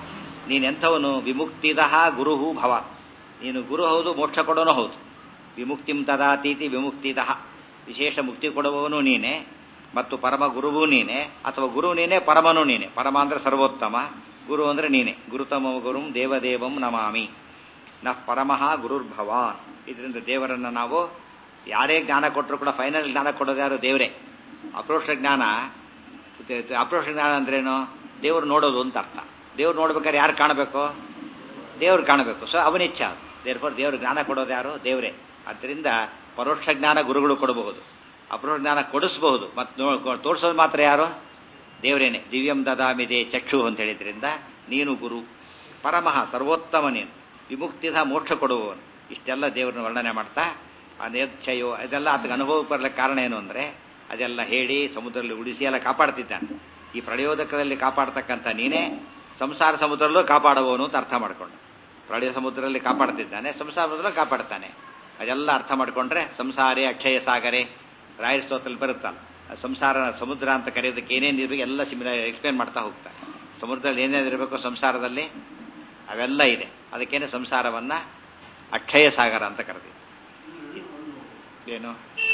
ನೀನೆಂಥವನು ವಿಮುಕ್ತಿದಃ ಗುರುಹು ಭವ ನೀನು ಗುರು ಹೌದು ಮೋಕ್ಷ ಕೊಡೋನು ಹೌದು ವಿಮುಕ್ತಿಂ ತದಾತೀತಿ ವಿಮುಕ್ತಿದಃ ವಿಶೇಷ ಮುಕ್ತಿ ಕೊಡುವವನು ನೀನೆ ಮತ್ತು ಪರಮ ಗುರುವು ನೀನೆ ಅಥವಾ ಗುರು ನೀನೆ ಪರಮನು ನೀನೆ ಪರಮ ಅಂದ್ರೆ ಸರ್ವೋತ್ತಮ ಗುರು ಅಂದ್ರೆ ನೀನೆ ಗುರುತಮ ಗುರುಂ ದೇವದೇವಂ ನಮಾಮಿ ನ ಪರಮಃ ಗುರುರ್ಭವಾನ್ ಇದರಿಂದ ದೇವರನ್ನ ನಾವು ಯಾರೇ ಜ್ಞಾನ ಕೊಟ್ಟರು ಕೂಡ ಫೈನಲ್ ಜ್ಞಾನ ಕೊಡೋದು ಯಾರು ದೇವರೇ ಅಪ್ರೋಕ್ಷ ಜ್ಞಾನ ಅಪ್ರೋಕ್ಷ ಜ್ಞಾನ ಅಂದ್ರೇನು ದೇವ್ರು ನೋಡೋದು ಅಂತ ಅರ್ಥ ದೇವ್ರು ನೋಡ್ಬೇಕಾದ್ರೆ ಯಾರು ಕಾಣಬೇಕು ದೇವ್ರು ಕಾಣಬೇಕು ಸೊ ಅವನಿಚ್ಛ ದೇವ್ರ ದೇವ್ರ ಜ್ಞಾನ ಕೊಡೋದು ಯಾರು ದೇವರೇ ಆದ್ದರಿಂದ ಪರೋಕ್ಷ ಜ್ಞಾನ ಗುರುಗಳು ಕೊಡಬಹುದು ಅಪರೋಕ್ಷ ಜ್ಞಾನ ಕೊಡಿಸಬಹುದು ಮತ್ತು ತೋರಿಸೋದು ಮಾತ್ರ ಯಾರು ದೇವರೇನೆ ದಿವ್ಯಂ ದದಾಮಿದೆ ಚಕ್ಷು ಅಂತ ಹೇಳಿದ್ರಿಂದ ನೀನು ಗುರು ಪರಮಃ ಸರ್ವೋತ್ತಮ ನೀನು ವಿಮುಕ್ತಿದ ಮೋಕ್ಷ ಕೊಡುವವನು ಇಷ್ಟೆಲ್ಲ ದೇವರನ್ನ ವರ್ಣನೆ ಮಾಡ್ತಾ ಆ ನೇಚ್ಛಯೋ ಇದೆಲ್ಲ ಅದಕ್ಕೆ ಅನುಭವ ಬರಲಿಕ್ಕೆ ಕಾರಣ ಏನು ಅಂದರೆ ಅದೆಲ್ಲ ಹೇಳಿ ಸಮುದ್ರದಲ್ಲಿ ಉಳಿಸಿ ಎಲ್ಲ ಕಾಪಾಡ್ತಿದ್ದಾನೆ ಈ ಪ್ರಳಯೋದಕದಲ್ಲಿ ಕಾಪಾಡ್ತಕ್ಕಂಥ ನೀನೇ ಸಂಸಾರ ಸಮುದ್ರಲ್ಲೂ ಕಾಪಾಡುವವನು ಅಂತ ಅರ್ಥ ಮಾಡ್ಕೊಂಡು ಪ್ರಳಯ ಸಮುದ್ರದಲ್ಲಿ ಕಾಪಾಡ್ತಿದ್ದಾನೆ ಸಂಸಾರ ಸಮುದ್ರದಲ್ಲಿ ಕಾಪಾಡ್ತಾನೆ ಅದೆಲ್ಲ ಅರ್ಥ ಮಾಡ್ಕೊಂಡ್ರೆ ಸಂಸಾರೇ ಅಕ್ಷಯ ಸಾಗರೆ ರಾಯರ ಸ್ತೋತ್ರದಲ್ಲಿ ಬರುತ್ತಲ್ಲ ಆ ಸಂಸಾರ ಸಮುದ್ರ ಅಂತ ಕರೆಯೋದಕ್ಕೆ ಏನೇನು ಇರಬೇಕು ಎಲ್ಲ ಸಿಮಿಲ ಎಕ್ಸ್ಪ್ಲೇನ್ ಮಾಡ್ತಾ ಹೋಗ್ತಾರೆ ಸಮುದ್ರದಲ್ಲಿ ಏನೇನು ಇರಬೇಕು ಸಂಸಾರದಲ್ಲಿ ಅವೆಲ್ಲ ಇದೆ ಅದಕ್ಕೇನೆ ಸಂಸಾರವನ್ನ ಅಕ್ಷಯ ಸಾಗರ ಅಂತ ಕರೆದಿದೆ ಏನು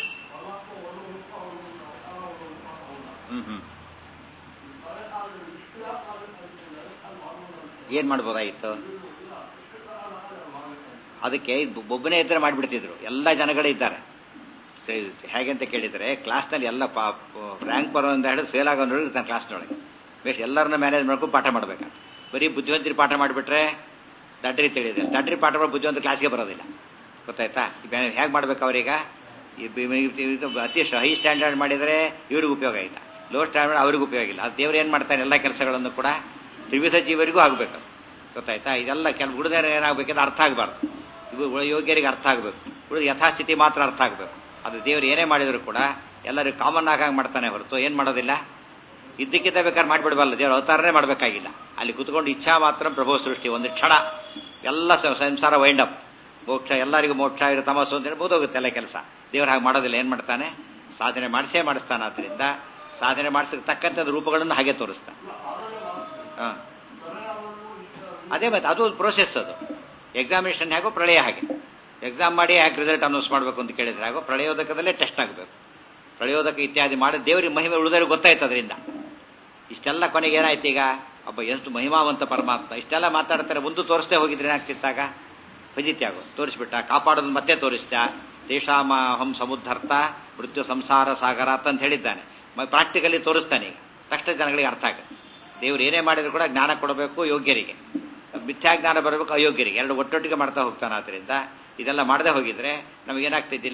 ಹ್ಮ್ ಹ್ಮ್ ಏನ್ ಮಾಡ್ಬೋದಾಗಿತ್ತು ಅದಕ್ಕೆ ಒಬ್ಬನೇ ಇದ್ರೆ ಮಾಡಿಬಿಡ್ತಿದ್ರು ಎಲ್ಲ ಜನಗಳೇ ಇದ್ದಾರೆ ಹೇಗೆ ಅಂತ ಕೇಳಿದರೆ ಕ್ಲಾಸ್ನಲ್ಲಿ ಎಲ್ಲ ರ್ಯಾಂಕ್ ಬರೋ ಅಂತ ಹೇಳಿದ್ರೆ ಫೇಲ್ ಆಗೋ ನೋಡಿ ಇರ್ತಾನೆ ಕ್ಲಾಸ್ನೊಳಗೆ ಬೇಸ್ ಎಲ್ಲರನ್ನ ಮ್ಯಾನೇಜ್ ಮಾಡ್ಕೊಂಡು ಪಾಠ ಮಾಡ್ಬೇಕಂತ ಬರೀ ಬುದ್ಧಿವಂತರಿ ಪಾಠ ಮಾಡಿಬಿಟ್ರೆ ದಡ್ರಿ ತಿಳಿದೆ ದಡ್ರಿ ಪಾಠ ಮಾಡಿ ಬುದ್ಧಿವಂತ ಕ್ಲಾಸ್ಗೆ ಬರೋದಿಲ್ಲ ಗೊತ್ತಾಯ್ತಾ ಹೇಗೆ ಮಾಡ್ಬೇಕು ಅವ್ರೀಗ ಅತಿ ಹೈ ಸ್ಟ್ಯಾಂಡರ್ಡ್ ಮಾಡಿದರೆ ಇವ್ರಿಗೆ ಉಪಯೋಗ ಇಲ್ಲ ಲೋ ಸ್ಟ್ಯಾಂಡರ್ಡ್ ಅವ್ರಿಗೆ ಉಪಯೋಗ ಇಲ್ಲ ಅದು ದೇವ್ರು ಏನು ಮಾಡ್ತಾನೆ ಎಲ್ಲ ಕೆಲಸಗಳನ್ನು ಕೂಡ ತ್ರಿವಿಧ ಜೀವರಿಗೂ ಆಗಬೇಕು ಗೊತ್ತಾಯ್ತಾ ಇದೆಲ್ಲ ಕೆಲವು ಹುಡುಗರ ಏನಾಗಬೇಕಂದ್ರೆ ಅರ್ಥ ಆಗಬಾರ್ದು ಇವು ಯೋಗ್ಯರಿಗೆ ಅರ್ಥ ಆಗಬೇಕು ಉಳಿದ ಯಥಾಸ್ಥಿತಿ ಮಾತ್ರ ಅರ್ಥ ಆಗಬೇಕು ಅದು ದೇವ್ರು ಏನೇ ಮಾಡಿದ್ರು ಕೂಡ ಎಲ್ಲರಿಗೂ ಕಾಮನ್ ಆಗಾಗ ಮಾಡ್ತಾನೆ ಹೊರತು ಏನು ಮಾಡೋದಿಲ್ಲ ಇದ್ದಕ್ಕಿದ್ದ ಬೇಕಾದ್ರೆ ಮಾಡಿಬಿಡ್ಬಲ್ಲ ದೇವ್ರ ಅವತಾರನೇ ಮಾಡಬೇಕಾಗಿಲ್ಲ ಅಲ್ಲಿ ಕುತ್ಕೊಂಡು ಇಚ್ಛಾ ಮಾತ್ರ ಪ್ರಭೋ ಸೃಷ್ಟಿ ಒಂದು ಕ್ಷಣ ಎಲ್ಲ ಸಂಸಾರ ವೈಂಡ್ ಅಪ್ ಮೋಕ್ಷ ಎಲ್ಲರಿಗೂ ಮೋಕ್ಷ ಇರೋ ತಮಸ್ಸು ಅಂತ ಮುಗಿದೋಗುತ್ತೆ ಎಲ್ಲ ಕೆಲಸ ದೇವ್ರು ಹಾಗೆ ಮಾಡೋದಿಲ್ಲ ಏನು ಮಾಡ್ತಾನೆ ಸಾಧನೆ ಮಾಡಿಸೇ ಮಾಡಿಸ್ತಾನೆ ಆದ್ದರಿಂದ ಸಾಧನೆ ಮಾಡಿಸಕ್ಕೆ ತಕ್ಕಂಥ ರೂಪಗಳನ್ನು ಹಾಗೆ ತೋರಿಸ್ತಾನೆ ಹಾಂ ಅದೇ ಮತ್ತೆ ಅದು ಪ್ರೋಸೆಸ್ ಅದು ಎಕ್ಸಾಮಿನೇಷನ್ ಹೇಗೋ ಪ್ರಳಯ ಹಾಗೆ ಎಕ್ಸಾಮ್ ಮಾಡಿ ಯಾಕೆ ರಿಸಲ್ಟ್ ಅನೌನ್ಸ್ ಮಾಡಬೇಕು ಅಂತ ಕೇಳಿದ್ರೆ ಹಾಗೋ ಪ್ರಳಯೋದಕದಲ್ಲೇ ಟೆಸ್ಟ್ ಆಗಬೇಕು ಪ್ರಳಯೋದಕ ಇತ್ಯಾದಿ ಮಾಡಿ ದೇವರಿಗೆ ಮಹಿಮೆ ಉಳಿದವ್ರಿಗೆ ಗೊತ್ತಾಯ್ತು ಅದರಿಂದ ಇಷ್ಟೆಲ್ಲ ಕೊನೆಗೆ ಏನಾಯ್ತು ಈಗ ಒಬ್ಬ ಎಷ್ಟು ಮಹಿಮಾವಂತ ಪರಮಾತ್ಮ ಇಷ್ಟೆಲ್ಲ ಮಾತಾಡ್ತಾರೆ ಒಂದು ತೋರಿಸ್ತೇ ಹೋಗಿದ್ರೆ ಏನಾಗ್ತಿತ್ತಾಗ ಫಜಿತಿ ಆಗೋ ತೋರಿಸ್ಬಿಟ್ಟ ಕಾಪಾಡೋದು ಮತ್ತೆ ತೋರಿಸ್ತ ದೇಶಾಮ ಹಂ ಸಮುದ್ಧರ್ಥ ಮೃತ್ಯು ಸಂಸಾರ ಸಾಗರಾತ್ ಅಂತ ಹೇಳಿದ್ದಾನೆ ಪ್ರಾಕ್ಟಿಕಲಿ ತೋರಿಸ್ತಾನೆ ಈಗ ತಕ್ಷಣ ಜನಗಳಿಗೆ ಅರ್ಥ ಆಗುತ್ತೆ ದೇವ್ರು ಏನೇ ಮಾಡಿದ್ರು ಕೂಡ ಜ್ಞಾನ ಕೊಡಬೇಕು ಯೋಗ್ಯರಿಗೆ ಮಿಥ್ಯಾ ಜ್ಞಾನ ಬರಬೇಕು ಅಯೋಗ್ಯರಿಗೆ ಎರಡು ಒಟ್ಟೊಟ್ಟಿಗೆ ಮಾಡ್ತಾ ಹೋಗ್ತಾನೆ ಆದ್ರಿಂದ ಇದೆಲ್ಲ ಮಾಡದೆ ಹೋಗಿದ್ರೆ ನಮಗೇನಾಗ್ತಿದ್ದಿಲ್ಲ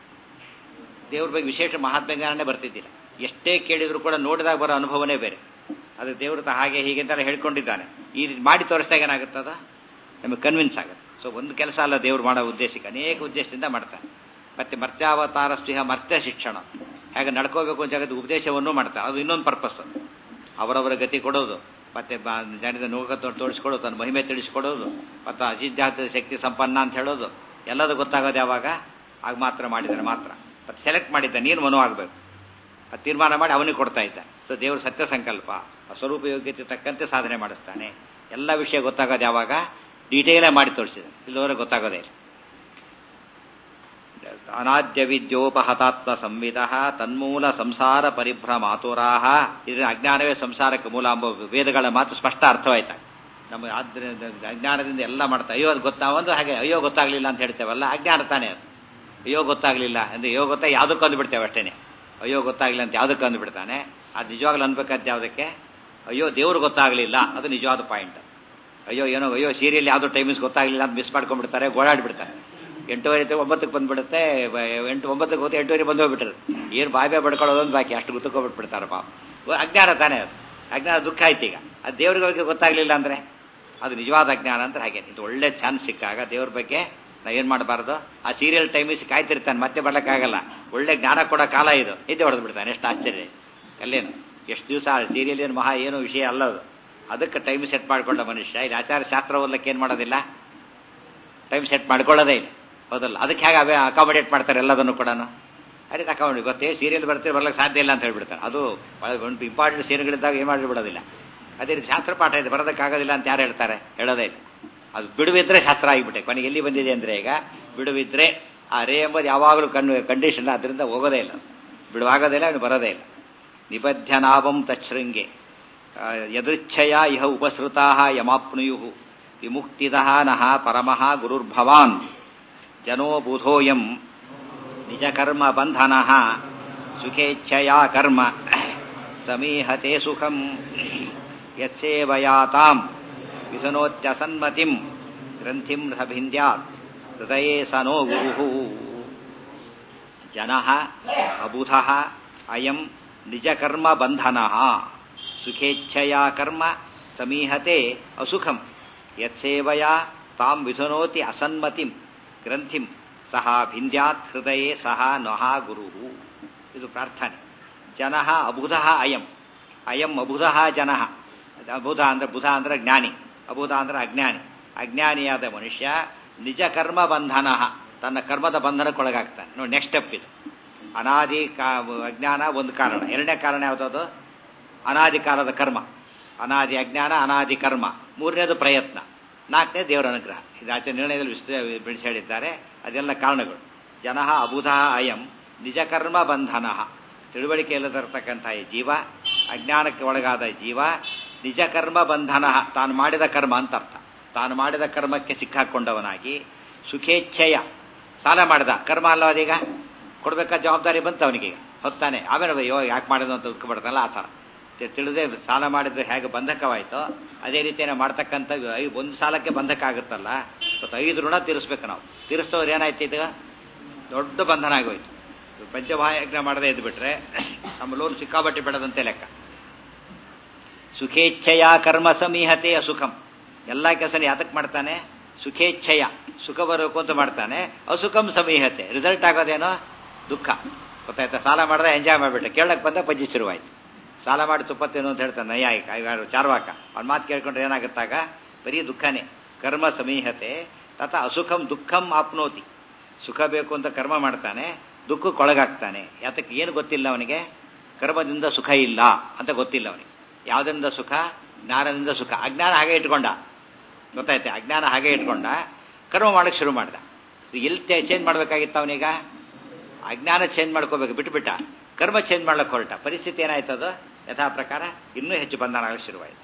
ದೇವ್ರ ಬಗ್ಗೆ ವಿಶೇಷ ಮಹಾತ್ಮ ಜ್ಞಾನನೇ ಬರ್ತಿದ್ದಿಲ್ಲ ಎಷ್ಟೇ ಕೇಳಿದ್ರು ಕೂಡ ನೋಡಿದಾಗ ಬರೋ ಅನುಭವನೇ ಬೇರೆ ಅದು ದೇವ್ರ ಹಾಗೆ ಹೀಗೆ ಅಂತೆಲ್ಲ ಹೇಳ್ಕೊಂಡಿದ್ದಾನೆ ಈ ರೀತಿ ಮಾಡಿ ತೋರಿಸಿದಾಗ ಏನಾಗುತ್ತದ ನಮಗೆ ಕನ್ವಿನ್ಸ್ ಆಗುತ್ತೆ ಸೊ ಒಂದು ಕೆಲಸ ಅಲ್ಲ ದೇವ್ರು ಮಾಡೋ ಉದ್ದೇಶಕ್ಕೆ ಅನೇಕ ಉದ್ದೇಶದಿಂದ ಮಾಡ್ತಾನೆ ಮತ್ತೆ ಮರ್ತ್ಯಾವತಾರ ಸ್ನೇಹ ಮರ್ತ್ಯ ಶಿಕ್ಷಣ ಹೇಗೆ ನಡ್ಕೋಬೇಕು ಅಂತ ಜಗತ್ತು ಉಪದೇಶವನ್ನು ಮಾಡ್ತಾರೆ ಅದು ಇನ್ನೊಂದು ಪರ್ಪಸ್ ಅವರವರ ಗತಿ ಕೊಡೋದು ಮತ್ತೆ ಜನದ ನೋಗ ತೋರಿಸ್ಕೊಡೋದು ತನ್ನ ಮಹಿಮೆ ತಿಳಿಸ್ಕೊಡೋದು ಮತ್ತು ಅಸಿದ್ಧಾರ್ಥ ಶಕ್ತಿ ಸಂಪನ್ನ ಅಂತ ಹೇಳೋದು ಎಲ್ಲದೂ ಗೊತ್ತಾಗೋದು ಯಾವಾಗ ಆಗ ಮಾತ್ರ ಮಾಡಿದರೆ ಮಾತ್ರ ಮತ್ತೆ ಸೆಲೆಕ್ಟ್ ಮಾಡಿದ್ದ ನೀನು ಮನು ಆಗಬೇಕು ಅದು ತೀರ್ಮಾನ ಮಾಡಿ ಅವನಿಗೆ ಕೊಡ್ತಾ ಇದ್ದ ಸೊ ದೇವ್ರ ಸತ್ಯ ಸಂಕಲ್ಪ ಸ್ವರೂಪ ಯೋಗ್ಯತೆ ತಕ್ಕಂತೆ ಸಾಧನೆ ಮಾಡಿಸ್ತಾನೆ ಎಲ್ಲ ವಿಷಯ ಗೊತ್ತಾಗೋದು ಯಾವಾಗ ಡೀಟೇಲೇ ಮಾಡಿ ತೋರಿಸಿದ ಇಲ್ಲವರೆ ಗೊತ್ತಾಗೋದೇ ಇಲ್ಲ ಅನಾದ್ಯ ವಿದ್ಯೋಪಹತಾತ್ಮ ಸಂವಿಧ ತನ್ಮೂಲ ಸಂಸಾರ ಪರಿಭ್ರಮಾತುರಾಹ ಇದರ ಅಜ್ಞಾನವೇ ಸಂಸಾರಕ್ಕೆ ಮೂಲ ಎಂಬ ವೇದಗಳ ಮಾತು ಸ್ಪಷ್ಟ ಅರ್ಥವಾಯ್ತ ನಮ್ಮ ಆದ್ರಿಂದ ಅಜ್ಞಾನದಿಂದ ಎಲ್ಲ ಮಾಡ್ತಾ ಅಯ್ಯೋ ಅದು ಗೊತ್ತಾ ಒಂದು ಹಾಗೆ ಅಯ್ಯೋ ಗೊತ್ತಾಗ್ಲಿಲ್ಲ ಅಂತ ಹೇಳ್ತೇವಲ್ಲ ಅಜ್ಞಾನ ತಾನೇ ಅದು ಅಯ್ಯೋ ಗೊತ್ತಾಗ್ಲಿಲ್ಲ ಅಂದ್ರೆ ಅಯ್ಯೋ ಗೊತ್ತಾ ಯಾವುದಕ್ಕೂ ಅಂದ್ಬಿಡ್ತೇವೆ ಅಷ್ಟೇನೆ ಅಯ್ಯೋ ಗೊತ್ತಾಗ್ಲಿಲ್ಲ ಅಂತ ಯಾವುದಕ್ಕೆ ಅಂದ್ಬಿಡ್ತಾನೆ ಅದು ನಿಜವಾಗ್ಲೂ ಅನ್ಬೇಕಂತ ಯಾವುದಕ್ಕೆ ಅಯ್ಯೋ ದೇವ್ರು ಗೊತ್ತಾಗ್ಲಿಲ್ಲ ಅದು ನಿಜವಾದ ಪಾಯಿಂಟ್ ಅಯ್ಯೋ ಏನೋ ಅಯ್ಯೋ ಸೀರಿಯಲ್ ಯಾವುದೋ ಟೈಮಿಂಗ್ಸ್ ಗೊತ್ತಾಗ್ಲಿಲ್ಲ ಅಂತ ಮಿಸ್ ಮಾಡ್ಕೊಂಡ್ಬಿಡ್ತಾರೆ ಓಡಾಡ್ಬಿಡ್ತಾರೆ ಎಂಟೂವರೆ ಒಂಬತ್ತಕ್ಕೆ ಬಂದ್ಬಿಡುತ್ತೆ ಎಂಟು ಒಂಬತ್ತಕ್ಕೆ ಹೋಗಿ ಎಂಟೂವರೆ ಬಂದು ಹೋಗ್ಬಿಟ್ರು ಏನು ಬಾಯಿ ಬಾಯ್ ಬಡ್ಕೊಳ್ಳೋದೊಂದು ಬಾಕಿ ಅಷ್ಟು ಗುತ್ತಕೊಂಡ್ಬಿಟ್ಬಿಡ್ತಾರೆ ಪಾಪ ಅಜ್ಞಾನ ತಾನೇ ಅದು ಅಜ್ಞಾನ ದುಃಖ ಆಯ್ತು ಈಗ ಅದು ದೇವ್ರಿಗೆ ಗೊತ್ತಾಗ್ಲಿಲ್ಲ ಅಂದ್ರೆ ಅದು ನಿಜವಾದ ಅಜ್ಞಾನ ಅಂದ್ರೆ ಹಾಗೆ ಇದು ಒಳ್ಳೆ ಚಾನ್ಸ್ ಸಿಕ್ಕಾಗ ದೇವ್ರ ಬಗ್ಗೆ ನಾ ಏನು ಮಾಡಬಾರ್ದು ಆ ಸೀರಿಯಲ್ ಟೈಮಿಸ್ ಕಾಯ್ತಿರ್ತಾನೆ ಮತ್ತೆ ಬರ್ಲಿಕ್ಕಾಗಲ್ಲ ಒಳ್ಳೆ ಜ್ಞಾನ ಕೊಡೋ ಕಾಲ ಇದು ನಿದ್ದೆ ಹೊಡೆದು ಬಿಡ್ತಾನೆ ಎಷ್ಟು ಆಶ್ಚರ್ಯ ಅಲ್ಲೇನು ಎಷ್ಟು ದಿವಸ ಸೀರಿಯಲ್ ಏನು ಮಹಾ ಏನು ವಿಷಯ ಅಲ್ಲ ಅದು ಅದಕ್ಕೆ ಟೈಮ್ ಸೆಟ್ ಮಾಡ್ಕೊಂಡ ಮನುಷ್ಯ ಇಲ್ಲಿ ಆಚಾರ ಶಾಸ್ತ್ರ ಓದಲಿಕ್ಕೆ ಏನು ಮಾಡೋದಿಲ್ಲ ಟೈಮ್ ಸೆಟ್ ಮಾಡ್ಕೊಳ್ಳೋದೇ ಇಲ್ಲ ಹೌದಲ್ಲ ಅದಕ್ಕೆ ಹೇಗೆ ಅವೇ ಅಕಾಮಡೇಟ್ ಮಾಡ್ತಾರೆ ಎಲ್ಲದನ್ನು ಕೂಡ ಅದೇ ಅಕಾಮಡೇಟ್ ಗೊತ್ತೇ ಸೀರಿಯಲ್ ಬರ್ತೀವಿ ಬರ್ಲಿಕ್ಕೆ ಸಾಧ್ಯ ಇಲ್ಲ ಅಂತ ಹೇಳ್ಬಿಡ್ತಾರೆ ಅದು ಒಂದು ಇಂಪಾರ್ಟೆಂಟ್ ಸೀರಿಯಲ್ಗಳಿದ್ದಾಗ ಏನು ಮಾಡಿಬಿಡೋದಿಲ್ಲ ಅದೇ ರೀತಿ ಶಾಸ್ತ್ರ ಪಾಠ ಇದೆ ಬರೋದಕ್ಕಾಗೋದಿಲ್ಲ ಅಂತ ಯಾರು ಹೇಳ್ತಾರೆ ಹೇಳೋದೇ ಇಲ್ಲ ಅದು ಬಿಡುವಿದ್ರೆ ಶಾಸ್ತ್ರ ಆಗಿಬಿಟ್ಟೆ ಕೊನೆಗೆ ಎಲ್ಲಿ ಬಂದಿದೆ ಅಂದರೆ ಈಗ ಬಿಡುವಿದ್ರೆ ಆ ರೇ ಎಂಬುದು ಯಾವಾಗಲೂ ಕಣ್ಣು ಕಂಡೀಷನ್ ಅದರಿಂದ ಹೋಗೋದೇ ಇಲ್ಲ ಬಿಡುವಾಗೋದೇ ಇಲ್ಲ ಅವನು ಬರೋದೇ ಇಲ್ಲ ನಿಬಧ್ಯನಾಭಂ ತಚ್ಛೃಂಗೆ ಯದೃಚ್ಛಯ ಇಹ ಉಪಸೃತಾ ಯಮಾಪ್ನುಯು ವಿಮುಕ್ತಿದ ನಃ ಪರಮಃ ಗುರುರ್ಭವಾನ್ ಜನೋ ಬುಧೋಯಂ ನಿಜಕರ್ಮ ಬಂಧನ ಸುಖೇಚ್ಛಯಾ ಕರ್ಮ ಸಮೀಹತೆ ಸುಖಂ ಯತ್ಸೇವಯಾತಾಂ ವಿಧನೋತ್ಯಸನ್ಮತಿಂ ಗ್ರಂಥಿಂ ಸಭಿಂದ್ಯಾತ್ ಹೃದಯೇ ಸ ನೋ ಗುರು ಜನ ಅಬುಧ ಅಯಂ ನಿಜಕರ್ಮ ಬಂಧನ ಸುಖೇಚ್ಛಯಾ ಕರ್ಮ ಸಮೀಹತೆ ಅಸುಖಂ ಯತ್ಸೇವಯಾ ತಾಂ ವಿಧುನೋತಿ ಅಸನ್ಮತಿಂ ಗ್ರಂಥಿಂ ಸಹ ಭಿಂದ್ಯಾತ್ ಹೃದಯೇ ಸಹ ನಹ ಗುರು ಇದು ಪ್ರಾರ್ಥನೆ ಜನ ಅಬುಧ ಅಯಂ ಅಯಂ ಅಬುಧ ಜನ ಅಬುಧ ಅಂದ್ರೆ ಬುಧ ಅಂದ್ರೆ ಜ್ಞಾನಿ ಅಬುಧ ಅಂದ್ರೆ ಅಜ್ಞಾನಿ ಅಜ್ಞಾನಿಯಾದ ಮನುಷ್ಯ ನಿಜ ಕರ್ಮ ಬಂಧನ ತನ್ನ ಕರ್ಮದ ಬಂಧನಕ್ಕೊಳಗಾಗ್ತಾನೆ ನೋಡಿ ನೆಕ್ಸ್ಟ್ ಸ್ಟೆಪ್ ಇದು ಅನಾದಿ ಕಾ ಅಜ್ಞಾನ ಒಂದು ಕಾರಣ ಎರಡನೇ ಕಾರಣ ಯಾವುದದು ಅನಾದಿ ಕಾಲದ ಕರ್ಮ ಅನಾದಿ ಅಜ್ಞಾನ ಅನಾದಿ ಕರ್ಮ ಮೂರನೇದು ಪ್ರಯತ್ನ ನಾಲ್ಕನೇ ದೇವರ ಅನುಗ್ರಹ ಇದು ಆಚೆ ನಿರ್ಣಯದಲ್ಲಿ ವಿಸ್ತ ಬಿಡಿಸಿ ಹೇಳಿದ್ದಾರೆ ಅದೆಲ್ಲ ಕಾರಣಗಳು ಜನ ಅಬುಧ ಅಯಂ ನಿಜ ಕರ್ಮ ಬಂಧನ ತಿಳುವಳಿಕೆ ಇಲ್ಲದಿರತಕ್ಕಂಥ ಈ ಜೀವ ಅಜ್ಞಾನಕ್ಕೆ ಒಳಗಾದ ಜೀವ ನಿಜ ಕರ್ಮ ಬಂಧನ ತಾನು ಮಾಡಿದ ಕರ್ಮ ಅಂತ ಅರ್ಥ ತಾನು ಮಾಡಿದ ಕರ್ಮಕ್ಕೆ ಸಿಕ್ಕಾಕೊಂಡವನಾಗಿ ಸುಖೇಚ್ಛೆಯ ಸಾಲ ಮಾಡಿದ ಕರ್ಮ ಅಲ್ಲ ಅದೀಗ ಕೊಡ್ಬೇಕಾದ ಜವಾಬ್ದಾರಿ ಬಂತು ಅವನಿಗೆ ಹೊತ್ತಾನೆ ಆಮೇಲೆ ಅಯ್ಯೋ ಯಾಕೆ ಮಾಡಿದ ಅಂತ ಉಳ್ಕೊಬಿಡ್ತಾನಲ್ಲ ಆ ಥರ ತಿಳಿದೇ ಸಾಲ ಮಾಡಿದ್ರೆ ಹೇಗೆ ಬಂಧಕವಾಯಿತೋ ಅದೇ ರೀತಿಯೇ ಮಾಡ್ತಕ್ಕಂಥ ಒಂದು ಸಾಲಕ್ಕೆ ಬಂಧಕ ಆಗುತ್ತಲ್ಲ ಇವತ್ತು ಐದು ಋಣ ತೀರಿಸ್ಬೇಕು ನಾವು ತೀರಿಸ್ತವ್ರು ಏನಾಯ್ತು ಈಗ ದೊಡ್ಡ ಬಂಧನ ಆಗೋಯ್ತು ಪಂಚಮಹಾಯಜ್ಞ ಮಾಡದೆ ಇದ್ದು ಬಿಟ್ರೆ ನಮ್ಮ ಲೋನ್ ಸಿಕ್ಕಾಬಟ್ಟಿ ಬೆಳೆದಂತೆ ಲೆಕ್ಕ ಸುಖೇಚ್ಛೆಯ ಕರ್ಮ ಸಮೀಹತೆ ಅಸುಖಂ ಎಲ್ಲ ಕೆಲಸನ ಯಾತಕ್ಕೆ ಮಾಡ್ತಾನೆ ಸುಖೇಚ್ಛೆಯ ಸುಖ ಬರಬೇಕು ಅಂತ ಮಾಡ್ತಾನೆ ಅಸುಖಂ ಸಮೀಹತೆ ರಿಸಲ್ಟ್ ಆಗೋದೇನೋ ದುಃಖ ಗೊತ್ತಾಯ್ತಾ ಸಾಲ ಮಾಡಿದ್ರೆ ಎಂಜಾಯ್ ಮಾಡಿಬಿಟ್ಟೆ ಕೇಳಕ್ಕೆ ಬಂದ ಪಂಚಿ ಶುರುವಾಯ್ತು ಸಾಲ ಮಾಡಿ ತುಪ್ಪತ್ತೇನು ಅಂತ ಹೇಳ್ತಾನೆ ನೈಯಾಯಿಕ ಇವರು ಚಾರ್ವಾಕ ಅವ್ನ ಮಾತು ಕೇಳ್ಕೊಂಡ್ರೆ ಏನಾಗುತ್ತಾಗ ಬರೀ ದುಃಖನೇ ಕರ್ಮ ಸಮೀಹತೆ ತಥ ಅಸುಖಂ ದುಃಖಂ ಆಪ್ನೋತಿ ಸುಖ ಬೇಕು ಅಂತ ಕರ್ಮ ಮಾಡ್ತಾನೆ ದುಃಖಕ್ಕೊಳಗಾಗ್ತಾನೆ ಯಾತಕ್ಕೆ ಏನು ಗೊತ್ತಿಲ್ಲ ಅವನಿಗೆ ಕರ್ಮದಿಂದ ಸುಖ ಇಲ್ಲ ಅಂತ ಗೊತ್ತಿಲ್ಲ ಅವನಿಗೆ ಯಾವುದರಿಂದ ಸುಖ ಜ್ಞಾನದಿಂದ ಸುಖ ಅಜ್ಞಾನ ಹಾಗೆ ಇಟ್ಕೊಂಡ ಗೊತ್ತಾಯ್ತೆ ಅಜ್ಞಾನ ಹಾಗೆ ಇಟ್ಕೊಂಡ ಕರ್ಮ ಮಾಡಕ್ಕೆ ಶುರು ಮಾಡ್ದ ಎಲ್ಲಿ ಚೇಂಜ್ ಮಾಡ್ಬೇಕಾಗಿತ್ತು ಅವನೀಗ ಅಜ್ಞಾನ ಚೇಂಜ್ ಮಾಡ್ಕೋಬೇಕು ಬಿಟ್ಬಿಟ್ಟ ಕರ್ಮ ಚೇಂಜ್ ಮಾಡ್ಲಿಕ್ಕೆ ಹೊರಟ ಪರಿಸ್ಥಿತಿ ಏನಾಯ್ತು ಅದು ಯಥಾ ಪ್ರಕಾರ ಇನ್ನೂ ಹೆಚ್ಚು ಬಂಧನ ಆಗಕ್ಕೆ ಶುರುವಾಯಿತು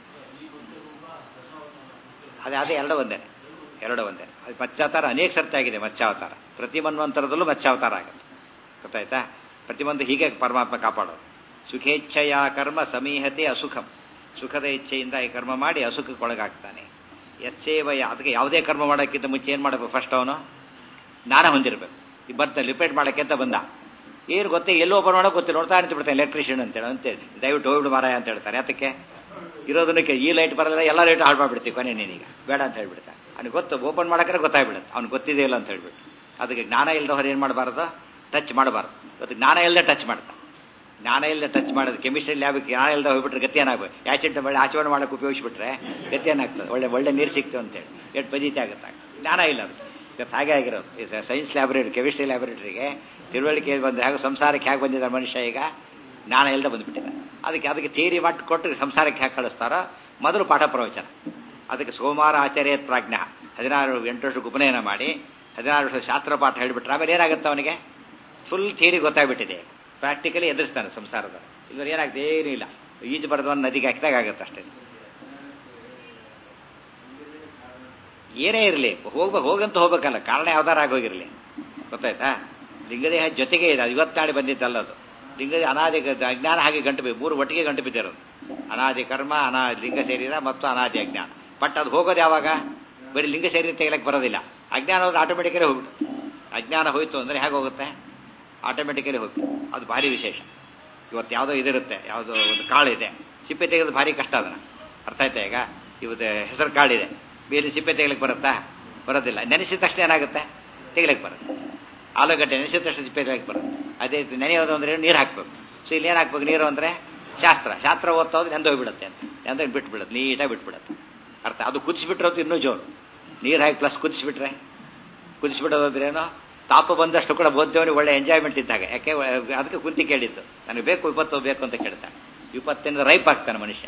ಅದೇ ಅದೇ ಎರಡು ಒಂದೇ ಎರಡು ಒಂದೇ ಅದು ಮತ್ಸ್ಯಾವತಾರ ಅನೇಕ ಸರ್ತಿ ಆಗಿದೆ ಮತ್ಸ್ಯಾವತಾರ ಪ್ರತಿ ಮನ್ವಂತರದಲ್ಲೂ ಮತ್ಸ್ಯಾವತಾರ ಆಗುತ್ತೆ ಗೊತ್ತಾಯ್ತಾ ಪ್ರತಿಯೊಂದು ಹೀಗೆ ಪರಮಾತ್ಮ ಕಾಪಾಡೋದು ಸುಖೇಚ್ಛೆಯ ಕರ್ಮ ಸಮೀಹತೆ ಅಸುಖಂ ಸುಖದ ಇಚ್ಛೆಯಿಂದ ಈ ಕರ್ಮ ಮಾಡಿ ಅಸುಖಕ್ಕೊಳಗಾಗ್ತಾನೆ ಯತ್ಸೇವಯ ಅದಕ್ಕೆ ಯಾವುದೇ ಕರ್ಮ ಮಾಡೋಕ್ಕಿಂತ ಮುಂಚೆ ಏನು ಮಾಡಬೇಕು ಫಸ್ಟ್ ಅವನು ಜ್ಞಾನ ಹೊಂದಿರಬೇಕು ಈ ಬರ್ತಾನೆ ರಿಪೇಟ್ ಮಾಡೋಕ್ಕೆ ಅಂತ ಬಂದ ಏನು ಗೊತ್ತೇ ಎಲ್ಲೋ ಒಬ್ಬರು ಮಾಡೋಕೆ ಗೊತ್ತಿಲ್ಲ ನೋಡ್ತಾ ಅಂತ ಬಿಡ್ತಾನೆ ಎಲೆಕ್ಟ್ರಿಷಿಯನ್ ಅಂತೇಳಿ ಅಂತೇಳಿ ದಯವಿಟ್ಟು ಹೋಗ್ಬಿಡು ಮಾರಾಯ ಅಂತ ಹೇಳ್ತಾರೆ ಅದಕ್ಕೆ ಇರೋದನ್ನಕ್ಕೆ ಈ ಲೈಟ್ ಬರಲ್ಲ ಎಲ್ಲ ಲೈಟ್ ಹಾಳು ಮಾಡ್ಬಿಡ್ತೀವಿ ಕೊನೆ ನೀನೀಗ ಬೇಡ ಅಂತ ಹೇಳ್ಬಿಡ್ತಾನೆ ಅವ್ನಿಗೆ ಗೊತ್ತು ಓಪನ್ ಮಾಡೋಕ್ರೆ ಗೊತ್ತಾಗ್ಬಿಡುತ್ತೆ ಅವ್ನು ಗೊತ್ತಿದೆ ಇಲ್ಲ ಅಂತ ಹೇಳ್ಬಿಟ್ಟು ಅದಕ್ಕೆ ಜ್ಞಾನ ಇಲ್ಲದವ್ರು ಏನು ಮಾಡಬಾರ್ದು ಟಚ್ ಮಾಡಬಾರ್ದು ಇವತ್ತು ಜ್ಞಾನ ಇಲ್ಲದೆ ಟಚ್ ಮಾಡ್ತಾ ಜ್ಞಾನ ಇಲ್ಲದೆ ಟಚ್ ಮಾಡೋದು ಕೆಮಿಸ್ಟ್ರಿ ಲ್ಯಾಬಿಗೆ ಜ್ಞಾನ ಇಲ್ಲದೆ ಹೋಗ್ಬಿಟ್ರೆ ಗತಿ ಏನಾಗಬೇಕು ಆ್ಯಸಿಡ್ ಒಳ್ಳೆ ಆಚರಣೆ ಮಾಡೋಕೆ ಉಪಯೋಗಿಸ್ಬಿಟ್ರೆ ಗತಿ ಏನಾಗ್ತದೆ ಒಳ್ಳೆ ಒಳ್ಳೆ ನೀರು ಸಿಕ್ತು ಅಂತೇಳಿ ಎಷ್ಟು ಪದೀತಿ ಆಗುತ್ತೆ ಜ್ಞಾನ ಇಲ್ಲ ಅದು ಇವತ್ತು ಹಾಗೆ ಆಗಿರೋದು ಈ ಸೈನ್ಸ್ ಲ್ಯಾಬೊರೇಟರಿ ಕೆಮಿಸ್ಟ್ರಿ ಲ್ಯಾಬೊರೇಟರಿಗೆ ತಿಳುವಳಿಕೆ ಬಂದರೆ ಹೇಗೆ ಸಂಸಾರಕ್ಕೆ ಹೇಗೆ ಬಂದಿದ್ದಾರೆ ಮನುಷ್ಯ ಈಗ ಜ್ಞಾನ ಇಲ್ಲದೆ ಬಂದುಬಿಟ್ಟಿದ್ದಾರೆ ಅದಕ್ಕೆ ಅದಕ್ಕೆ ಥಿಯರಿ ಮಾಡಿ ಕೊಟ್ಟು ಸಂಸಾರಕ್ಕೆ ಹೇಗೆ ಕಳಿಸ್ತಾರೋ ಮೊದಲು ಪಾಠ ಪ್ರವಚನ ಅದಕ್ಕೆ ಸೋಮವಾರ ಆಚಾರ್ಯ ಪ್ರಾಜ್ಞ ಹದಿನಾರು ಎಂಟು ವರ್ಷಕ್ಕೆ ಉಪನಯನ ಮಾಡಿ ಹದಿನಾರು ವರ್ಷ ಶಾಸ್ತ್ರ ಪಾಠ ಹೇಳಿಬಿಟ್ರೆ ಆಮೇಲೆ ಏನಾಗುತ್ತೆ ಅವನಿಗೆ ಫುಲ್ ಥಿಯರಿ ಗೊತ್ತಾಗ್ಬಿಟ್ಟಿದೆ ಪ್ರಾಕ್ಟಿಕಲಿ ಎದುರಿಸ್ತಾನೆ ಸಂಸಾರದ ಇವರು ಏನಾಗ್ತದೆ ಏನೂ ಇಲ್ಲ ಈಜು ಬರೆದವನ್ನ ನದಿಗೆ ಹಾಕಿದಾಗ ಆಗುತ್ತೆ ಅಷ್ಟೇ ಏನೇ ಇರಲಿ ಹೋಗ್ಬೇಕು ಹೋಗಂತ ಹೋಗ್ಬೇಕಲ್ಲ ಕಾರಣ ಯಾವ್ದಾರ ಆಗೋಗಿರಲಿ ಗೊತ್ತಾಯ್ತಾ ಲಿಂಗದೇಹ ಜೊತೆಗೆ ಇದೆ ಅದು ಇವತ್ತಾಡಿ ಬಂದಿದ್ದಲ್ಲ ಅದು ಲಿಂಗದ ಅನಾದಿ ಅಜ್ಞಾನ ಹಾಗೆ ಗಂಟು ಬಿ ಮೂರು ಒಟ್ಟಿಗೆ ಗಂಟು ಬಿದ್ದಿರೋದು ಅನಾದಿ ಕರ್ಮ ಅನಾ ಲಿಂಗ ಶರೀರ ಮತ್ತು ಅನಾದಿ ಅಜ್ಞಾನ ಬಟ್ ಅದು ಹೋಗೋದು ಯಾವಾಗ ಬರೀ ಲಿಂಗ ಶರೀರ ತೆಗಿಲಕ್ಕೆ ಬರೋದಿಲ್ಲ ಅಜ್ಞಾನ ಹೋದ್ರೆ ಆಟೋಮೆಟಿಕಲಿ ಹೋಗ್ಬಿಟ್ಟು ಅಜ್ಞಾನ ಹೋಯ್ತು ಅಂದರೆ ಹೇಗೆ ಹೋಗುತ್ತೆ ಆಟೋಮೆಟಿಕಲಿ ಹೋಗ್ತದೆ ಅದು ಭಾರಿ ವಿಶೇಷ ಇವತ್ತು ಯಾವುದೋ ಇದಿರುತ್ತೆ ಯಾವುದೋ ಒಂದು ಕಾಳು ಇದೆ ಸಿಪ್ಪೆ ತೆಗೆದು ಭಾರಿ ಕಷ್ಟ ಅದನ್ನು ಅರ್ಥ ಆಯ್ತಾ ಈಗ ಇವತ್ತು ಹೆಸರು ಕಾಳಿದೆ ಬೇರೆ ಸಿಪ್ಪೆ ತೆಗಿಲಿಕ್ಕೆ ಬರುತ್ತಾ ಬರೋದಿಲ್ಲ ನೆನೆಸಿದ ತಕ್ಷಣ ಏನಾಗುತ್ತೆ ತೆಗಿಲಿಕ್ಕೆ ಬರುತ್ತೆ ಆಲೂಗಡ್ಡೆ ನೆನೆಸಿದ ತಕ್ಷಣ ಸಿಪ್ಪೆ ತೆಗಿಲಿಕ್ಕೆ ಬರುತ್ತೆ ಅದೇ ರೀತಿ ನೆನೆಯೋದು ಅಂದರೆ ನೀರು ಹಾಕ್ಬೇಕು ಸೊ ಇಲ್ಲಿ ಏನು ಹಾಕ್ಬೇಕು ನೀರು ಅಂದರೆ ಶಾಸ್ತ್ರ ಶಾಸ್ತ್ರ ಓದ್ತಾ ಹೋದ್ರೆ ನೆಂದು ಹೋಗ್ಬಿಡುತ್ತೆ ಅಂತ ನೆಂದಾಗ ಬಿಟ್ಬಿಡುತ್ತೆ ನೀಟಾಗಿ ಬಿಟ್ಬಿಡುತ್ತೆ ಅರ್ಥ ಅದು ಕುದಿಸ್ಬಿಟ್ರೆ ಅದು ಇನ್ನೂ ಜೋರು ನೀರು ಹಾಕಿ ಪ್ಲಸ್ ಕುದಿಸ್ಬಿಟ್ರೆ ಕುದಿಸ್ಬಿಡೋದ್ರೇನೋ ತಾಪ ಬಂದಷ್ಟು ಕೂಡ ಓದ್ದವನಿಗೆ ಒಳ್ಳೆ ಎಂಜಾಯ್ಮೆಂಟ್ ಇದ್ದಾಗ ಯಾಕೆ ಅದಕ್ಕೆ ಕುಂತಿ ಕೇಳಿದ್ದು ನನಗೆ ಬೇಕು ವಿಪತ್ತು ಬೇಕು ಅಂತ ಕೇಳ್ತಾನೆ ವಿಪತ್ತಿನ ರೈಪ್ ಆಗ್ತಾನೆ ಮನುಷ್ಯ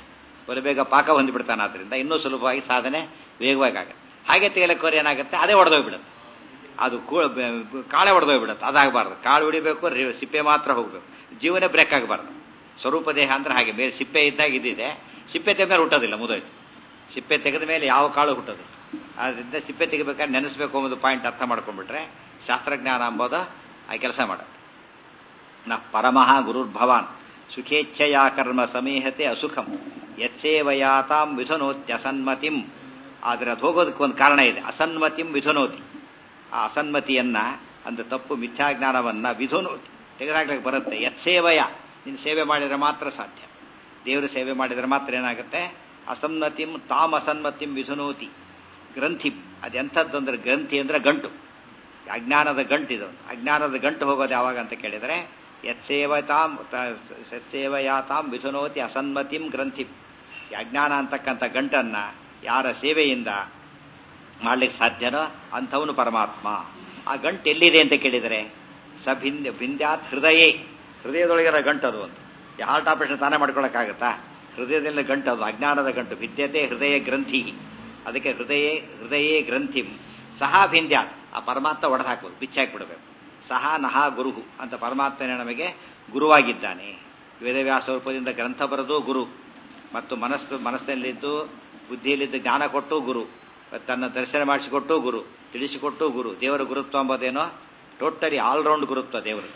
ಒಲೆ ಬೇಗ ಪಾಕ ಹೊಂದಿಬಿಡ್ತಾನೆ ಆದ್ದರಿಂದ ಇನ್ನೂ ಸುಲಭವಾಗಿ ಸಾಧನೆ ವೇಗವಾಗಿ ಆಗುತ್ತೆ ಹಾಗೆ ತೇಲಕ್ಕೋರಿ ಏನಾಗುತ್ತೆ ಅದೇ ಒಡೆದೋಗ್ಬಿಡುತ್ತೆ ಅದು ಕೂ- ಬ- ಕಾಳೆ ಒಡೆದೋಗ್ಬಿಡುತ್ತೆ ಅದಾಗಬಾರ್ದು ಕಾಳು ಹೊಡಿಬೇಕು ರಿ- ಸಿಪ್ಪೆ ಮಾತ್ರ ಹೋಗ್ಬೇಕು ಜೀವನೇ ಬ್ರೇಕ್ ಆಗಬಾರ್ದು ಸ್ವರೂಪ ದೇಹ ಅಂದ್ರೆ ಹಾಗೆ ಬೇರೆ ಸಿಪ್ಪೆ ಇದ್ದಾಗ ಇದಿದೆ ಸಿಪ್ಪೆ ತೆಗೆದ ಮೇಲೆ ಹುಟ್ಟೋದಿಲ್ಲ ಮುದೋಯ್ತು ಸಿಪ್ಪೆ ತೆಗೆದ ಮೇಲೆ ಯಾವ ಕಾಳು ಹುಟ್ಟೋದಿಲ್ಲ ಆದ್ರಿಂದ ಸಿಪ್ಪೆ ತೆಗಿಬೇಕಾದ್ರೆ ನೆನೆಸ್ಬೇಕು ಅನ್ನೋದು ಪಾಯಿಂಟ್ ಅರ್ಥ ಮಾಡ್ಕೊಂಡ್ಬಿಟ್ರೆ ಶಾಸ್ತ್ರಜ್ಞಾನ ಅಂಬೋದ ಆ ಕೆಲಸ ಮಾಡೋದು ನ ಪರಮಃ ಗುರುರ್ಭವಾನ್ ಸುಖೇಚ್ಛೆಯ ಕರ್ಮ ಸಮೀಹತೆ ಅಸುಖಂ ಯತ್ಸೇವಯಾತಾಂ ವಿಧುನೋತ್ಯಸನ್ಮತಿಂ ಆದರೆ ಅದು ಹೋಗೋದಕ್ಕೆ ಒಂದು ಕಾರಣ ಇದೆ ಅಸನ್ಮತಿಂ ವಿಧುನೋತಿ ಆ ಅಸನ್ಮತಿಯನ್ನ ಅಂದ್ರೆ ತಪ್ಪು ಮಿಥ್ಯಾಜ್ಞಾನವನ್ನ ವಿಧುನೋತಿ ತೆಗೆದಾಗ್ಲಿಕ್ಕೆ ಬರುತ್ತೆ ಯತ್ಸೇವಯ ನೀನು ಸೇವೆ ಮಾಡಿದರೆ ಮಾತ್ರ ಸಾಧ್ಯ ದೇವರ ಸೇವೆ ಮಾಡಿದರೆ ಮಾತ್ರ ಏನಾಗುತ್ತೆ ಅಸನ್ಮತಿಂ ತಾಮ್ ಅಸನ್ಮತಿಂ ವಿಧುನೋತಿ ಗ್ರಂಥಿ ಅದೆಂಥದ್ದು ಅಂದ್ರೆ ಗ್ರಂಥಿ ಅಂದ್ರೆ ಗಂಟು ಅಜ್ಞಾನದ ಗಂಟು ಇದು ಅಜ್ಞಾನದ ಗಂಟು ಹೋಗೋದು ಯಾವಾಗ ಅಂತ ಕೇಳಿದರೆ ಯತ್ಸೇವತಾಂ ಯತ್ಸೇವಯಾತಾಂ ವಿಧುನೋತಿ ಅಸನ್ಮತಿಂ ಗ್ರಂಥಿ ಈ ಅಜ್ಞಾನ ಅಂತಕ್ಕಂಥ ಗಂಟನ್ನ ಯಾರ ಸೇವೆಯಿಂದ ಮಾಡ್ಲಿಕ್ಕೆ ಸಾಧ್ಯನೋ ಅಂಥವನು ಪರಮಾತ್ಮ ಆ ಗಂಟು ಎಲ್ಲಿದೆ ಅಂತ ಕೇಳಿದರೆ ಸ ಭಿಂದ ಭಿಂದ್ಯಾತ್ ಹೃದಯೇ ಹೃದಯದೊಳಗಿರೋ ಗಂಟು ಅದು ಒಂದು ಈ ಹಾರ್ಟ್ ಆಪರೇಷನ್ ತಾನೇ ಮಾಡ್ಕೊಳಕ್ಕಾಗತ್ತಾ ಹೃದಯದಲ್ಲಿ ಗಂಟು ಅದು ಅಜ್ಞಾನದ ಗಂಟು ವಿದ್ಯತೆ ಹೃದಯ ಗ್ರಂಥಿ ಅದಕ್ಕೆ ಹೃದಯ ಹೃದಯೇ ಗ್ರಂಥಿ ಸಹ ಭಿಂದ್ಯಾತ್ ಆ ಪರಮಾತ್ಮ ಒಡೆದು ಹಾಕ್ಬೋದು ಬಿಚ್ಚಾಕ್ಬಿಡ್ಬೇಕು ಸಹ ನಹ ಗುರುಹು ಅಂತ ಪರಮಾತ್ಮನೇ ನಮಗೆ ಗುರುವಾಗಿದ್ದಾನೆ ವೇದವ್ಯಾಸ ರೂಪದಿಂದ ಗ್ರಂಥ ಬರೆದು ಗುರು ಮತ್ತು ಮನಸ್ಸು ಮನಸ್ಸಿನಲ್ಲಿದ್ದು ಬುದ್ಧಿಯಲ್ಲಿದ್ದು ಜ್ಞಾನ ಕೊಟ್ಟು ಗುರು ತನ್ನ ದರ್ಶನ ಮಾಡಿಸಿಕೊಟ್ಟು ಗುರು ತಿಳಿಸಿಕೊಟ್ಟು ಗುರು ದೇವರ ಗುರುತ್ವ ಎಂಬುದೇನೋ ಟೋಟಲಿ ಆಲ್ರೌಂಡ್ ಗುರುತ್ವ ದೇವರು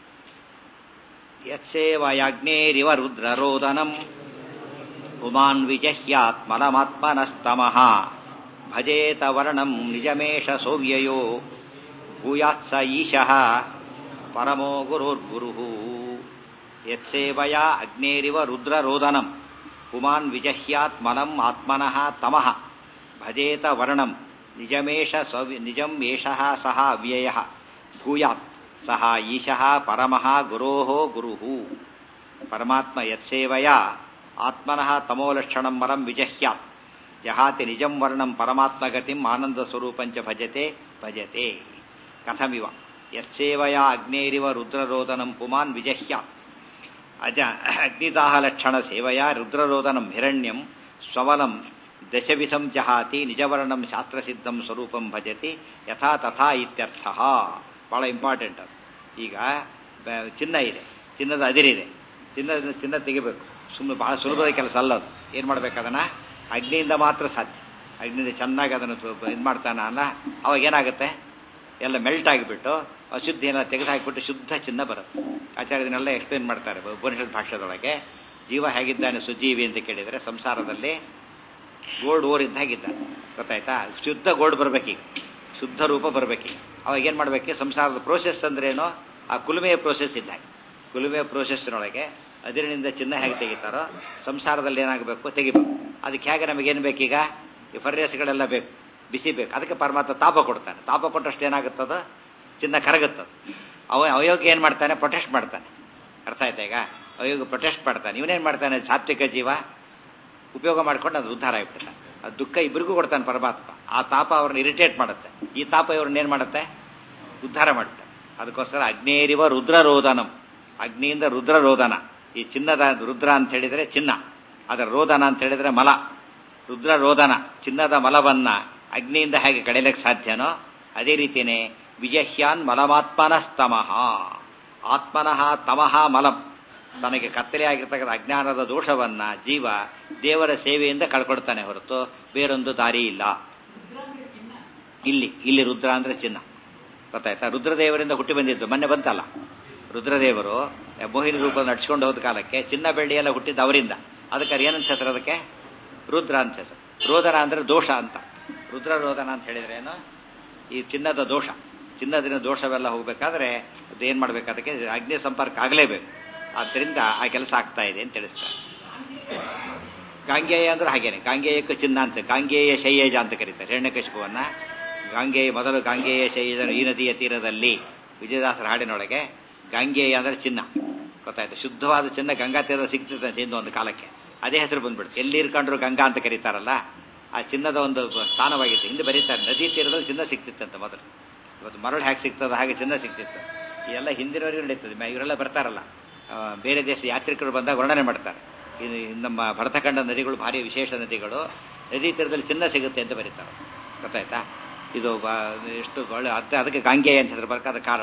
ಯತ್ಸೇವಯಾಜ್ಞೇರಿವ ರುದ್ರರೋದನಂ ಉಮಾನ್ ವಿಜಹ್ಯಾತ್ಮನಮಾತ್ಮನಸ್ತಮಃ ಭಜೇತ ವರ್ಣಂ ನಿಜಮೇಶ ಸೌವ್ಯಯೋ ಭೂಯಾತ್ಸ ಈಶಃ ಪರಮೋ ಗುರುರ್ಗುರು ಯತ್ಸೇವಯ ಅಗ್ನೇರಿವ ರುದ್ರರೋದನಂ ಪುಮಾನ್ ವಿಜಹ್ಯಾತ್ಮನಂ ಆತ್ಮನಃ ತಮಃ ಭಜೇತ ವರ್ಣಂ ನಿಜಮೇಶ ಸವ್ಯ ನಿಜಂ ಏಷಃ ಸಹ ಅವ್ಯಯಃ ಭೂಯಾತ್ ಸಹ ಈಶಃ ಪರಮಃ ಗುರೋಃ ಗುರುಃ ಪರಮಾತ್ಮ ಯತ್ಸೇವಯ ಆತ್ಮನಃ ತಮೋಲಕ್ಷಣಂ ಮರಂ ವಿಜಹ್ಯಾತ್ ಜಹಾತಿ ನಿಜಂ ವರ್ಣಂ ಪರಮಾತ್ಮಗತಿಂ ಆನಂದ ಸ್ವರೂಪಂಚ ಭಜತೆ ಭಜತೆ ಕಥಮಿವ ಯತ್ಸೇವಯ ಅಗ್ನೇರಿವ ರುದ್ರರೋದನಂ ಪುಮಾನ್ ವಿಜಹ್ಯಾತ್ ಅಜ ಅಗ್ನಿದಾಹ ಲಕ್ಷಣ ಸೇವೆಯ ರುದ್ರರೋದನಂ ಹಿರಣ್ಯಂ ಸ್ವವಲಂ ದಶವಿಧಂ ಜಹಾತಿ ನಿಜವರ್ಣಂ ಶಾಸ್ತ್ರಸಿದ್ಧಂ ಸ್ವರೂಪಂ ಭಜತಿ ಯಥಾ ತಥಾ ಇತ್ಯರ್ಥ ಬಹಳ ಇಂಪಾರ್ಟೆಂಟ್ ಅದು ಈಗ ಬ- ಚಿನ್ನ ಇದೆ ಚಿನ್ನದ ಅದಿರಿದೆ ಚಿನ್ನದ ಚಿನ್ನ ತೆಗಿಬೇಕು ಸುಮ್ಮನೆ ಬಹಳ ಸುಲಭದ ಕೆಲಸ ಅಲ್ಲ ಅದು ಏನು ಮಾಡ್ಬೇಕು ಅದನ್ನ ಅಗ್ನಿಯಿಂದ ಮಾತ್ರ ಸಾಧ್ಯ ಅಗ್ನಿಯಿಂದ ಚೆನ್ನಾಗಿ ಅದನ್ನು ಇದು ಮಾಡ್ತಾನ ಅಲ್ಲ ಅವಾಗ ಏನಾಗುತ್ತೆ ಎಲ್ಲ ಮೆಲ್ಟ್ ಆಗಿಬಿಟ್ಟು ಅಶುದ್ಧಿಯನ್ನು ತೆಗೆದು ಹಾಕಿಬಿಟ್ಟು ಶುದ್ಧ ಚಿನ್ನ ಬರುತ್ತೆ ಆಚಾರ್ಯದನ್ನೆಲ್ಲ ಎಕ್ಸ್ಪ್ಲೇನ್ ಮಾಡ್ತಾರೆ ಉಪನಿಷತ್ ಭಾಷೆದೊಳಗೆ ಜೀವ ಹೇಗಿದ್ದಾನೆ ಸುಜೀವಿ ಅಂತ ಕೇಳಿದರೆ ಸಂಸಾರದಲ್ಲಿ ಗೋಲ್ಡ್ ಓರ್ ಇದ್ದ ಹಾಗಿದ್ದಾನೆ ಗೊತ್ತಾಯ್ತಾ ಶುದ್ಧ ಗೋಲ್ಡ್ ಬರ್ಬೇಕೀಗ ಶುದ್ಧ ರೂಪ ಬರ್ಬೇಕೀಗ ಅವಾಗ ಏನು ಮಾಡಬೇಕು ಸಂಸಾರದ ಪ್ರೋಸೆಸ್ ಅಂದ್ರೇನು ಆ ಕುಲುಮೆಯ ಪ್ರೋಸೆಸ್ ಇದ್ದ ಹಾಗೆ ಕುಲುಮೆಯ ಪ್ರೋಸೆಸ್ನೊಳಗೆ ಅದಿರಿನಿಂದ ಚಿನ್ನ ಹೇಗೆ ತೆಗಿತಾರೋ ಸಂಸಾರದಲ್ಲಿ ಏನಾಗಬೇಕು ತೆಗಿಬೇಕು ಅದಕ್ಕೆ ಹೇಗೆ ನಮಗೇನು ಬೇಕೀಗ ಈ ಫರ್ಯಸ್ಗಳೆಲ್ಲ ಬೇಕು ಬಿಸಿ ಬೇಕು ಅದಕ್ಕೆ ಪರಮಾತ್ಮ ತಾಪ ಕೊಡ್ತಾನೆ ತಾಪ ಕೊಟ್ಟಷ್ಟು ಏನಾಗುತ್ತದ ಚಿನ್ನ ಕರಗುತ್ತದ ಅವ ಅಯೋಗ್ಯ ಏನು ಮಾಡ್ತಾನೆ ಪ್ರೊಟೆಸ್ಟ್ ಮಾಡ್ತಾನೆ ಅರ್ಥ ಆಯ್ತಾ ಈಗ ಅಯೋಗ್ಯ ಪ್ರೊಟೆಸ್ಟ್ ಮಾಡ್ತಾನೆ ಇವನೇನು ಮಾಡ್ತಾನೆ ಸಾತ್ವಿಕ ಜೀವ ಉಪಯೋಗ ಮಾಡ್ಕೊಂಡು ಅದು ಉದ್ಧಾರ ಆಗಿಬಿಡ್ತಾನೆ ಅದು ದುಃಖ ಇಬ್ಬರಿಗೂ ಕೊಡ್ತಾನೆ ಪರಮಾತ್ಮ ಆ ತಾಪ ಅವ್ರನ್ನ ಇರಿಟೇಟ್ ಮಾಡುತ್ತೆ ಈ ತಾಪ ಇವ್ರನ್ನ ಏನು ಮಾಡುತ್ತೆ ಉದ್ಧಾರ ಮಾಡುತ್ತೆ ಅದಕ್ಕೋಸ್ಕರ ಅಗ್ನೇರಿವ ರುದ್ರರೋದನಂ ಅಗ್ನಿಯಿಂದ ರುದ್ರರೋದನ ಈ ಚಿನ್ನದ ರುದ್ರ ಅಂತ ಹೇಳಿದರೆ ಚಿನ್ನ ಅದರ ರೋದನ ಅಂತ ಹೇಳಿದರೆ ಮಲ ರುದ್ರರೋದನ ಚಿನ್ನದ ಮಲವನ್ನ ಅಗ್ನಿಯಿಂದ ಹೇಗೆ ಕಳೆಯಲಿಕ್ಕೆ ಸಾಧ್ಯನೋ ಅದೇ ರೀತಿಯೇ ವಿಜಹ್ಯಾನ್ ಮಲಮಾತ್ಮನಸ್ತಮಃ ಆತ್ಮನಃ ತಮಃ ಮಲಂ ತನಗೆ ಕತ್ತಲೆ ಆಗಿರ್ತಕ್ಕಂಥ ಅಜ್ಞಾನದ ದೋಷವನ್ನ ಜೀವ ದೇವರ ಸೇವೆಯಿಂದ ಕಳ್ಕೊಡ್ತಾನೆ ಹೊರತು ಬೇರೊಂದು ದಾರಿ ಇಲ್ಲ ಇಲ್ಲಿ ಇಲ್ಲಿ ರುದ್ರ ಅಂದ್ರೆ ಚಿನ್ನ ಗೊತ್ತಾಯ್ತಾ ರುದ್ರದೇವರಿಂದ ಹುಟ್ಟಿ ಬಂದಿದ್ದು ಮೊನ್ನೆ ಬಂತಲ್ಲ ರುದ್ರದೇವರು ಮೋಹಿನಿ ರೂಪ ನಡ್ಸ್ಕೊಂಡು ಹೋದ ಕಾಲಕ್ಕೆ ಚಿನ್ನ ಬೆಳ್ಳಿ ಎಲ್ಲ ಹುಟ್ಟಿದ್ದು ಅವರಿಂದ ಅದಕ್ಕೆ ಏನಂತ ಹೆಸರು ಅದಕ್ಕೆ ರುದ್ರ ಅಂತ ಹೆಸರು ರೋದನ ಅಂದ್ರೆ ದೋಷ ಅಂತ ರುದ್ರ ರೋದನ ಅಂತ ಹೇಳಿದ್ರೆ ಏನು ಈ ಚಿನ್ನದ ದೋಷ ಚಿನ್ನದಿನ ದೋಷವೆಲ್ಲ ಹೋಗ್ಬೇಕಾದ್ರೆ ಅದು ಏನ್ ಮಾಡ್ಬೇಕು ಅದಕ್ಕೆ ಅಗ್ನಿ ಸಂಪರ್ಕ ಆಗಲೇಬೇಕು ಆದ್ದರಿಂದ ಆ ಕೆಲಸ ಆಗ್ತಾ ಇದೆ ಅಂತ ತಿಳಿಸ್ತಾರೆ ಗಾಂಗೇಯ ಅಂದ್ರೆ ಹಾಗೇನೆ ಗಾಂಗೇಯಕ್ಕೆ ಚಿನ್ನ ಅಂತ ಗಾಂಗೇಯ ಶೈಯಜ ಅಂತ ಕರೀತಾರೆ ಹಿರಣ್ಯಕಶಿಪುವನ್ನ ಗಾಂಗೇಯ ಮೊದಲು ಗಾಂಗೇಯ ಶೈಯಜನು ಈ ನದಿಯ ತೀರದಲ್ಲಿ ವಿಜಯದಾಸರ ಹಾಡಿನೊಳಗೆ ಗಾಂಗೇಯ ಅಂದ್ರೆ ಚಿನ್ನ ಗೊತ್ತಾಯ್ತು ಶುದ್ಧವಾದ ಚಿನ್ನ ಗಂಗಾ ತೀರದ ಸಿಗ್ತಿದ್ದಂತೆ ಹಿಂದೆ ಒಂದು ಕಾಲಕ್ಕೆ ಅದೇ ಹೆಸರು ಬಂದ್ಬಿಡುತ್ತೆ ಎಲ್ಲಿ ಇರ್ಕೊಂಡ್ರು ಗಂಗಾ ಅಂತ ಕರೀತಾರಲ್ಲ ಆ ಚಿನ್ನದ ಒಂದು ಸ್ಥಾನವಾಗಿತ್ತು ಹಿಂದೆ ಬರೀತಾರೆ ನದಿ ತೀರದಲ್ಲಿ ಚಿನ್ನ ಸಿಕ್ತಿತ್ತಂತೆ ಮೊದಲು ಇವತ್ತು ಮರಳು ಹೇಗೆ ಸಿಗ್ತದೆ ಹಾಗೆ ಚಿನ್ನ ಸಿಕ್ತಿತ್ತು ಇದೆಲ್ಲ ಹಿಂದಿನವರೆಗೂ ನಡೀತದೆ ಮ- ಇವರೆಲ್ಲ ಬರ್ತಾರಲ್ಲ ಆ, ಬೇರೆ ದೇಶ ಯಾತ್ರಿಕರು ಬಂದಾಗ ವರ್ಣನೆ ಮಾಡ್ತಾರೆ ಇದು ನಮ್ಮ ಭರತಖಂಡ ನದಿಗಳು ಭಾರಿ ವಿಶೇಷ ನದಿಗಳು ನದಿ ತೀರದಲ್ಲಿ ಚಿನ್ನ ಸಿಗುತ್ತೆ ಅಂತ ಬರೀತಾರೆ ಗೊತ್ತಾಯ್ತಾ ಇದು ಬ- ಎಷ್ಟು ಒಳ್ಳೆ ಅದ ಅದಕ್ಕೆ ಗಾಂಗೆಯ ಅಂತ ಹೆಸರು ಬರ್ಕಾದ ಕಾರಣ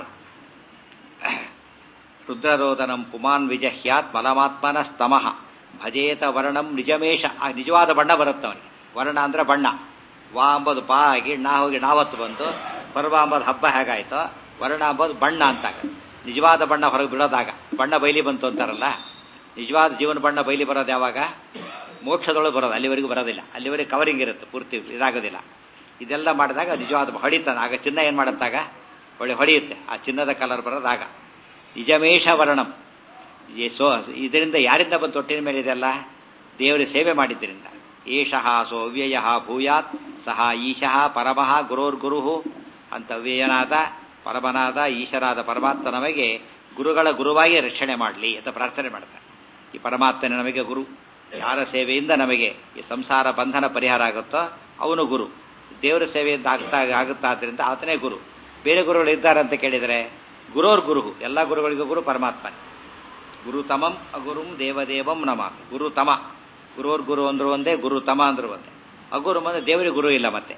ರುದ್ರರೋದನಂ ಪುಮಾನ್ ವಿಜಹ್ಯಾತ್ ಮಲಮಾತ್ಮನ ಸ್ತಮಃ ಭಜೇತ ವರ್ಣಂ ನಿಜಮೇಶ ಆ ನಿಜವಾದ ಬಣ್ಣ ಬರುತ್ತೆ ಅವನಿಗೆ ವರ್ಣ ಅಂದ್ರೆ ಬಣ್ಣ ವಾ ಅಂಬೋದು ಪಾ ಆಗಿ ನಾ ಹೋಗಿ ನಾವತ್ತು ಬಂತು ಪರ್ವ ಅಂಬೋದು ಹಬ್ಬ ಹೇಗಾಯ್ತೋ ವರ್ಣ ಅಂಬೋದು ಬಣ್ಣ ಅಂತಾಗ ನಿಜವಾದ ಬಣ್ಣ ಹೊರಗೆ ಬಿಡೋದಾಗ ಬಣ್ಣ ಬೈಲಿ ಬಂತು ಅಂತಾರಲ್ಲ ನಿಜವಾದ ಜೀವನ ಬಣ್ಣ ಬೈಲಿ ಬರೋದು ಯಾವಾಗ ಮೋಕ್ಷದೊಳಗೆ ಬರೋದು ಅಲ್ಲಿವರೆಗೂ ಬರೋದಿಲ್ಲ ಅಲ್ಲಿವರೆಗೆ ಕವರಿಂಗ್ ಇರುತ್ತೆ ಪೂರ್ತಿ ಇದಾಗೋದಿಲ್ಲ ಇದೆಲ್ಲ ಮಾಡಿದಾಗ ನಿಜವಾದ ಹೊಡಿತಾನೆ ಆಗ ಚಿನ್ನ ಏನು ಮಾಡುತ್ತಾಗ ಒಳ್ಳೆ ಹೊಡೆಯುತ್ತೆ ಆ ಚಿನ್ನದ ಕಲರ್ ಬರೋದಾಗ ನಿಜಮೇಶ ವರ್ಣಂ ಈ ಸೋ ಇದರಿಂದ ಯಾರಿಂದ ಬಂದು ತೊಟ್ಟಿನ ಮೇಲೆ ಇದೆಲ್ಲ ದೇವರ ಸೇವೆ ಮಾಡಿದ್ದರಿಂದ ಏಷಃ ಸೋ ಅವ್ಯಯ ಭೂಯಾತ್ ಸಹ ಈಶಃ ಪರಮಃ ಗುರೋರ್ಗುರು ಅಂತ ಅವ್ಯಯನಾದ ಪರಮನಾದ ಈಶರಾದ ಪರಮಾತ್ಮ ನಮಗೆ ಗುರುಗಳ ಗುರುವಾಗಿ ರಕ್ಷಣೆ ಮಾಡಲಿ ಅಂತ ಪ್ರಾರ್ಥನೆ ಮಾಡ್ತಾರೆ ಈ ಪರಮಾತ್ಮನ ನಮಗೆ ಗುರು ಯಾರ ಸೇವೆಯಿಂದ ನಮಗೆ ಈ ಸಂಸಾರ ಬಂಧನ ಪರಿಹಾರ ಆಗುತ್ತೋ ಅವನು ಗುರು ದೇವರ ಸೇವೆಯಿಂದ ಆಗ್ತಾ ಆಗುತ್ತಾ ಆದ್ದರಿಂದ ಆತನೇ ಗುರು ಬೇರೆ ಗುರುಗಳು ಇದ್ದಾರೆ ಅಂತ ಕೇಳಿದರೆ ಗುರೋರ್ ಗುರು ಎಲ್ಲ ಗುರುಗಳಿಗೂ ಗುರು ಪರಮಾತ್ಮನೇ ಗುರುತಮಂ ಅಗುರುಂ ದೇವದೇವಂ ನಮ ಗುರುತಮ ಗುರೋರ್ ಗುರು ಅಂದ್ರು ಒಂದೇ ಗುರುತಮ ಅಂದ್ರು ಒಂದೇ ಅಗುರು ಅಂದ್ರೆ ದೇವರಿಗೆ ಗುರು ಇಲ್ಲ ಮತ್ತೆ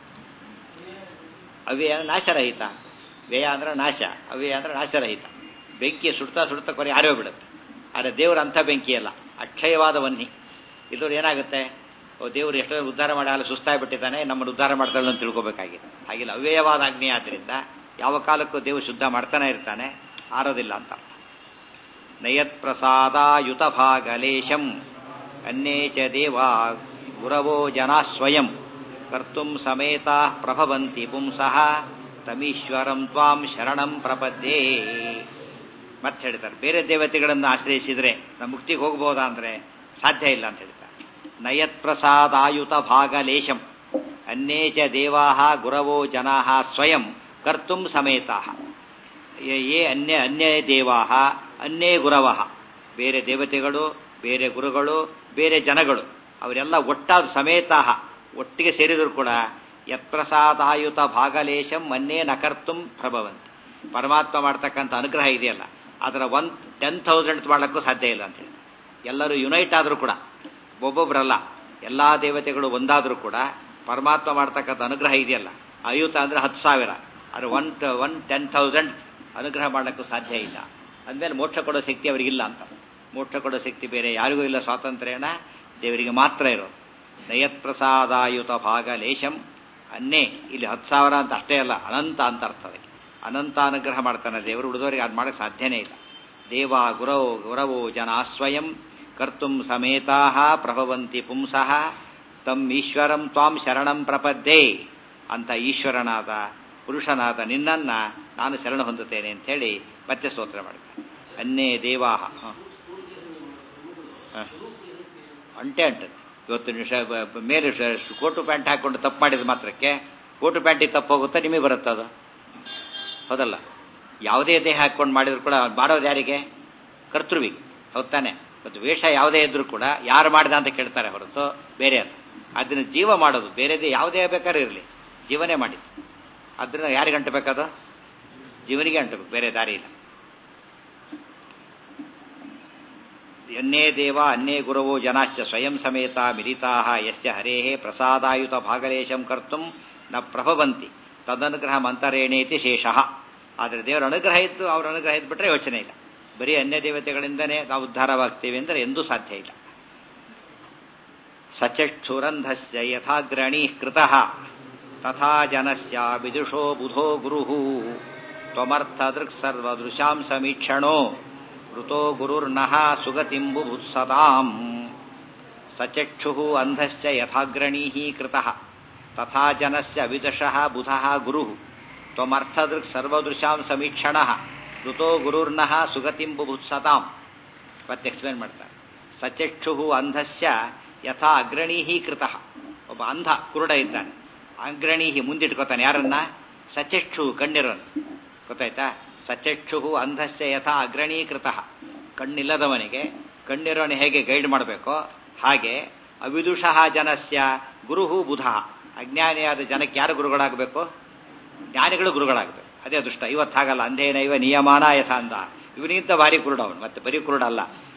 ಅವ್ಯಯ ಅಂದ್ರೆ ನಾಶರಹಿತ ವ್ಯಯ ಅಂದ್ರೆ ನಾಶ ಅವ್ಯಯ ಅಂದ್ರೆ ನಾಶರಹಿತ ಬೆಂಕಿ ಸುಡ್ತಾ ಸುಡ್ತಾ ಕೊನೆ ಆರೇ ಬಿಡುತ್ತೆ ಆದರೆ ದೇವರ ಅಂಥ ಬೆಂಕಿ ಅಲ್ಲ ಅಕ್ಷಯವಾದ ವನ್ನಿ ಇಲ್ಲವ್ರು ಏನಾಗುತ್ತೆ ಓ ದೇವರು ಎಷ್ಟೋ ಉದ್ಧಾರ ಮಾಡಿ ಅಲ್ಲಿ ಸುಸ್ತಾಗ್ಬಿಟ್ಟಿದ್ದಾನೆ ನಮ್ಮನ್ನು ಉದ್ಧಾರ ಮಾಡ್ತಾಳೆ ಅಂತ ತಿಳ್ಕೊಬೇಕಾಗಿದೆ ಹಾಗಿಲ್ಲ ಅವ್ಯಯವಾದ ಅಗ್ನಿ ಆದ್ರಿಂದ ಯಾವ ಕಾಲಕ್ಕೂ ದೇವರು ಶುದ್ಧ ಮಾಡ್ತಾನೆ ಇರ್ತಾನೆ ಆರೋದಿಲ್ಲ ಅಂತ ಅರ್ಥ ನಯತ್ ಪ್ರಸಾದಾಯುತ ಭಾಗಲೇಶಂ ಅನ್ಯೇ ಚ ದೇವಾ ಗುರವೋ ಜನಾ ಸ್ವಯಂ ಕರ್ತುಂ ಸಮೇತಾ ಪ್ರಭವಂತಿ ಪುಂಸಃ ತಮೀಶ್ವರಂ ತ್ವಾಂ ಶರಣಂ ಪ್ರಪದ್ಯೇ ಮತ್ತೆ ಹೇಳ್ತಾರೆ ಬೇರೆ ದೇವತೆಗಳನ್ನು ಆಶ್ರಯಿಸಿದ್ರೆ ನಮ್ಮ ಮುಕ್ತಿಗೆ ಹೋಗ್ಬೋದಾ ಅಂದ್ರೆ ಸಾಧ್ಯ ಇಲ್ಲ ಅಂತ ಹೇಳ್ತಾರೆ ನಯತ್ ಪ್ರಸಾದಾಯುತ ಭಾಗಲೇಶಂ ಅನ್ಯೇ ಚ ದೇವಾ ಗುರವೋ ಜನಾ ಸ್ವಯಂ ಕರ್ತುಂ ಸಮೇತಾ ಯೇ ಅನ್ಯ ಅನ್ಯ ದೇವಾಹ ಅನ್ಯೇ ಗುರವಃ ಬೇರೆ ದೇವತೆಗಳು ಬೇರೆ ಗುರುಗಳು ಬೇರೆ ಜನಗಳು ಅವರೆಲ್ಲ ಒಟ್ಟಾದ ಸಮೇತಃ ಒಟ್ಟಿಗೆ ಸೇರಿದ್ರು ಕೂಡ ಯತ್ಪ್ರಸಾದಾಯುತ ಭಾಗಲೇಶಂ ಮನ್ನೇ ನಕರ್ತುಂ ಪ್ರಭವಂತಿ ಪರಮಾತ್ಮ ಮಾಡ್ತಕ್ಕಂಥ ಅನುಗ್ರಹ ಇದೆಯಲ್ಲ ಅದರ ಒನ್ ಟೆನ್ ಥೌಸಂಡ್ ಮಾಡಲಿಕ್ಕೂ ಸಾಧ್ಯ ಇಲ್ಲ ಅಂತ ಹೇಳಿ ಎಲ್ಲರೂ ಯುನೈಟ್ ಆದರೂ ಕೂಡ ಒಬ್ಬೊಬ್ಬರಲ್ಲ ಎಲ್ಲಾ ದೇವತೆಗಳು ಒಂದಾದರೂ ಕೂಡ ಪರಮಾತ್ಮ ಮಾಡ್ತಕ್ಕಂಥ ಅನುಗ್ರಹ ಇದೆಯಲ್ಲ ಆಯುತ ಅಂದ್ರೆ ಹತ್ತು ಸಾವಿರ ಅದು ಒನ್ ಒನ್ ಟೆನ್ ಥೌಸಂಡ್ ಅನುಗ್ರಹ ಮಾಡಲಿಕ್ಕೂ ಸಾಧ್ಯ ಇಲ್ಲ ಅಂದಮೇಲೆ ಮೋಕ್ಷ ಕೊಡೋ ಶಕ್ತಿ ಅವರಿಗಿಲ್ಲ ಅಂತ ಮೋಕ್ಷ ಕೊಡೋ ಶಕ್ತಿ ಬೇರೆ ಯಾರಿಗೂ ಇಲ್ಲ ಸ್ವಾತಂತ್ರ್ಯನ ದೇವರಿಗೆ ಮಾತ್ರ ಇರೋದು ನಯತ್ ಪ್ರಸಾದಾಯುತ ಭಾಗ ಲೇಶಂ ಅನ್ನೇ ಇಲ್ಲಿ ಹತ್ತು ಸಾವಿರ ಅಂತ ಅಷ್ಟೇ ಅಲ್ಲ ಅನಂತ ಅಂತ ಅರ್ಥ ಅದಕ್ಕೆ ಅನಂತ ಅನುಗ್ರಹ ಮಾಡ್ತಾನೆ ದೇವರು ಉಳಿದವರಿಗೆ ಅದು ಮಾಡಕ್ಕೆ ಸಾಧ್ಯನೇ ಇಲ್ಲ ದೇವ ಗುರವೋ ಗುರವೋ ಜನ ಸ್ವಯಂ ಕರ್ತುಂ ಸಮೇತಾ ಪ್ರಭವಂತಿ ಪುಂಸಃ ತಮ್ ಈಶ್ವರಂ ತ್ವಾಂ ಶರಣಂ ಪ್ರಪದ್ಯೆ ಅಂತ ಈಶ್ವರನಾದ ಪುರುಷನಾದ ನಿನ್ನನ್ನ ನಾನು ಶರಣ ಹೊಂದುತ್ತೇನೆ ಅಂತ ಹೇಳಿ ಮತ್ತೆ ಸ್ತೋತ್ರ ಮಾಡ್ತಾನೆ ಅನ್ನೇ ದೇವಾಹ ಹ. ಹ. ಅಂಟೆ ಅಂಟದು ಇವತ್ತು ನೀವು ಶ- ಬ- ಬ- ಮೇಲೆ ಶ- ಕೋಟು ಪ್ಯಾಂಟ್ ಹಾಕೊಂಡು ತಪ್ಪು ಮಾಡಿದ ಮಾತ್ರಕ್ಕೆ ಕೋಟು ಪ್ಯಾಂಟಿಗೆ ತಪ್ಪು ಹೋಗುತ್ತಾ ನಿಮಗೆ ಬರುತ್ತೆ ಅದು ಹೌದಲ್ಲ ಯಾವುದೇ ದೇಹ ಹಾಕೊಂಡು ಮಾಡಿದ್ರು ಕೂಡ ಮಾಡೋದು ಯಾರಿಗೆ ಕರ್ತೃವಿಗೆ ಹೌದ್ ತಾನೆ ಮತ್ತು ವೇಷ ಯಾವುದೇ ಇದ್ರೂ ಕೂಡ ಯಾರು ಮಾಡಿದ ಅಂತ ಕೇಳ್ತಾರೆ ಹೊರತು ಬೇರೆ ಅಲ್ಲ ಅದನ್ನ ಜೀವ ಮಾಡೋದು ಬೇರೆದೇ ಯಾವುದೇ ಬೇಕಾದ್ರೆ ಇರಲಿ ಜೀವನೇ ಮಾಡಿದ್ದು ಅದನ್ನ ಯಾರಿಗೆ ಅಂಟಬೇಕದು ಜೀವನಿಗೆ ಅಂಟಬೇಕು ಬೇರೆ ದಾರಿ ಇಲ್ಲ ಅನ್ನೇ ದೇವ ಅನ್ನೇ ಗುರವೋ ಜನಾಶ್ಚ ಸ್ವಯಂ ಸಮೇತ ಮಿಲಿತಾ ಯಸ್ಯ ಹರೇ ಪ್ರಸಾದಾಯುತ ಭಾಗಲೇಶಂ ಕರ್ತುಂ ನ ಪ್ರಭವಂತಿ ತದನುಗ್ರಹ ಮಂತರೇಣೇತಿ ಶೇಷಃ ಆದರೆ ದೇವರ ಅನುಗ್ರಹ ಇದ್ದು ಅವರ ಅನುಗ್ರಹ ಇದ್ಬಿಟ್ರೆ ಯೋಚನೆ ಇಲ್ಲ ಬರೀ ಅನ್ಯ ದೇವತೆಗಳಿಂದನೇ ನಾವು ಉದ್ಧಾರವಾಗ್ತೇವೆ ಅಂದರೆ ಎಂದೂ ಸಾಧ್ಯ ಇಲ್ಲ ಸಚಕ್ಷುರಂಧಸ್ಯ ಯಥಾಗ್ರಣೀ ಕೃತಃ ತಥಾ ಜನಸ್ಯ ವಿದುಷೋ ಬುಧೋ ಗುರು ತ್ವಮರ್ಥದೃಕ್ ಸರ್ವದೃಶಾಂ ಸಮೀಕ್ಷಣೋ ಋತೋ ಗುರುರ್ನಃ ಸುಗತಿಂ ಬುಭುತ್ಸತಾಂ ಸಚಕ್ಷು ಅಂಧಸ್ಯ ಯಥಾಗ್ರಣೀ ಕೃತಃ ತಥಾ ಜನಸ್ಯ ವಿದಶಃ ಬುಧಃ ಗುರು ತ್ವಮರ್ಥದೃಕ್ ಸರ್ವದೃಶಾಂ ಸಮೀಕ್ಷಣ ಋತೋ ಗುರುರ್ನಃ ಸುಗತಿಂ ಬುಭುತ್ಸತಾಂ ಮತ್ತೆ ಎಕ್ಸ್ಪ್ಲೇನ್ ಮಾಡ್ತಾರೆ ಸಚಕ್ಷು ಅಂಧಸ್ಯ ಯಥಾ ಅಗ್ರಣೀಹಿ ಕೃತಃ ಒಬ್ಬ ಅಂಧ ಕುರುಡ ಇದ್ದಾನೆ ಅಗ್ರಣೀಹಿ ಮುಂದಿಟ್ಕೋತಾನೆ ಯಾರನ್ನ ಸಚಕ್ಷು ಕಣ್ಣಿರೋನು ಗೊತ್ತಾಯ್ತಾ ಸಚಕ್ಷು ಅಂಧಸ್ಯ ಯಥಾ ಅಗ್ರಣೀಕೃತ ಕಣ್ಣಿಲ್ಲದವನಿಗೆ ಕಣ್ಣಿರೋನು ಹೇಗೆ ಗೈಡ್ ಮಾಡಬೇಕೋ ಹಾಗೆ ಅವಿದುಷಃ ಜನಸ್ಯ ಗುರುಹು ಬುಧ ಅಜ್ಞಾನಿಯಾದ ಜನಕ್ಕೆ ಯಾರು ಗುರುಗಳಾಗಬೇಕು ಜ್ಞಾನಿಗಳು ಗುರುಗಳಾಗಬೇಕು ಅದೇ ಅದೃಷ್ಟ ಇವತ್ತು ಹಾಗಲ್ಲ ಅಂಧೇನೈವ ನಿಯಮಾನ ಯಥ ಅಂದ ಇವನಿಗಿಂತ ಭಾರಿ ಕುರುಡ ಅವನು ಮತ್ತೆ ಬರೀ ಕುರುಡ ಅಲ್ಲ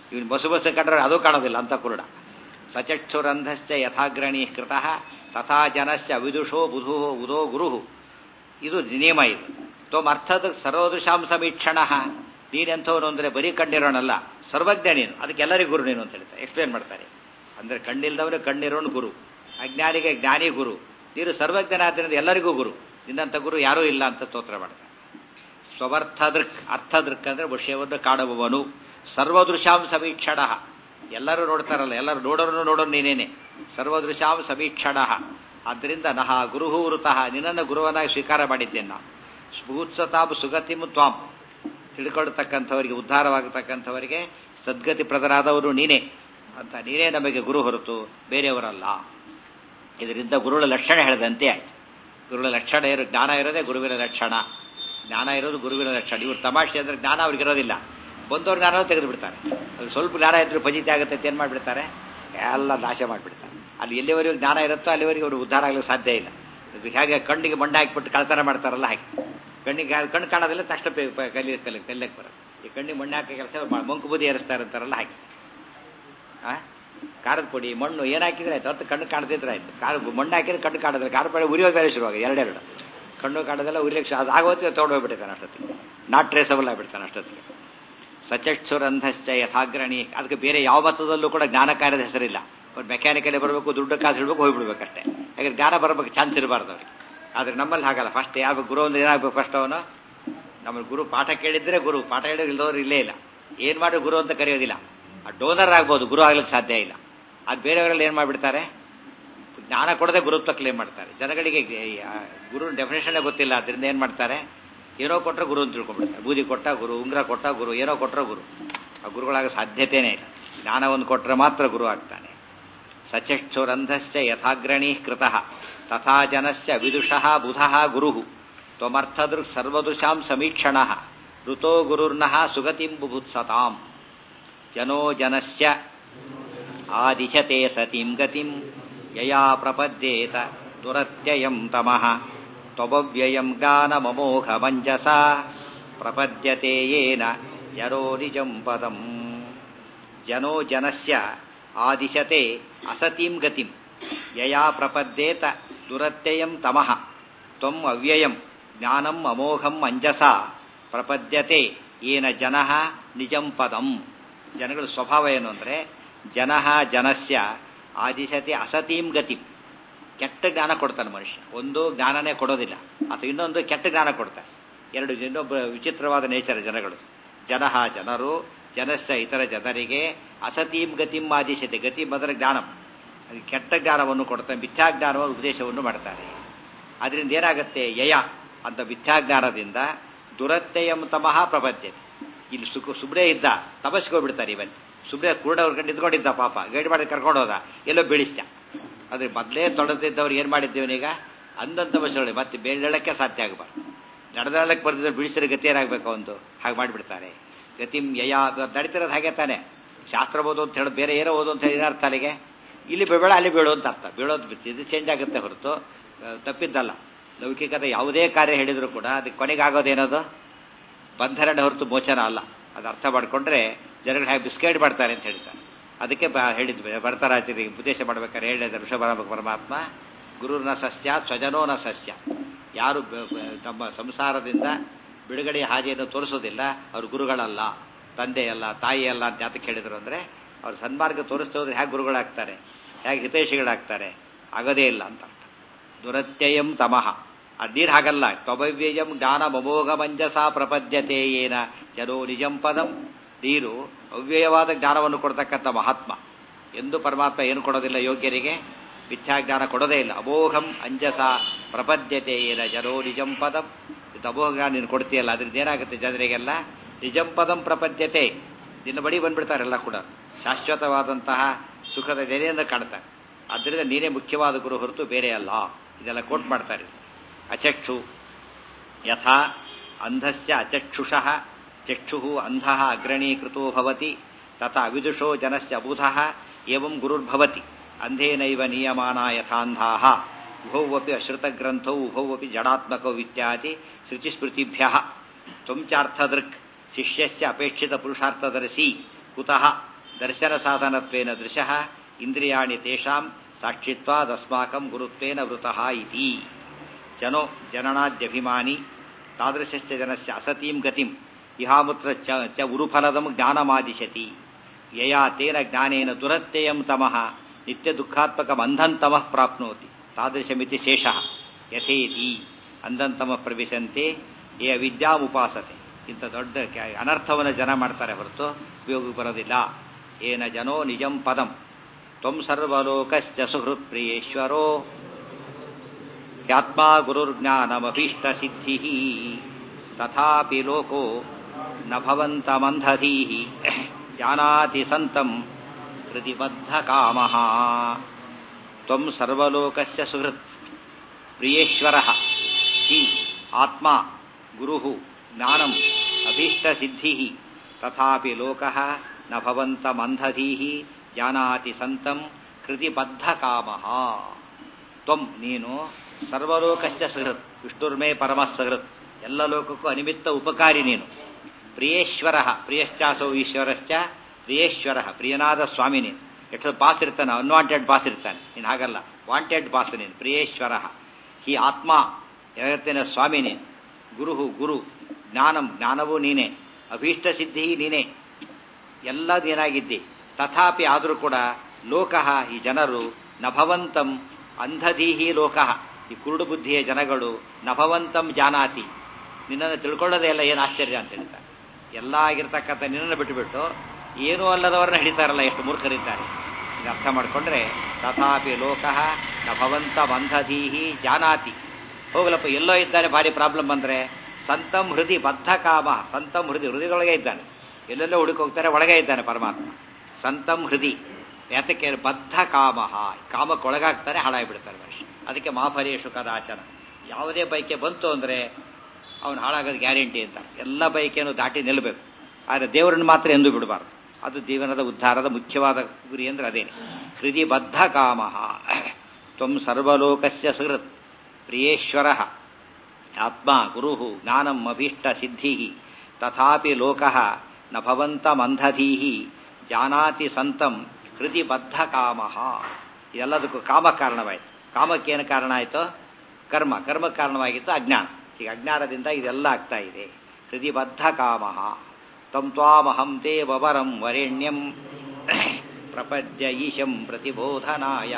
ಇವನು ಬಸು ಬಸ್ಸು ಕಂಡ್ರೆ ಅದು ಕಾಣೋದಿಲ್ಲ ಅಂತ ಕುರುಡ ಸಚಕ್ಷುರಂಧಶ್ಚ ಯಥಾಗ್ರಣಿ ಕೃತಃ ತಥಾ ಜನಶ್ಚ ವಿದುಷೋ ಬುಧೋ ಉದೋ ಗುರು ಇದು ನಿಯಮ ಇದು ತ್ವಮ್ ಅರ್ಥದ ಸರ್ವದೃಶಾಂ ಸಮೀಕ್ಷಣ ನೀನೆಂಥವನು ಅಂದರೆ ಬರೀ ಕಣ್ಣಿರೋಣಲ್ಲ ಸರ್ವಜ್ಞ ನೀನು ಅದಕ್ಕೆ ಎಲ್ಲರಿಗೂ ಗುರು ನೀನು ಅಂತ ಹೇಳ್ತಾರೆ ಎಕ್ಸ್ಪ್ಲೇನ್ ಮಾಡ್ತಾರೆ ಅಂದರೆ ಕಣ್ಣಿಲ್ದವನು ಕಣ್ಣಿರೋನು ಗುರು ಅಜ್ಞಾನಿಗೆ ಜ್ಞಾನಿ ಗುರು ನೀನು ಸರ್ವಜ್ಞನಾದ್ರಿಂದ ಎಲ್ಲರಿಗೂ ಗುರು ನಿನ್ನಂಥ ಗುರು ಯಾರೂ ಇಲ್ಲ ಅಂತ ಸ್ತೋತ್ರ ಮಾಡ್ತಾರೆ ಸ್ವವರ್ಥದೃಕ್ ಅರ್ಥದೃಕ್ ಅಂದರೆ ವಿಷಯವನ್ನು ಕಾಣುವವನು ಸರ್ವದೃಶಾಂ ಸಮೀಕ್ಷಣ ಎಲ್ಲರೂ ನೋಡ್ತಾರಲ್ಲ ಎಲ್ಲರೂ ನೋಡೋರು ನೋಡೋರು ನೀನೇನೆ ಸರ್ವದೃಶಾಂ ಸಮೀಕ್ಷಣ ಆದ್ದರಿಂದ ನಹ ಗುರುಹು ವೃತಃ ನಿನ್ನನ್ನು ಗುರುವನಾಗಿ ಸ್ವೀಕಾರ ಮಾಡಿದ್ದೇನೆ ನಾನು ಸ್ಫೂತ್ಸತಾಂ ಸುಗತಿಂ ತ್ವಾಂ ತಿಳ್ಕೊಳ್ತಕ್ಕಂಥವರಿಗೆ ಉದ್ಧಾರವಾಗತಕ್ಕಂಥವರಿಗೆ ಸದ್ಗತಿ ಪ್ರದರಾದವರು ನೀನೇ ಅಂತ ನೀನೇ ನಮಗೆ ಗುರು ಹೊರತು ಬೇರೆಯವರಲ್ಲ ಇದರಿಂದ ಗುರುಗಳ ಲಕ್ಷಣ ಹೇಳಿದಂತೆ ಆಯ್ತು ಗುರುಗಳ ಲಕ್ಷಣ ಇರೋ ಜ್ಞಾನ ಇರೋದೇ ಗುರುವಿನ ಲಕ್ಷಣ ಜ್ಞಾನ ಇರೋದು ಗುರುವಿನ ಲಕ್ಷಣ ಇವ್ರು ತಮಾಷೆ ಅಂದ್ರೆ ಜ್ಞಾನ ಅವ್ರಿಗಿರೋದಿಲ್ಲ ಬಂದವ್ರ ಜ್ಞಾನ ತೆಗೆದು ಬಿಡ್ತಾರೆ ಅದು ಸ್ವಲ್ಪ ಜ್ಞಾನ ಇದ್ರು ಫಜಿತಿ ಆಗುತ್ತೆ ಅಂತ ಏನು ಮಾಡಿಬಿಡ್ತಾರೆ ಎಲ್ಲ ನಾಶ ಮಾಡಿಬಿಡ್ತಾರೆ ಅಲ್ಲಿ ಎಲ್ಲಿವರೆಗೂ ಜ್ಞಾನ ಇರುತ್ತೋ ಅಲ್ಲಿವರೆಗೂ ಅವರು ಉದ್ಧಾರ ಆಗಲಿಕ್ಕೆ ಸಾಧ್ಯ ಇಲ್ಲ ಇದು ಹೇಗೆ ಕಣ್ಣಿಗೆ ಮಂಡ ಹಾಕಿಬಿಟ್ಟು ಕಳ್ತನ ಮಾಡ್ತಾರಲ್ಲ ಹಾಗೆ ಕಣ್ಣಿಗೆ ಕಣ್ಣು ಕಾಣೋದಿಲ್ಲ ತಕ್ಷಣ ಕಲಿ ಕಲಿ ಕಲ್ಲಕ್ಕೆ ಬರೋದು ಈ ಕಣ್ಣಿಗೆ ಮಣ್ಣು ಹಾಕೋ ಕೆಲಸ ಮಂಕು ಬುದ್ಧಿ ಏರಿಸ್ತಾ ಇರ್ತಾರಲ್ಲ ಹಾಗೆ ಆ ಖಾರದ ಪುಡಿ ಮಣ್ಣು ಏನು ಹಾಕಿದ್ರೆ ಆಯ್ತು ಹೊತ್ತು ಕಣ್ಣು ಕಾಣದಿದ್ರೆ ಆಯ್ತು ಖಾರ ಮಣ್ಣು ಹಾಕಿದ್ರೆ ಕಣ್ಣು ಕಾಣೋದಿಲ್ಲ ಖಾರ ಪುಡಿ ಉರಿಯೋದು ಬೇರೆ ಶುರುವಾಗ ಎರಡೆರಡು ಕಣ್ಣು ಕಾಣೋದೆಲ್ಲ ಉರಿಯಕ್ಕೆ ಅದು ಆಗೋತ್ತಿಗೆ ತೊಗೊಂಡೋಗ್ಬಿಟ್ಟಿರ್ತಾನೆ ಅಷ್ಟೊತ್ತಿಗೆ ನಾಟ್ ಟ್ರೇಸಬಲ್ ಆಗಿಬಿಡ್ತಾನೆ ಅಷ್ಟೊತ್ತಿಗೆ ಸಚಕ್ಷುರಂಧಶ್ಚ ಯಥಾಗ್ರಣಿ ಅದಕ್ಕೆ ಬೇರೆ ಯಾವ ಮತದಲ್ಲೂ ಕೂಡ ಜ್ಞಾನ ಕಾರ್ಯದ ಹೆಸರಿಲ್ಲ ಅವ್ರು ಮೆಕ್ಯಾನಿಕಲಿ ಬರಬೇಕು ದುಡ್ಡು ಕಾಸು ಇಡಬೇಕು ಹೋಗ್ಬಿಡ್ಬೇಕಷ್ಟೇ ಹಾಗೆ ಜ್ಞಾನ ಬರಬೇಕು ಚಾನ್ಸ್ ಇರಬಾರ್ದು ಅವ್ರಿಗೆ ಆದರೆ ನಮ್ಮಲ್ಲಿ ಹಾಗಲ್ಲ ಫಸ್ಟ್ ಯಾವ ಗುರು ಅಂದ್ರೆ ಏನಾಗಬೇಕು ಫಸ್ಟ್ ಅವನು ನಮ್ಮ ಗುರು ಪಾಠ ಕೇಳಿದ್ರೆ ಗುರು ಪಾಠ ಹೇಳಿದ್ರೆ ಇಲ್ಲದವ್ರು ಇಲ್ಲೇ ಇಲ್ಲ ಏನು ಮಾಡಿ ಗುರು ಅಂತ ಕರೆಯೋದಿಲ್ಲ ಆ ಡೋನರ್ ಆಗ್ಬೋದು ಗುರು ಆಗ್ಲಿಕ್ಕೆ ಸಾಧ್ಯ ಇಲ್ಲ ಅದು ಬೇರೆಯವರಲ್ಲಿ ಏನು ಮಾಡಿಬಿಡ್ತಾರೆ ಜ್ಞಾನ ಕೊಡದೆ ಗುರುತ್ವ ಕ್ಲೇಮ್ ಮಾಡ್ತಾರೆ ಜನಗಳಿಗೆ ಗುರು ಡೆಫಿನೇಷನ್ ಗೊತ್ತಿಲ್ಲ ಅದರಿಂದ ಏನು ಮಾಡ್ತಾರೆ ಏನೋ ಕೊಟ್ಟರೆ ಗುರು ಅಂತ ತಿಳ್ಕೊಂಡ್ಬಿಡ್ತಾರೆ ಬೂದಿ ಕೊಟ್ಟ ಗುರು ಉಂಗ್ರ ಕೊಟ್ಟ ಗುರು ಏನೋ ಕೊಟ್ಟರೆ ಗುರು ಆ ಗುರುಗಳಾಗ ಸಾಧ್ಯತೆಯೇ ಇಲ್ಲ ಜ್ಞಾನವನ್ನು ಕೊಟ್ಟರೆ ಮಾತ್ರ ಗುರು ಆಗ್ತಾನೆ ಸಚಕ್ಷುರಂಧಶ್ಚ ಯಥಾಗ್ರಣೀ ಕೃತಃ ತಥಾ ಜನಸ್ಯ ವಿದುಷಃ ಬುಧಃ ಗುರು ತ್ವಮರ್ಥದೃಕ್ ಸರ್ವದೃಶಾಂ ಸಮೀಕ್ಷಣ ಋತೋ ಗುರುರ್ನಃ ಸುಗತಿಂ ಬುಭುತ್ಸತಾಂ ಜನೋ ಜನಸ್ಯ ಆದಿಶತೆ ಸತಿಂ ಗತಿಂ ಯಯಾ ಪ್ರಪದ್ಯೇತ ದುರತ್ಯಯಂ ತಮಃ ತ್ವಭವ್ಯಯಂ ಗಾನಮಮೋಘ ಮಂಜಸ ಪ್ರಪದ್ಯತೆ ಯೇನ ಜರೋ ನಿಜಂ ಪದಂ ಜನೋ ಜನಸ್ಯ ಆದಿಶತೆ ಅಸತಿಂ ಗತಿಂ ಯಯಾ ಪ್ರಪದ್ಯೇತ ದುರತ್ಯಯಂ ತಮಃ ತ್ವಂ ಅವ್ಯಯಂ ಜ್ಞಾನಂ ಅಮೋಘಂ ಅಂಜಸ ಪ್ರಪದ್ಯತೆ ಏನ ಜನಃ ನಿಜಂ ಪದಂ ಜನಗಳ ಸ್ವಭಾವ ಏನು ಅಂದರೆ ಜನಃ ಜನಸ್ಯ ಆದಿಶತೆ ಅಸತೀಂ ಗತಿ ಕೆಟ್ಟ ಜ್ಞಾನ ಕೊಡ್ತಾನೆ ಮನುಷ್ಯ ಒಂದು ಜ್ಞಾನನೇ ಕೊಡೋದಿಲ್ಲ ಅಥವಾ ಇನ್ನೊಂದು ಕೆಟ್ಟ ಜ್ಞಾನ ಕೊಡ್ತಾನೆ ಎರಡು ಇನ್ನೊಬ್ಬ ವಿಚಿತ್ರವಾದ ನೇಚರ್ ಜನಗಳು ಜನಃ ಜನರು ಜನಸ್ಯ ಇತರ ಜನರಿಗೆ ಅಸತೀಂ ಗತಿಂ ಆದಿಶತೆ ಗತಿ ಮೊದಲ ಜ್ಞಾನಂ ಅದು ಕೆಟ್ಟ ಜ್ಞಾನವನ್ನು ಕೊಡ್ತಾನೆ ಮಿಥ್ಯಾಜ್ಞಾನವನ್ನು ಉಪದೇಶವನ್ನು ಮಾಡ್ತಾರೆ ಅದರಿಂದ ಏನಾಗುತ್ತೆ ಯಯ ಅಂತ ಮಿಥ್ಯಾಜ್ಞಾನದಿಂದ ದುರತ್ಯಯಂ ತಮಃ ಪ್ರಪದ್ಯತೆ ಇಲ್ಲಿ ಸುಖ ಸುಬ್ರೇ ಇದ್ದ ತಪಸ್ಸಿಗೆ ಹೋಗ್ಬಿಡ್ತಾರೆ ಇವತ್ತು ಸುಬ್ರೇ ಕುರುಡ ಅವ್ರ ಕಡೆ ನಿಂತ್ಕೊಂಡಿದ್ದ ಪಾಪ ಗೈಡ್ ಮಾಡಿ ಕರ್ಕೊಂಡು ಹೋದ ಎಲ್ಲೋ ಬೀಳಿಸ್ತ ಅದ್ರ ಮೊದಲೇ ತೊಡೆದಿದ್ದವ್ರು ಏನು ಮಾಡಿದ್ದೀವನೀಗ ಅಂದಂತ ಬಸ್ಸೊಳ್ಳೆ ಮತ್ತೆ ಬೇಳೆಳಕ್ಕೆ ಸಾಧ್ಯ ಆಗಬಾರ್ದು ನಡೆದಾಳಕ್ಕೆ ಬರ್ದಿದ್ರೆ ಬಿಡಿಸಿದ್ರೆ ಗತಿ ಏನಾಗಬೇಕು ಒಂದು ಹಾಗೆ ಮಾಡಿಬಿಡ್ತಾರೆ ಗತಿಂ ಯಯ ನಡೀತಿರೋದು ಹಾಗೆ ತಾನೆ ಶಾಸ್ತ್ರ ಓದು ಅಂತ ಹೇಳಿ ಬೇರೆ ಏನೋ ಓದು ಅಂತ ಹೇಳಿ ಏನರ್ಥ ಅಲ್ಲಿಗೆ ಇಲ್ಲಿ ಬೇಡ ಅಲ್ಲಿ ಬೀಳು ಅಂತ ಅರ್ಥ ಬೀಳೋದು ಇದು ಚೇಂಜ್ ಆಗುತ್ತೆ ಹೊರತು ತಪ್ಪಿದ್ದಲ್ಲ ಲೌಕಿಕತೆ ಯಾವುದೇ ಕಾರ್ಯ ಹೇಳಿದ್ರು ಕೂಡ ಅದಕ್ಕೆ ಕೊನೆಗೆ ಆಗೋದೇನದು ಬಂಧನ ಹೊರತು ಮೋಚನ ಅಲ್ಲ ಅದು ಅರ್ಥ ಮಾಡಿಕೊಂಡ್ರೆ ಜನಗಳು ಹೇಗೆ ಬಿಸ್ಕೈಡ್ ಮಾಡ್ತಾರೆ ಅಂತ ಹೇಳ್ತಾರೆ ಅದಕ್ಕೆ ಹೇಳಿದ್ವಿ ಭರತರಾಜರಿಗೆ ಉಪದೇಶ ಮಾಡ್ಬೇಕಾದ್ರೆ ಹೇಳಿದ ಋಷಭರಾಮ ಪರಮಾತ್ಮ ಗುರುನ ಸಸ್ಯ ಸ್ವಜನೋನ ಸಸ್ಯ ಯಾರು ತಮ್ಮ ಸಂಸಾರದಿಂದ ಬಿಡುಗಡೆ ಹಾದಿಯನ್ನು ತೋರಿಸೋದಿಲ್ಲ ಅವರು ಗುರುಗಳಲ್ಲ ತಂದೆಯಲ್ಲ ತಾಯಿಯಲ್ಲ ಅಂತ ಯಾತಕ್ಕೆ ಹೇಳಿದ್ರು ಅಂದರೆ ಅವ್ರು ಸನ್ಮಾರ್ಗ ತೋರಿಸ್ತಾ ಹೋದ್ರೆ ಹೇಗೆ ಗುರುಗಳಾಗ್ತಾರೆ ಹೇಗೆ ಹಿತೈಷಿಗಳಾಗ್ತಾರೆ ಆಗೋದೇ ಇಲ್ಲ ಅಂತ ಅರ್ಥ ದುರತ್ಯಯಂ ತಮಃ ಆ ನೀರು ಹಾಗಲ್ಲ ತ್ವಭವ್ಯಯಂ ಜ್ಞಾನ ಮಮೋಘ ಮಂಜಸ ಪ್ರಪದ್ಯತೆ ಏನ ಜನೋ ನಿಜಂ ಪದಂ ನೀರು ಅವ್ಯಯವಾದ ಜ್ಞಾನವನ್ನು ಕೊಡ್ತಕ್ಕಂಥ ಮಹಾತ್ಮ ಎಂದು ಪರಮಾತ್ಮ ಏನು ಕೊಡೋದಿಲ್ಲ ಯೋಗ್ಯರಿಗೆ ಮಿಥ್ಯಾಜ್ಞಾನ ಕೊಡೋದೇ ಇಲ್ಲ ಅಮೋಘಂ ಅಂಜಸ ಪ್ರಪದ್ಯತೆ ಏನ ಜನೋ ನಿಜಂ ಪದಂ ಇದು ಅಮೋಘ ಜ್ಞಾನ ನೀನು ಕೊಡ್ತೀಯಲ್ಲ ಅದರಿಂದ ಏನಾಗುತ್ತೆ ಜನರಿಗೆಲ್ಲ ನಿಜಂ ಪದಂ ಪ್ರಪದ್ಯತೆ ನಿನ್ನ ಬಳಿ ಬಂದ್ಬಿಡ್ತಾರೆಲ್ಲ ಕೂಡ ಶಾಶ್ವತವಾದಂತಹ ಸುಖದ ನೆಲೆಯಿಂದ ಕಾಣ್ತಾರೆ ಆದ್ದರಿಂದ ನೀನೇ ಮುಖ್ಯವಾದ ಗುರು ಹೊರತು ಬೇರೆ ಅಲ್ಲ ಇದೆಲ್ಲ ಕೋಟ್ ಮಾಡ್ತಾರೆ ಅಚಕ್ಷು ಯಥಾ ಅಂಧಸ್ಯ ಅಚಕ್ಷುಷಃ ಚಕ್ಷು ಅಂಧ ಅಗ್ರಣೀಕೃತೋ ಭವತಿ ತಥಾ ವಿದುಷೋ ಜನಸ್ಯ ಅಬುಧಃ ಏವಂ ಗುರುರ್ಭವತಿ ಅಂಧೇನೈವ ನಿಯಮಾನ ಯಥಾಂಧಾ ಉಭೌವಪಿ ಅಶ್ರುತಗ್ರಂಥೌ ಉಭೌವಪಿ ಜಡಾತ್ಮಕೌ ಇತ್ಯಾದಿ ಶುಚಿಸ್ಮೃತಿಭ್ಯ ತ್ವಂಚಾರ್ಥದೃಕ್ ಶಿಷ್ಯಸ್ಯ ಅಪೇಕ್ಷಿತ ಪುರುಷಾರ್ಥದರ್ಶಿ ಕುತಃ ದರ್ಶನ ಸಾಧನತ್ವೇನ ದೃಶಃ ಇಂದ್ರಿಯಾಣಿ ತೇಷಾಂ ಸಾಕ್ಷಿತ್ವಾದಸ್ಮಾಕಂ ಗುರುತ್ವೇನ ವೃತಃ ಇತಿ ಜನೋ ಜನನಾದ್ಯಭಿಮಾನಿ ತಾದೃಶಸ್ಯ ಜನಸ್ಯ ಅಸತೀಂ ಗತಿಂ ಇಹಾಮುತ್ರ ಚ ಚ ಉರುಫಲದಂ ಜ್ಞಾನಮಾದಿಶತಿ ಯಯಾ ತೇನ ಜ್ಞಾನೇನ ದುರತ್ಯಯಂ ತಮಃ ನಿತ್ಯ ದುಃಖಾತ್ಮಕಂ ಅಂಧಂತಮಃ ಪ್ರಾಪ್ನೋತಿ ತಾದೃಶಮಿತಿ ಶೇಷಃ ಯಥೇತಿ ಅಂಧಂತಮಃ ಪ್ರವಿಶಂತೆ ಏ ಅವಿದ್ಯಾಮುಪಾಸತೆ ಇಂಥ ದೊಡ್ಡ ಕ- ಅನರ್ಥವನ್ನು ಜನ ಮಾಡ್ತಾರೆ ಹೊರತು ಉಪಯೋಗಕ್ಕೆ ಬರೋದಿಲ್ಲ ಏನ ಜನೋ ನಿಜಂ ಪದಂ ತ್ವಂ ಸರ್ವಲೋಕಶ್ಚ ಸುಹೃತ್ ಪ್ರಿಯೇಶ್ವರೋ ಯಾತ್ಮಾ ಗುರುರ್ಜ್ಞಾನಮಭೀಷ್ಟ ಸಿದ್ಧಿ ತಥಾಪಿ ಲೋಕೋ ನ ಭವಂತಮಂಧಧೀ ಜಾನಾತಿ ಸಂತಂ ಹೃದಿಬದ್ಧ ಕಾಮಃ ತ್ವಂ ಸರ್ವಲೋಕಸ್ಯ ಸುಹೃತ್ ಪ್ರಿಯೇಶ್ವರ ಹಿ ಆತ್ಮ ಗುರು ಜ್ಞಾನಂ ಅಭೀಷ್ಟ ಸಿದ್ಧಿ ತಥಾಪಿ ಲೋಕಃ ನ ಭವಂತಮಂಧಧೀ ಜಾನಾತಿ ಸಂತಂ ಕೃತಿಬದ್ಧ ಕಾಮಃ ತ್ವಂ ನೀನು ಸರ್ವಲೋಕಸ್ಯ ಸಹೃತ್ ವಿಷ್ಣುರ್ಮೇ ಪರಮ ಸಹೃತ್ ಎಲ್ಲ ಲೋಕಕ್ಕೂ ಅನಿಮಿತ್ತ ಉಪಕಾರಿ ನೀನು ಪ್ರಿಯೇಶ್ವರ ಪ್ರಿಯಶ್ಚಾಸೌ ಈಶ್ವರಶ್ಚ ಪ್ರಿಯೇಶ್ವರ ಪ್ರಿಯನಾದ ಸ್ವಾಮಿ ನೀನು ಎಷ್ಟು ಬಾಸ್ ಇರ್ತಾನೆ ಅನ್ವಾಂಟೆಡ್ ಬಾಸ್ ಇರ್ತಾನೆ ನೀನು ಹಾಗಲ್ಲ ವಾಂಟೆಡ್ ಬಾಸ್ ನೀನು ಪ್ರಿಯೇಶ್ವರ ಹಿ ಆತ್ಮ ಜಗತ್ತಿನ ಸ್ವಾಮಿ ನೀನು ಗುರು ಗುರು ಜ್ಞಾನಂ ಜ್ಞಾನವೂ ನೀನೇ ಅಭೀಷ್ಟ ಸಿದ್ಧಿ ನೀನೇ ಎಲ್ಲದು ಏನಾಗಿದ್ದಿ ತಥಾಪಿ ಆದರೂ ಕೂಡ ಲೋಕಃ ಈ ಜನರು ನಭವಂತಂ ಅಂಧಧೀಹಿ ಲೋಕಃ ಈ ಕುರುಡು ಬುದ್ಧಿಯ ಜನಗಳು ನಭವಂತಂ ಜಾನಾತಿ ನಿನ್ನನ್ನು ತಿಳ್ಕೊಳ್ಳೋದೇ ಇಲ್ಲ ಏನು ಆಶ್ಚರ್ಯ ಅಂತ ಹೇಳ್ತಾರೆ ಎಲ್ಲ ಆಗಿರ್ತಕ್ಕಂಥ ನಿನ್ನನ್ನು ಬಿಟ್ಟುಬಿಟ್ಟು ಏನೂ ಅಲ್ಲದವರನ್ನ ಹಿಡಿತಾರಲ್ಲ ಎಷ್ಟು ಮೂರ್ಖರಿದ್ದಾರೆ ಇದು ಅರ್ಥ ಮಾಡಿಕೊಂಡ್ರೆ ತಥಾಪಿ ಲೋಕಃ ನಭವಂತಂ ಅಂಧಧೀಹಿ ಜಾನಾತಿ ಹೋಗಲಪ್ಪ ಎಲ್ಲೋ ಇದ್ದಾನೆ ಭಾರಿ ಪ್ರಾಬ್ಲಮ್ ಬಂದ್ರೆ ಸಂತಂ ಹೃದಯ ಬದ್ಧ ಕಾಮ ಸಂತಂ ಹೃದಯ ಹೃದಯದೊಳಗೆ ಇದ್ದಾನೆ ಎಲ್ಲೆಲ್ಲೋ ಹುಡುಕಿ ಹೋಗ್ತಾರೆ ಒಳಗೆ ಇದ್ದಾನೆ ಪರಮಾತ್ಮ ಸಂತಂ ಹೃದಯ ಯಾತಕ್ಕೆ ಬದ್ಧ ಕಾಮ ಕಾಮಕ್ಕೊಳಗಾಗ್ತಾನೆ ಹಾಳಾಗಿಬಿಡ್ತಾರೆ ಮನುಷ್ಯ ಅದಕ್ಕೆ ಮಾಫರೇಶು ಕದಾಚನ ಯಾವುದೇ ಬೈಕೆ ಬಂತು ಅಂದ್ರೆ ಅವನು ಹಾಳಾಗೋದು ಗ್ಯಾರಂಟಿ ಅಂತ ಎಲ್ಲ ಬೈಕೇನು ದಾಟಿ ನಿಲ್ಲಬೇಕು ಆದರೆ ದೇವರನ್ನು ಮಾತ್ರ ಎಂದೂ ಬಿಡಬಾರ್ದು ಅದು ಜೀವನದ ಉದ್ಧಾರದ ಮುಖ್ಯವಾದ ಗುರಿ ಅಂದ್ರೆ ಅದೇನೆ ಹೃದಯ ಬದ್ಧ ಕಾಮ ತ್ವಂ ಸರ್ವಲೋಕಸ್ಯ ಸುಹೃತ್ ಪ್ರಿಯೇಶ್ವರ ಆತ್ಮ ಗುರು ಜ್ಞಾನಂ ಅಭೀಷ್ಟ ಸಿದ್ಧಿ ತಥಾಪಿ ಲೋಕಃ ನ ಭವಂತಮಂಧಧೀ ಜಾನಾತಿ ಸಂತಂ ಹೃದಯ ಬದ್ಧ ಕಾಮ ಇದೆಲ್ಲದಕ್ಕೂ ಕಾಮ ಕಾರಣವಾಯಿತು ಕಾಮಕ್ಕೇನು ಕಾರಣ ಆಯಿತು ಕರ್ಮ ಕರ್ಮ ಕಾರಣವಾಗಿತ್ತು ಅಜ್ಞಾನ ಈಗ ಅಜ್ಞಾನದಿಂದ ಇದೆಲ್ಲ ಆಗ್ತಾ ಇದೆ ಹೃದಯ ಬದ್ಧ ಕಾಮ ತಂ ತ್ವಾಮಹಂ ದೇವವರಂ ವರೆಣ್ಯಂ ಪ್ರಪದ್ಯ ಈಶಂ ಪ್ರತಿಬೋಧನಾಯ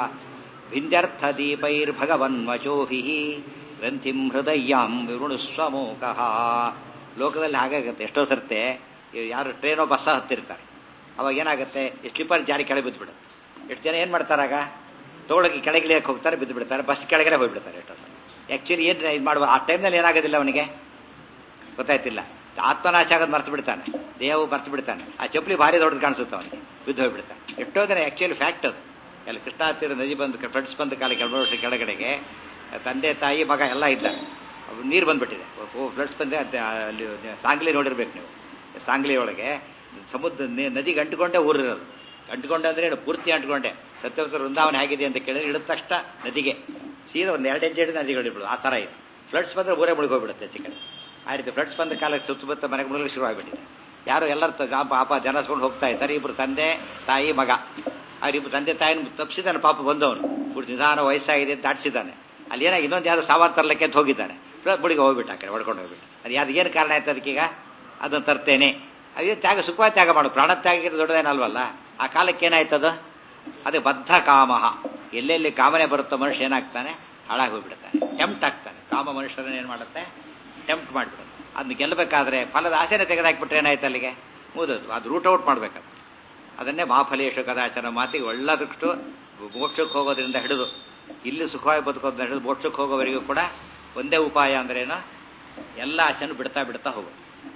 ಭಿಂದ್ಯರ್ಥದೀಪೈರ್ಭಗವನ್ವಚೋಭಿ ಗ್ರಂಥಿಂ ಹೃದಯಾಂ ವಿರುಣುಸ್ವಮೋಕಃ ಲೋಕದಲ್ಲಿ ಹಾಗಾಗತ್ತೆ ಎಷ್ಟೋ ಸರ್ತೆ ಯಾರು ಟ್ರೈನೋ ಬಸ್ಸ ಹತ್ತಿರ್ತಾರೆ ಅವಾಗ ಏನಾಗುತ್ತೆ ಈ ಸ್ಲಿಪ್ಪರ್ ಜಾರಿ ಕೆಳಗೆ ಬಿದ್ದುಬಿಡುತ್ತೆ ಎಷ್ಟು ಜನ ಏನು ಮಾಡ್ತಾರಾಗ ತಗೊಳಕ್ಕೆ ಕೆಳಗಿಳಿಯಕ್ಕೆ ಹೋಗ್ತಾರೆ ಬಿದ್ದು ಬಿಡ್ತಾರೆ ಬಸ್ ಕೆಳಗಡೆ ಹೋಗ್ಬಿಡ್ತಾರೆ ಎಷ್ಟೋ ಸಲ ಆ್ಯಕ್ಚುಲಿ ಏನು ಇದು ಮಾಡುವ ಆ ಟೈಮ್ನಲ್ಲಿ ಏನಾಗೋದಿಲ್ಲ ಅವನಿಗೆ ಗೊತ್ತಾಯ್ತಿಲ್ಲ ಆತ್ಮನಾಶ ಆಗೋದು ಮರ್ತು ಬಿಡ್ತಾನೆ ದೇಹವು ಮರ್ತು ಬಿಡ್ತಾನೆ ಆ ಚಪ್ಪಲಿ ಭಾರಿ ದೊಡ್ಡದು ಕಾಣಿಸುತ್ತೆ ಅವನಿಗೆ ಬಿದ್ದು ಹೋಗ್ಬಿಡ್ತಾನೆ ಎಷ್ಟೋ ಜನ ಆ್ಯಕ್ಚುಲಿ ಫ್ಯಾಕ್ಟ್ ಅದು ಎಲ್ಲ ಕೃಷ್ಣ ಹತ್ತಿರ ನದಿ ಬಂದು ಫ್ರೆಂಡ್ಸ್ ಬಂದ ಕಾಲ ಎರಡು ವರ್ಷ ಕೆಳಗಡೆಗೆ ತಂದೆ ತಾಯಿ ಮಗ ಎಲ್ಲ ಇದ್ದಾರೆ ಅವ್ರು ನೀರು ಬಂದ್ಬಿಟ್ಟಿದೆ ಫ್ಲಡ್ಸ್ ಬಂದೆ ಅದ್ ಅಲ್ಲಿ ಸಾಂಗ್ಲಿ ನೋಡಿರ್ಬೇಕು ನೀವು ಸಾಂಗ್ಲಿ ಒಳಗೆ ಸಮುದ್ರ ನೆ- ನದಿಗೆ ಅಂಟ್ಕೊಂಡೆ ಊರಿರೋದು ಅಂಟ್ಕೊಂಡೆ ಅಂದ್ರೆ ಏನು ಪೂರ್ತಿ ಅಂಟ್ಕೊಂಡೆ ಸತ್ಯವತ ವೃಂದಾವನ ಹೇಗಿದೆ ಅಂತ ಕೇಳಿದ್ರೆ ಇಳಿದ ತಕ್ಷಣ ನದಿಗೆ ಸೀದಾ ಒಂದು ಎರಡು ಹೆಜ್ಜೆ ಹಿಡಿದು ನದಿಗಳು ಇಡ್ಬಿಡು ಆ ಥರ ಇದೆ ಫ್ಲಡ್ಸ್ ಬಂದ್ರೆ ಊರೇ ಮುಳುಗೋಗ್ಬಿಡುತ್ತೆ ಹೆಚ್ಚು ಕಡೆ ಆ ರೀತಿ ಫ್ಲಡ್ಸ್ ಬಂದ ಕಾಲಕ್ಕೆ ಸುತ್ತಮುತ್ತ ಮನೆಗೆ ಮುಳುಗಲು ಶುರುವಾಗ್ಬಿಟ್ಟಿದೆ ಯಾರು ಎಲ್ಲರೂ ತ- ಆ ಪಾಪ ಜನಸ್ಕೊಂಡು ಹೋಗ್ತಾ ಇದ್ದಾರೆ ಇಬ್ರು ತಂದೆ ತಾಯಿ ಮಗ ಅವ್ರಿಬ್ರು ತಂದೆ ತಾಯಿನ ತಪ್ಪಿಸಿದ್ದಾನೆ ಪಾಪ ಬಂದವನು ಬಿಟ್ಟು ನಿಧಾನ ವಯಸ್ಸಾಗಿದೆ ಅಂತ ದಾಟಿಸಿದ್ದಾನೆ ಅಲ್ಲಿ ಏನಾಗಿ ಇನ್ನೊಂದು ಯಾರು ಸಾವಾರ್ ತರ್ಲಿಕ್ಕೆ ಅಂತ ಹೋಗಿದ್ದಾನೆ ಬುಡಿಗೆ ಹೋಗ್ಬಿಟ್ಟ ಆ ಕಡೆ ಹೊಡ್ಕೊಂಡು ಹೋಗ್ಬಿಟ್ಟು ಅದು ಯಾವ್ದು ಏನು ಕಾರಣ ಆಯ್ತು ಅದಕ್ಕೀಗ ಅದನ್ನು ತರ್ತೇನೆ ಅದೇ ತ್ಯಾಗ ಸುಖವಾಗಿ ತ್ಯಾಗ ಮಾಡು ಪ್ರಾಣ ತ್ಯಾಗಕ್ಕಿಂತ ದೊಡ್ಡದೇನಲ್ವಲ್ಲ ಆ ಕಾಲಕ್ಕೆ ಏನಾಯ್ತದು ಅದೇ ಬದ್ಧ ಕಾಮಹ ಎಲ್ಲೆಲ್ಲಿ ಕಾಮನೆ ಬರುತ್ತೋ ಮನುಷ್ಯ ಏನಾಗ್ತಾನೆ ಹಾಳಾಗಿ ಹೋಗ್ಬಿಡ್ತಾನೆ ಟೆಂಪ್ಟ್ ಆಗ್ತಾನೆ ಕಾಮ ಮನುಷ್ಯರನ್ನ ಏನು ಮಾಡುತ್ತೆ ಟೆಂಪ್ಟ್ ಮಾಡಿಬಿಡುತ್ತೆ ಅದನ್ನ ಗೆಲ್ಲಬೇಕಾದ್ರೆ ಫಲದ ಆಸೆನೇ ತೆಗೆದಾಕ್ಬಿಟ್ರೆ ಏನಾಯ್ತು ಅಲ್ಲಿಗೆ ಮುಗಿದೋದು ಅದು ರೂಟ್ ಔಟ್ ಮಾಡ್ಬೇಕದು ಅದನ್ನೇ ಮಾಫಲೇಶು ಕದಾಚನ ಮಾತಿಗೆ ಒಳ್ಳದಷ್ಟು ಮೋಕ್ಷಕ್ಕೆ ಹೋಗೋದ್ರಿಂದ ಹಿಡಿದು ಇಲ್ಲಿ ಸುಖವಾಗಿ ಬದುಕೋದ್ರಿಂದ ಹಿಡಿದು ಮೋಕ್ಷಕ್ಕೆ ಹೋಗೋವರೆಗೂ ಕೂಡ ಒಂದೇ ಉಪಾಯ ಅಂದ್ರೇನು ಎಲ್ಲ ಆಸೆಯನ್ನು ಬಿಡ್ತಾ ಬಿಡ್ತಾ ಹೋಗೋದು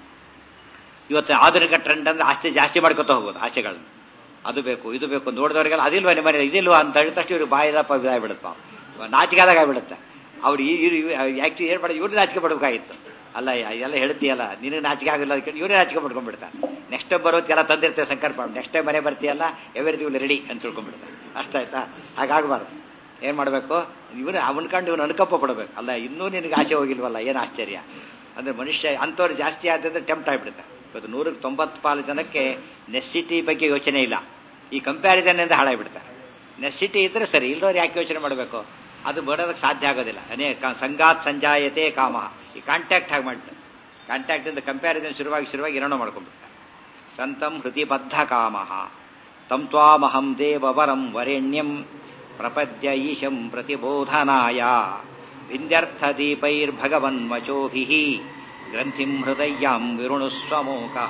ಇವತ್ತು ಆಧುನಿಕ ಟ್ರೆಂಡ್ ಅಂದ್ರೆ ಆಸ್ತಿ ಜಾಸ್ತಿ ಮಾಡ್ಕೊತಾ ಹೋಗೋದು ಆಸೆಗಳನ್ನ ಅದು ಬೇಕು ಇದು ಬೇಕು ನೋಡಿದವರಿಗೆಲ್ಲ ಅದಿಲ್ವಾ ನಿಮ್ಮ ಮನೆ ಇದಿಲ್ವಾ ಅಂತ ಹೇಳಿದ ತಕ್ಷಣ ಇವ್ರು ಬಾಯಿದಪ್ಪ ಇದಾಗ್ಬಿಡುತ್ತೆ ನಾಚಿಕೆ ಆದಾಗ ಆಗ್ಬಿಡುತ್ತೆ ಅವ್ರು ಆಕ್ಚುಲಿ ಏನು ಮಾಡೋದು ಇವ್ರಿಗೆ ನಾಚಿಕೆ ಪಡ್ಬೇಕಾಗಿತ್ತು ಅಲ್ಲ ಎಲ್ಲ ಹೇಳ್ತೀಯಲ್ಲ ನಿನಗೆ ನಾಚಿಕೆ ಆಗಿಲ್ಲ ಅದಕ್ಕೆ ಇವರೇ ನಾಚಿಕೆ ಪಡ್ಕೊಂಡ್ಬಿಡ್ತಾನೆ ನೆಕ್ಸ್ಟ್ ಟೈಮ್ ಬರೋದಕ್ಕೆಲ್ಲ ತಂದಿರ್ತೇವೆ ಸಂಕಲ್ಪ ನೆಕ್ಸ್ಟ್ ಟೈಮ್ ಮನೆ ಬರ್ತೀಯಲ್ಲ ಎವರಿಥಿಂಗ್ ರೆಡಿ ಅಂತ ತಿಳ್ಕೊಂಡ್ಬಿಡ್ತಾನೆ ಅಷ್ಟಾಯ್ತಾ ಹಾಗಾಗಬಾರ್ದು ಏನು ಮಾಡಬೇಕು ಇವನು ಅವನ ಕಂಡು ಇವನು ಅನುಕಂಪ ಪಡಬೇಕು ಅಲ್ಲ ಇನ್ನೂ ನಿನಗೆ ಆಸೆ ಹೋಗಿಲ್ವಲ್ಲ ಏನು ಆಶ್ಚರ್ಯ ಅಂದ್ರೆ ಮನುಷ್ಯ ಅಂಥವ್ರು ಜಾಸ್ತಿ ಆದ್ರೆ ಟೆಂಪ್ಟ್ ಆಗಿಬಿಡುತ್ತೆ ಇವತ್ತು ನೂರಕ್ಕೆ ತೊಂಬತ್ತು ಪಾಲು ಜನಕ್ಕೆ ನೆಸಿಟಿ ಬಗ್ಗೆ ಯೋಚನೆ ಇಲ್ಲ ಈ ಕಂಪ್ಯಾರಿಸನ್ ಇಂದ ಹಾಳಾಗ್ಬಿಡ್ತಾರೆ ನೆಸಿಟಿ ಇದ್ರೆ ಸರಿ ಇಲ್ದವ್ರು ಯಾಕೆ ಯೋಚನೆ ಮಾಡಬೇಕು ಅದು ಬರೋದಕ್ಕೆ ಸಾಧ್ಯ ಆಗೋದಿಲ್ಲ ಅನೇಕ ಸಂಗಾತ್ ಸಂಜಾಯತೆ ಕಾಮ ಈ ಕಾಂಟ್ಯಾಕ್ಟ್ ಹಾಗೆ ಮಾಡ್ತಾರೆ ಕಾಂಟ್ಯಾಕ್ಟ್ ಇಂದ ಕಂಪ್ಯಾರಿಸನ್ ಶುರುವಾಗಿ ಶುರುವಾಗಿ ಏನೋ ಮಾಡ್ಕೊಂಡ್ಬಿಡ್ತಾರೆ ಸಂತಂ ಹೃತಿಬದ್ಧ ಕಾಮ ತಂ ತ್ವಾಮಹಂ ದೇವವರಂ ವರೆಣ್ಯಂ ಪ್ರಪದ್ಯ ಈಶಂ ಪ್ರತಿಬೋಧನಾಯ ಭಿಂದ್ಯರ್ಥದೀಪೈರ್ಭಗವನ್ವಚೋಭಿಃ ಗ್ರಂಥಿಂ ಹೃದಯ್ಯಾಂ ವಿರುಣುಸ್ವಮೋಕಃ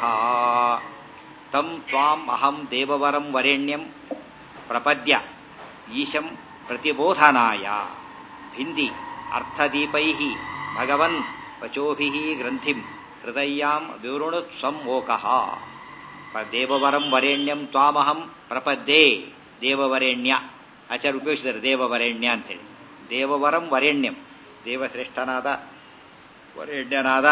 ತಂ ತ್ವಾಂ ಅಹಂ ದೇವವರಂ ವರೆಣ್ಯಂ ಪ್ರಪದ್ಯ ಈಶಂ ಪ್ರತಿಬೋಧನಾಯ ಭಿಂದಿ ಅರ್ಥದೀಪೈಃ ಭಗವನ್ ವಚೋಭಿಃ ಗ್ರಂಥಿಂ ಹೃದಯ್ಯಾಂ ವಿವೃಣುತ್ಸಮೋಕಃ ದೇವವರಂ ವರೆಣ್ಯಂ ತ್ವಾಮಹಂ ಪ್ರಪದ್ಯೆ ದೇವವರೆಣ್ಯ ಆಚಾರ್ಯ ಉಪಯೋಗಿಸಿದ್ದಾರೆ ದೇವವರೆಣ್ಯ ಅಂತೇಳಿ ದೇವವರಂ ವರೆಣ್ಯಂ ದೇವಶ್ರೇಷ್ಠನಾದ ವರೆಣ್ಯನಾದ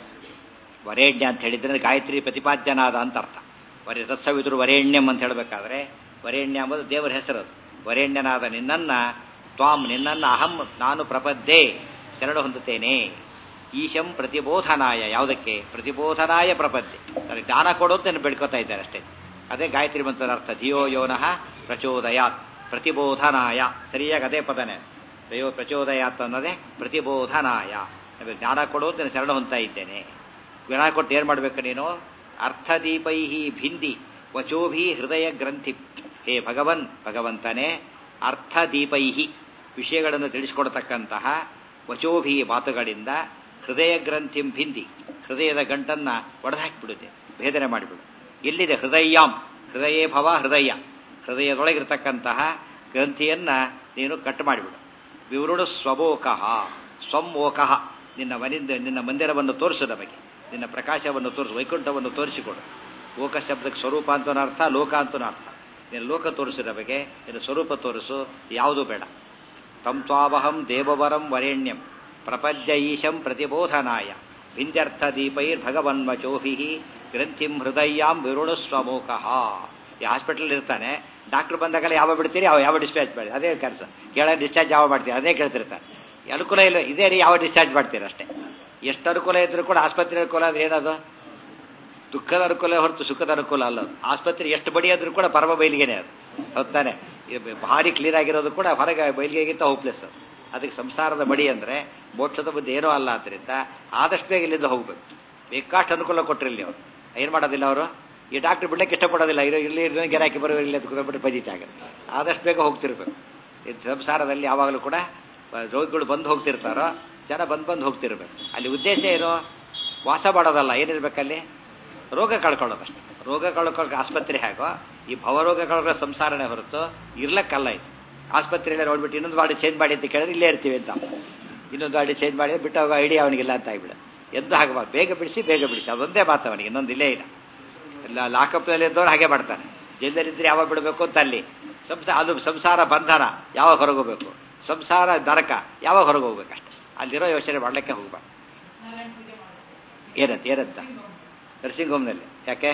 ವರೇಣ್ಯ ಅಂತ ಹೇಳಿದ್ರೆ ಗಾಯತ್ರಿ ಪ್ರತಿಪಾದ್ಯನಾದ ಅಂತ ಅರ್ಥ ವರೆ ರತ್ಸವಿದ್ರು ವರೇಣ್ಯಂ ಅಂತ ಹೇಳಬೇಕಾದ್ರೆ ವರೇಣ್ಯ ಎಂಬುದು ದೇವರ ಹೆಸರು ಅದು ವರೇಣ್ಯನಾದ ನಿನ್ನನ್ನ ತ್ವಾಂ ನಿನ್ನನ್ನ ಅಹಂ ನಾನು ಪ್ರಪದ್ಯೆ ಶರಣ ಹೊಂದುತ್ತೇನೆ ಈಶಂ ಪ್ರತಿಬೋಧನಾಯ ಯಾವುದಕ್ಕೆ ಪ್ರತಿಬೋಧನಾಯ ಪ್ರಪದ್ಯೆ ನನಗೆ ಜ್ಞಾನ ಕೊಡೋದು ನಾನು ಬೆಳ್ಕೊತಾ ಇದ್ದಾರೆ ಅಷ್ಟೇ ಅದೇ ಗಾಯತ್ರಿ ಮಂತ್ರದ ಅರ್ಥ ಧಿಯೋ ಯೋನಃ ಪ್ರಚೋದಯಾತ್ ಪ್ರತಿಬೋಧನಾಯ ಸರಿಯಾಗಿ ಅದೇ ಪದನೇ ಪ್ರಯೋ ಪ್ರಚೋದಯಾತ್ ಅನ್ನೋದೇ ಪ್ರತಿಬೋಧನಾಯ ನಮಗೆ ಜ್ಞಾನ ಕೊಡೋದು ನಾನು ಶರಣ ಹೊಂದ್ತಾ ಇದ್ದೇನೆ ಜ್ಞಾನ ಕೊಟ್ಟು ಏನು ಮಾಡಬೇಕು ನೀನು ಅರ್ಥದೀಪೈ ಭಿಂದಿ ವಚೋಭಿ ಹೃದಯ ಗ್ರಂಥಿ ಹೇ ಭಗವನ್ ಭಗವಂತನೇ ಅರ್ಥದೀಪೈ ವಿಷಯಗಳನ್ನು ತಿಳಿಸಿಕೊಡ್ತಕ್ಕಂತಹ ವಚೋಭಿ ಮಾತುಗಳಿಂದ ಹೃದಯ ಗ್ರಂಥಿಂ ಭಿಂದಿ ಹೃದಯದ ಗಂಟನ್ನ ಒಡೆದಾಕಿಬಿಡುತ್ತೆ ಭೇದನೆ ಮಾಡಿಬಿಡು ಎಲ್ಲಿದೆ ಹೃದಯಾಂ ಹೃದಯೇ ಭವ ಹೃದಯ ಹೃದಯದೊಳಗಿರ್ತಕ್ಕಂತಹ ಗ್ರಂಥಿಯನ್ನ ನೀನು ಕಟ್ ಮಾಡಿಬಿಡು ವಿವೃಣು ಸ್ವಮೋಕಃ ಸ್ವಮೋಕಃ ನಿನ್ನ ಮನಿಂದ ನಿನ್ನ ಮಂದಿರವನ್ನು ತೋರಿಸು ನಮಗೆ ನಿನ್ನ ಪ್ರಕಾಶವನ್ನು ತೋರಿಸು ವೈಕುಂಠವನ್ನು ತೋರಿಸಿಕೊಡು ಲೋಕ ಶಬ್ದಕ್ಕೆ ಸ್ವರೂಪ ಅಂತನೂ ಅರ್ಥ ಲೋಕ ಅಂತನೂ ಅರ್ಥ ನಿನ್ನ ಲೋಕ ತೋರಿಸು ನಮಗೆ ನಿನ್ನ ಸ್ವರೂಪ ತೋರಿಸು ಯಾವುದೂ ಬೇಡ ತಂ ತ್ವಾವಹಂ ದೇವವರಂ ವರೇಣ್ಯಂ ಪ್ರಪದ್ಯ ಈಶಂ ಪ್ರತಿಬೋಧನಾಯ ಭಿಂದ್ಯರ್ಥ ದೀಪೈರ್ ಭಗವನ್ಮಚೋಭಿ ಗ್ರಂಥಿಂ ಹೃದಯಾಂ ವಿರುಣು ಸ್ವಮೋಕಃ ಈ ಹಾಸ್ಪಿಟಲ್ ಇರ್ತಾನೆ ಡಾಕ್ಟರ್ ಬಂದಾಗಲ್ಲ ಯಾವ ಬಿಡ್ತೀರಿ ಯಾವ ಯಾವ ಡಿಸ್ಚಾರ್ಜ್ ಮಾಡಿ ಅದೇ ಕೆಲಸ ಕೇಳ ಡಿಸ್ಚಾರ್ಜ್ ಯಾವ ಮಾಡ್ತೀರಿ ಅದೇ ಕೇಳ್ತಿರ್ತಾರೆ ಅನುಕೂಲ ಇಲ್ಲ ಇದೇ ರೀ ಯಾವ ಡಿಸ್ಚಾರ್ಜ್ ಮಾಡ್ತೀರಿ ಅಷ್ಟೇ ಎಷ್ಟು ಅನುಕೂಲ ಇದ್ರೂ ಕೂಡ ಆಸ್ಪತ್ರೆ ಅನುಕೂಲ ಅಂದ್ರೆ ಏನದು ದುಃಖದ ಅನುಕೂಲ ಹೊರತು ಸುಖದ ಅನುಕೂಲ ಅಲ್ಲ ಅದು ಆಸ್ಪತ್ರೆ ಎಷ್ಟು ಬಡಿ ಆದ್ರೂ ಕೂಡ ಪರಮ ಬಯಲಿಗೆನೆ ಅದು ಹೊತ್ತಾನೆ ಭಾರಿ ಕ್ಲೀನ್ ಆಗಿರೋದು ಕೂಡ ಹೊರಗೆ ಬಯಲಿಗೆಗಿಂತ ಹೋಪ್ಲೆಸ್ ಅದು ಅದಕ್ಕೆ ಸಂಸಾರದ ಬಡಿ ಅಂದ್ರೆ ಮೋಕ್ಷದ ಬುದ್ಧಿ ಏನೂ ಅಲ್ಲ ಆದ್ರಿಂದ ಆದಷ್ಟು ಬೇಗ ಇಲ್ಲಿಂದ ಹೋಗ್ಬೇಕು ಬೇಕಾಷ್ಟು ಅನುಕೂಲ ಕೊಟ್ಟಿರಲಿ ಅವರು ಏನ್ ಮಾಡೋದಿಲ್ಲ ಅವರು ಈ ಡಾಕ್ಟರ್ ಬಿಡ್ಲಿಕ್ಕೆ ಇಷ್ಟಪಡೋದಿಲ್ಲ ಇರೋ ಇಲ್ಲಿ ಇರೋ ಗೆರಾಕಿ ಬರೋ ಇಲ್ಲಿ ಬಿಟ್ಟು ಬಜಿತ ಆಗುತ್ತೆ ಆದಷ್ಟು ಬೇಗ ಹೋಗ್ತಿರ್ಬೇಕು ಈ ಸಂಸಾರದಲ್ಲಿ ಯಾವಾಗಲೂ ಕೂಡ ರೋಗಿಗಳು ಬಂದು ಹೋಗ್ತಿರ್ತಾರೋ ಜನ ಬಂದು ಬಂದು ಹೋಗ್ತಿರ್ಬೇಕು ಅಲ್ಲಿ ಉದ್ದೇಶ ಏನು ವಾಸ ಮಾಡೋದಲ್ಲ ಏನಿರ್ಬೇಕಲ್ಲಿ ರೋಗ ಕಳ್ಕೊಳ್ಳೋದಷ್ಟೇ ರೋಗ ಕಳ್ಕೊಳ್ಳೋ ಆಸ್ಪತ್ರೆ ಹೇಗೋ ಈ ಭವರೋಗ ಕಳ್ಕೊಳ್ಳೋ ಸಂಸಾರನೇ ಹೊರತು ಇರ್ಲಕ್ಕಲ್ಲ ಇದು ಆಸ್ಪತ್ರೆಯಲ್ಲೇ ನೋಡ್ಬಿಟ್ಟು ಇನ್ನೊಂದು ಬಾಡಿ ಚೇಂಜ್ ಮಾಡಿ ಅಂತ ಕೇಳಿದ್ರೆ ಇಲ್ಲೇ ಇರ್ತೀವಿ ಅಂತ ಇನ್ನೊಂದು ಬಾಡಿ ಚೇಂಜ್ ಮಾಡಿ ಬಿಟ್ಟು ಹೋಗೋ ಐಡಿಯಾ ಅವನಿಗಿಲ್ಲ ಅಂತ ಆಗ್ಬಿಡ ಎಂದು ಹಾಗೆ ಬೇಗ ಬಿಡಿಸಿ ಬೇಗ ಬಿಡಿಸಿ ಅದೊಂದೇ ಮಾತು ಅವನಿಗೆ ಇನ್ನೊಂದು ಇಲ್ಲೇ ಇಲ್ಲ ಎಲ್ಲ ಲಾಕಪ್ನಲ್ಲಿ ಇದ್ದವ್ರು ಹಾಗೆ ಮಾಡ್ತಾನೆ ಜೈಲಲ್ಲಿದ್ರೆ ಯಾವಾಗ ಬಿಡಬೇಕು ಅಂತ ಅಲ್ಲಿ ಸಂಸಾರ ಅದು ಸಂಸಾರ ಬಂಧನ ಯಾವಾಗ ಹೊರಗೋಗ್ಬೇಕು ಸಂಸಾರ ನರಕ ಯಾವಾಗ ಹೊರಗೆ ಹೋಗ್ಬೇಕಷ್ಟೆ ಅಲ್ಲಿರೋ ಯೋಚನೆ ಮಾಡ್ಲಿಕ್ಕೆ ಹೋಗ್ಬಾರ್ದು ಏನಂತ ಏನಂತ ನರ್ಸಿಂಗ್ ಹೋಮ್ನಲ್ಲಿ ಯಾಕೆ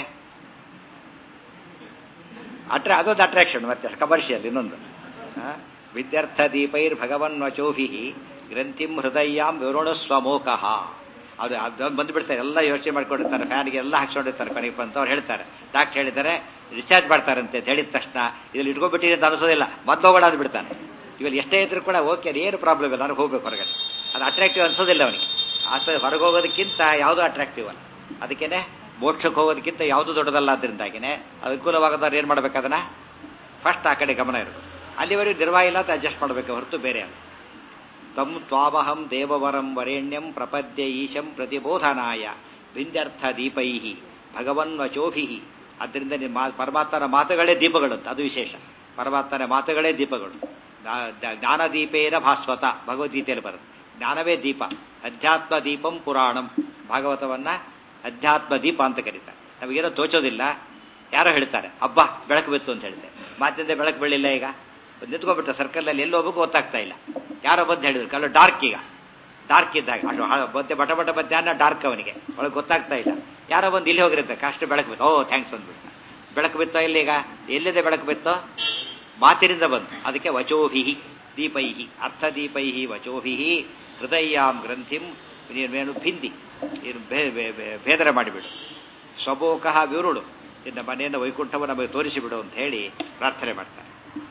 ಅಟ್ರಾ ಅದೊಂದು ಅಟ್ರಾಕ್ಷನ್ ಮತ್ತೆ ಕಮರ್ಷಿಯಲ್ ಇನ್ನೊಂದು ವಿದ್ಯಾರ್ಥ ದೀಪೈರ್ ಭಗವನ್ ವಚೋಭಿ ಗ್ರಂಥಿಂ ಹೃದಯಾಂ ವಿವೃಣ ಸ್ವಮೋಕಃ ಅದು ಅದು ಬಂದ್ಬಿಡ್ತಾರೆ ಎಲ್ಲ ಯೋಚನೆ ಮಾಡ್ಕೊಂಡಿರ್ತಾರೆ ಫ್ಯಾನ್ಗೆ ಎಲ್ಲ ಹಾಕ್ಸ್ಕೊಂಡಿರ್ತಾರೆ ಕೊನೆಗೆ ಬಂತ ಅವ್ರು ಹೇಳ್ತಾರೆ ಡಾಕ್ಟರ್ ಹೇಳಿದ್ದಾರೆ ರಿಚಾರ್ಜ್ ಮಾಡ್ತಾರಂತೆ ಅಂತ ಹೇಳಿದ ತಕ್ಷಣ ಇದ್ರಲ್ಲಿ ಇಟ್ಕೊಂಡ್ಬಿಟ್ಟಿದೆ ಅಂತ ಅನಿಸೋದಿಲ್ಲ ಮದ್ದೋಗೋಣ ಅಂದ್ಬಿಡ್ತಾನೆ ಇವಾಗ ಎಷ್ಟೇ ಇದ್ರೂ ಕೂಡ ಓಕೆ ಏನು ಪ್ರಾಬ್ಲಮ್ ಇಲ್ಲ ನನಗೆ ಹೋಗ್ಬೇಕು ಹೊರಗಡೆ ಅದು ಅಟ್ರಾಕ್ಟಿವ್ ಅನ್ಸೋದಿಲ್ಲ ಅವನಿಗೆ ಆಸ್ಪತ್ರೆ ಹೊರಗೆ ಹೋಗೋದಕ್ಕಿಂತ ಯಾವುದೂ ಅಟ್ರಾಕ್ಟಿವ್ ಅಲ್ಲ ಅದಕ್ಕೇನೆ ಮೋಕ್ಷಕ್ಕೆ ಹೋಗೋದಕ್ಕಿಂತ ಯಾವುದು ದೊಡ್ಡದಲ್ಲ ಅದರಿಂದಾಗಿನೇ ಅನುಕೂಲವಾಗದವ್ರು ಏನು ಮಾಡ್ಬೇಕು ಅದನ್ನ ಫಸ್ಟ್ ಆ ಕಡೆ ಗಮನ ಇರಬೇಕು ಅಲ್ಲಿವರೆಗೂ ನಿರ್ವಾಹ ಇಲ್ಲ ಅಂತ ಅಡ್ಜಸ್ಟ್ ಮಾಡಬೇಕು ಹೊರತು ಬೇರೆ ಅಲ್ಲ ತಂ ತ್ವಾವಹಂ ದೇವವರಂ ವರೇಣ್ಯಂ ಪ್ರಪದ್ಯ ಈಶಂ ಪ್ರತಿಬೋಧನಾಯ ಭಿಂದ್ಯರ್ಥ ದೀಪೈ ಭಗವನ್ ವಚೋಭಿ ಅದರಿಂದ ನಿಮ್ಮ ಪರಮಾತ್ಮನ ಮಾತುಗಳೇ ದೀಪಗಳು ಅದು ವಿಶೇಷ ಪರಮಾತ್ಮನ ಮಾತುಗಳೇ ದೀಪಗಳು ಜ್ಞಾನದೀಪೇನ ಭಾಸ್ವತ ಭಗವದ್ಗೀತೆಯಲ್ಲಿ ಬರುತ್ತೆ ಜ್ಞಾನವೇ ದೀಪ ಅಧ್ಯಾತ್ಮ ದೀಪಂ ಪುರಾಣಂ ಭಾಗವತವನ್ನ ಅಧ್ಯಾತ್ಮ ದೀಪ ಅಂತ ಕರೀತಾರೆ ನಮಗೇನೋ ತೋಚೋದಿಲ್ಲ ಯಾರೋ ಹೇಳ್ತಾರೆ ಹಬ್ಬ ಬೆಳಕು ಬಿತ್ತು ಅಂತ ಹೇಳ್ತಾರೆ ಮಾತಿಂದ ಬೆಳಕು ಬೀಳಿಲ್ಲ ಈಗ ನಿಂತ್ಕೊಂಡ್ಬಿಟ್ಟ ಸರ್ಕಲ್ನಲ್ಲಿ ಎಲ್ಲಿ ಹೋಗ್ಬೇಕು ಗೊತ್ತಾಗ್ತಾ ಇಲ್ಲ ಯಾರೋ ಬಂದು ಹೇಳಿದ್ರು ಕಲ್ಲು ಡಾರ್ಕ್ ಈಗ ಡಾರ್ಕ್ ಇದ್ದಾಗ ಬದ್ದೆ ಬಟ ಬಟ ಮಧ್ಯಾಹ್ನ ಡಾರ್ಕ್ ಅವನಿಗೆ ಒಳಗೆ ಗೊತ್ತಾಗ್ತಾ ಇಲ್ಲ ಯಾರೋ ಬಂದು ಇಲ್ಲಿ ಹೋಗಿರುತ್ತೆ ಅಷ್ಟು ಬೆಳಕು ಬಿತ್ತು ಓ ಥ್ಯಾಂಕ್ಸ್ ಅಂದ್ಬಿಡ್ತ ಬೆಳಕು ಬಿತ್ತೋ ಇಲ್ಲಿ ಈಗ ಎಲ್ಲಿದೆ ಬೆಳಕು ಬಿತ್ತೋ ಮಾತಿನಿಂದ ಬಂತು ಅದಕ್ಕೆ ವಚೋಭಿಹಿ ದೀಪೈಹಿ ಅರ್ಥದೀಪೈಹಿ ವಚೋಭಿಹಿ ಹೃದಯಾಂ ಗ್ರಂಥಿಂ ನೀನು ಭಿಂದಿ ನೀನು ಭೇದನೆ ಮಾಡಿಬಿಡು ಸ್ವಬೋಕಃ ವಿರುಳು ನಿನ್ನ ಮನೆಯನ್ನು ವೈಕುಂಠವನ್ನು ನಮಗೆ ತೋರಿಸಿಬಿಡು ಅಂತ ಹೇಳಿ ಪ್ರಾರ್ಥನೆ ಮಾಡ್ತಾರೆ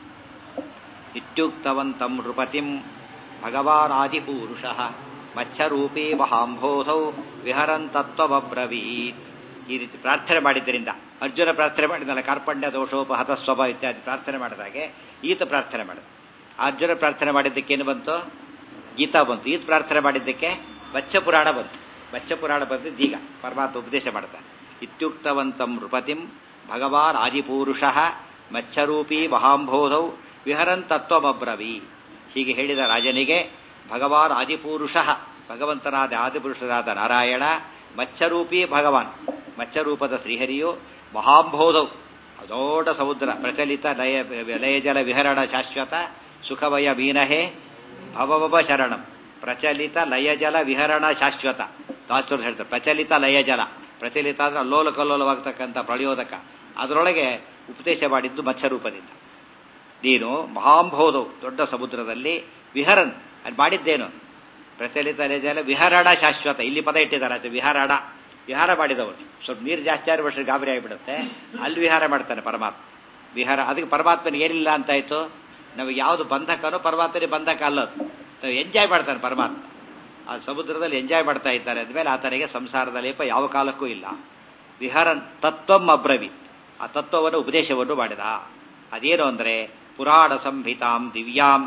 ಇತ್ಯುಕ್ತವಂತಂ ನೃಪತಿಂ ಭಗವಾನಾದಿಪೂರುಷ ಮಚ್ಚರೂಪೇ ಮಹಾಂಬೋಧೌ ವಿಹರಂತತ್ವಬ್ರವೀತ್ ಈ ರೀತಿ ಪ್ರಾರ್ಥನೆ ಮಾಡಿದ್ದರಿಂದ ಅರ್ಜುನ ಪ್ರಾರ್ಥನೆ ಮಾಡಿದಲ್ಲ ಕಾರ್ಪಣ್ಯ ದೋಷೋಪಹತ ಸ್ವಭ ಇತ್ಯಾದಿ ಪ್ರಾರ್ಥನೆ ಮಾಡಿದಾಗೆ ಈತ ಪ್ರಾರ್ಥನೆ ಮಾಡಿದ ಅರ್ಜುನ ಪ್ರಾರ್ಥನೆ ಮಾಡಿದ್ದಕ್ಕೆ ಏನು ಬಂತು ಗೀತಾ ಬಂತು ಈತ ಪ್ರಾರ್ಥನೆ ಮಾಡಿದ್ದಕ್ಕೆ ಬಚ್ಚ ಪುರಾಣ ಬಂತು ಬಚ್ಚ ಪುರಾಣ ಬಂದಿದ್ದು ಈಗ ಪರಮಾತ್ಮ ಉಪದೇಶ ಮಾಡ್ತಾನೆ ಇತ್ಯುಕ್ತವಂತಂ ನೃಪತಿಂ ಭಗವಾನ್ ಆದಿಪೂರುಷ ಮಚ್ಚರೂಪಿ ಮಹಾಂಬೋಧೌ ವಿಹರಂತತ್ವಬ್ರವಿ ಹೀಗೆ ಹೇಳಿದ ರಾಜನಿಗೆ ಭಗವಾನ್ ಆದಿಪುರುಷ ಭಗವಂತನಾದ ಆದಿಪುರುಷರಾದ ನಾರಾಯಣ ಮಚ್ಚರೂಪಿ ಭಗವಾನ್ ಮಚ್ಚರೂಪದ ಶ್ರೀಹರಿಯು ಮಹಾಂಬೋಧೌ ದೊಡ್ಡ ಸಮುದ್ರ ಪ್ರಚಲಿತ ಲಯ ಲಯಜಲ ವಿಹರಣ ಶಾಶ್ವತ ಸುಖವಯ ಮೀನಹೇ ಭವಭವ ಶರಣಂ ಪ್ರಚಲಿತ ಲಯಜಲ ವಿಹರಣ ಶಾಶ್ವತ ದಾಸರು ಹೇಳ್ತಾರೆ ಪ್ರಚಲಿತ ಲಯಜಲ ಪ್ರಚಲಿತ ಅಂದ್ರೆ ಅಲ್ಲೋಲ ಕಲ್ಲೋಲವಾಗ್ತಕ್ಕಂಥ ಪ್ರಳಯೋದಕ ಅದರೊಳಗೆ ಉಪದೇಶ ಮಾಡಿದ್ದು ಮತ್ಸ್ಯರೂಪದಿಂದ ನೀನು ಮಹಾಂಬೋಧವು ದೊಡ್ಡ ಸಮುದ್ರದಲ್ಲಿ ವಿಹರನ್ ಅದು ಮಾಡಿದ್ದೇನು ಪ್ರಚಲಿತ ಲಯಜಲ ವಿಹರಣ ಶಾಶ್ವತ ಇಲ್ಲಿ ಪದ ಇಟ್ಟಿದ್ದಾರೆ ಅದು ವಿಹಾರಣ ವಿಹಾರ ಮಾಡಿದವರು ಸ್ವಲ್ಪ ನೀರು ಜಾಸ್ತಿ ಆದ್ರೆ ವರ್ಷ ಗಾಬರಿ ಆಗಿಬಿಡುತ್ತೆ ಅಲ್ಲಿ ವಿಹಾರ ಮಾಡ್ತಾನೆ ಪರಮಾತ್ಮ ವಿಹಾರ ಅದಕ್ಕೆ ಪರಮಾತ್ಮನಿಗೆ ಏನಿಲ್ಲ ಅಂತಾಯ್ತು ನಮಗೆ ಯಾವುದು ಬಂಧಕನೋ ಪರಮಾತ್ಮನಿಗೆ ಬಂಧಕ ಅಲ್ಲದು ನಾವು ಎಂಜಾಯ್ ಮಾಡ್ತಾನೆ ಪರಮಾತ್ಮ ಆ ಸಮುದ್ರದಲ್ಲಿ ಎಂಜಾಯ್ ಮಾಡ್ತಾ ಇದ್ದಾರೆ ಅಂದಮೇಲೆ ಆತನಿಗೆ ಸಂಸಾರದ ಲೇಪ ಯಾವ ಕಾಲಕ್ಕೂ ಇಲ್ಲ ವಿಹರನ್ ತತ್ವಂ ಅಬ್ರವಿ ಆ ತತ್ವವನ್ನು ಉಪದೇಶವನ್ನು ಮಾಡಿದ ಅದೇನು ಅಂದ್ರೆ ಪುರಾಣ ಸಂಹಿತಾಂ ದಿವ್ಯಾಂ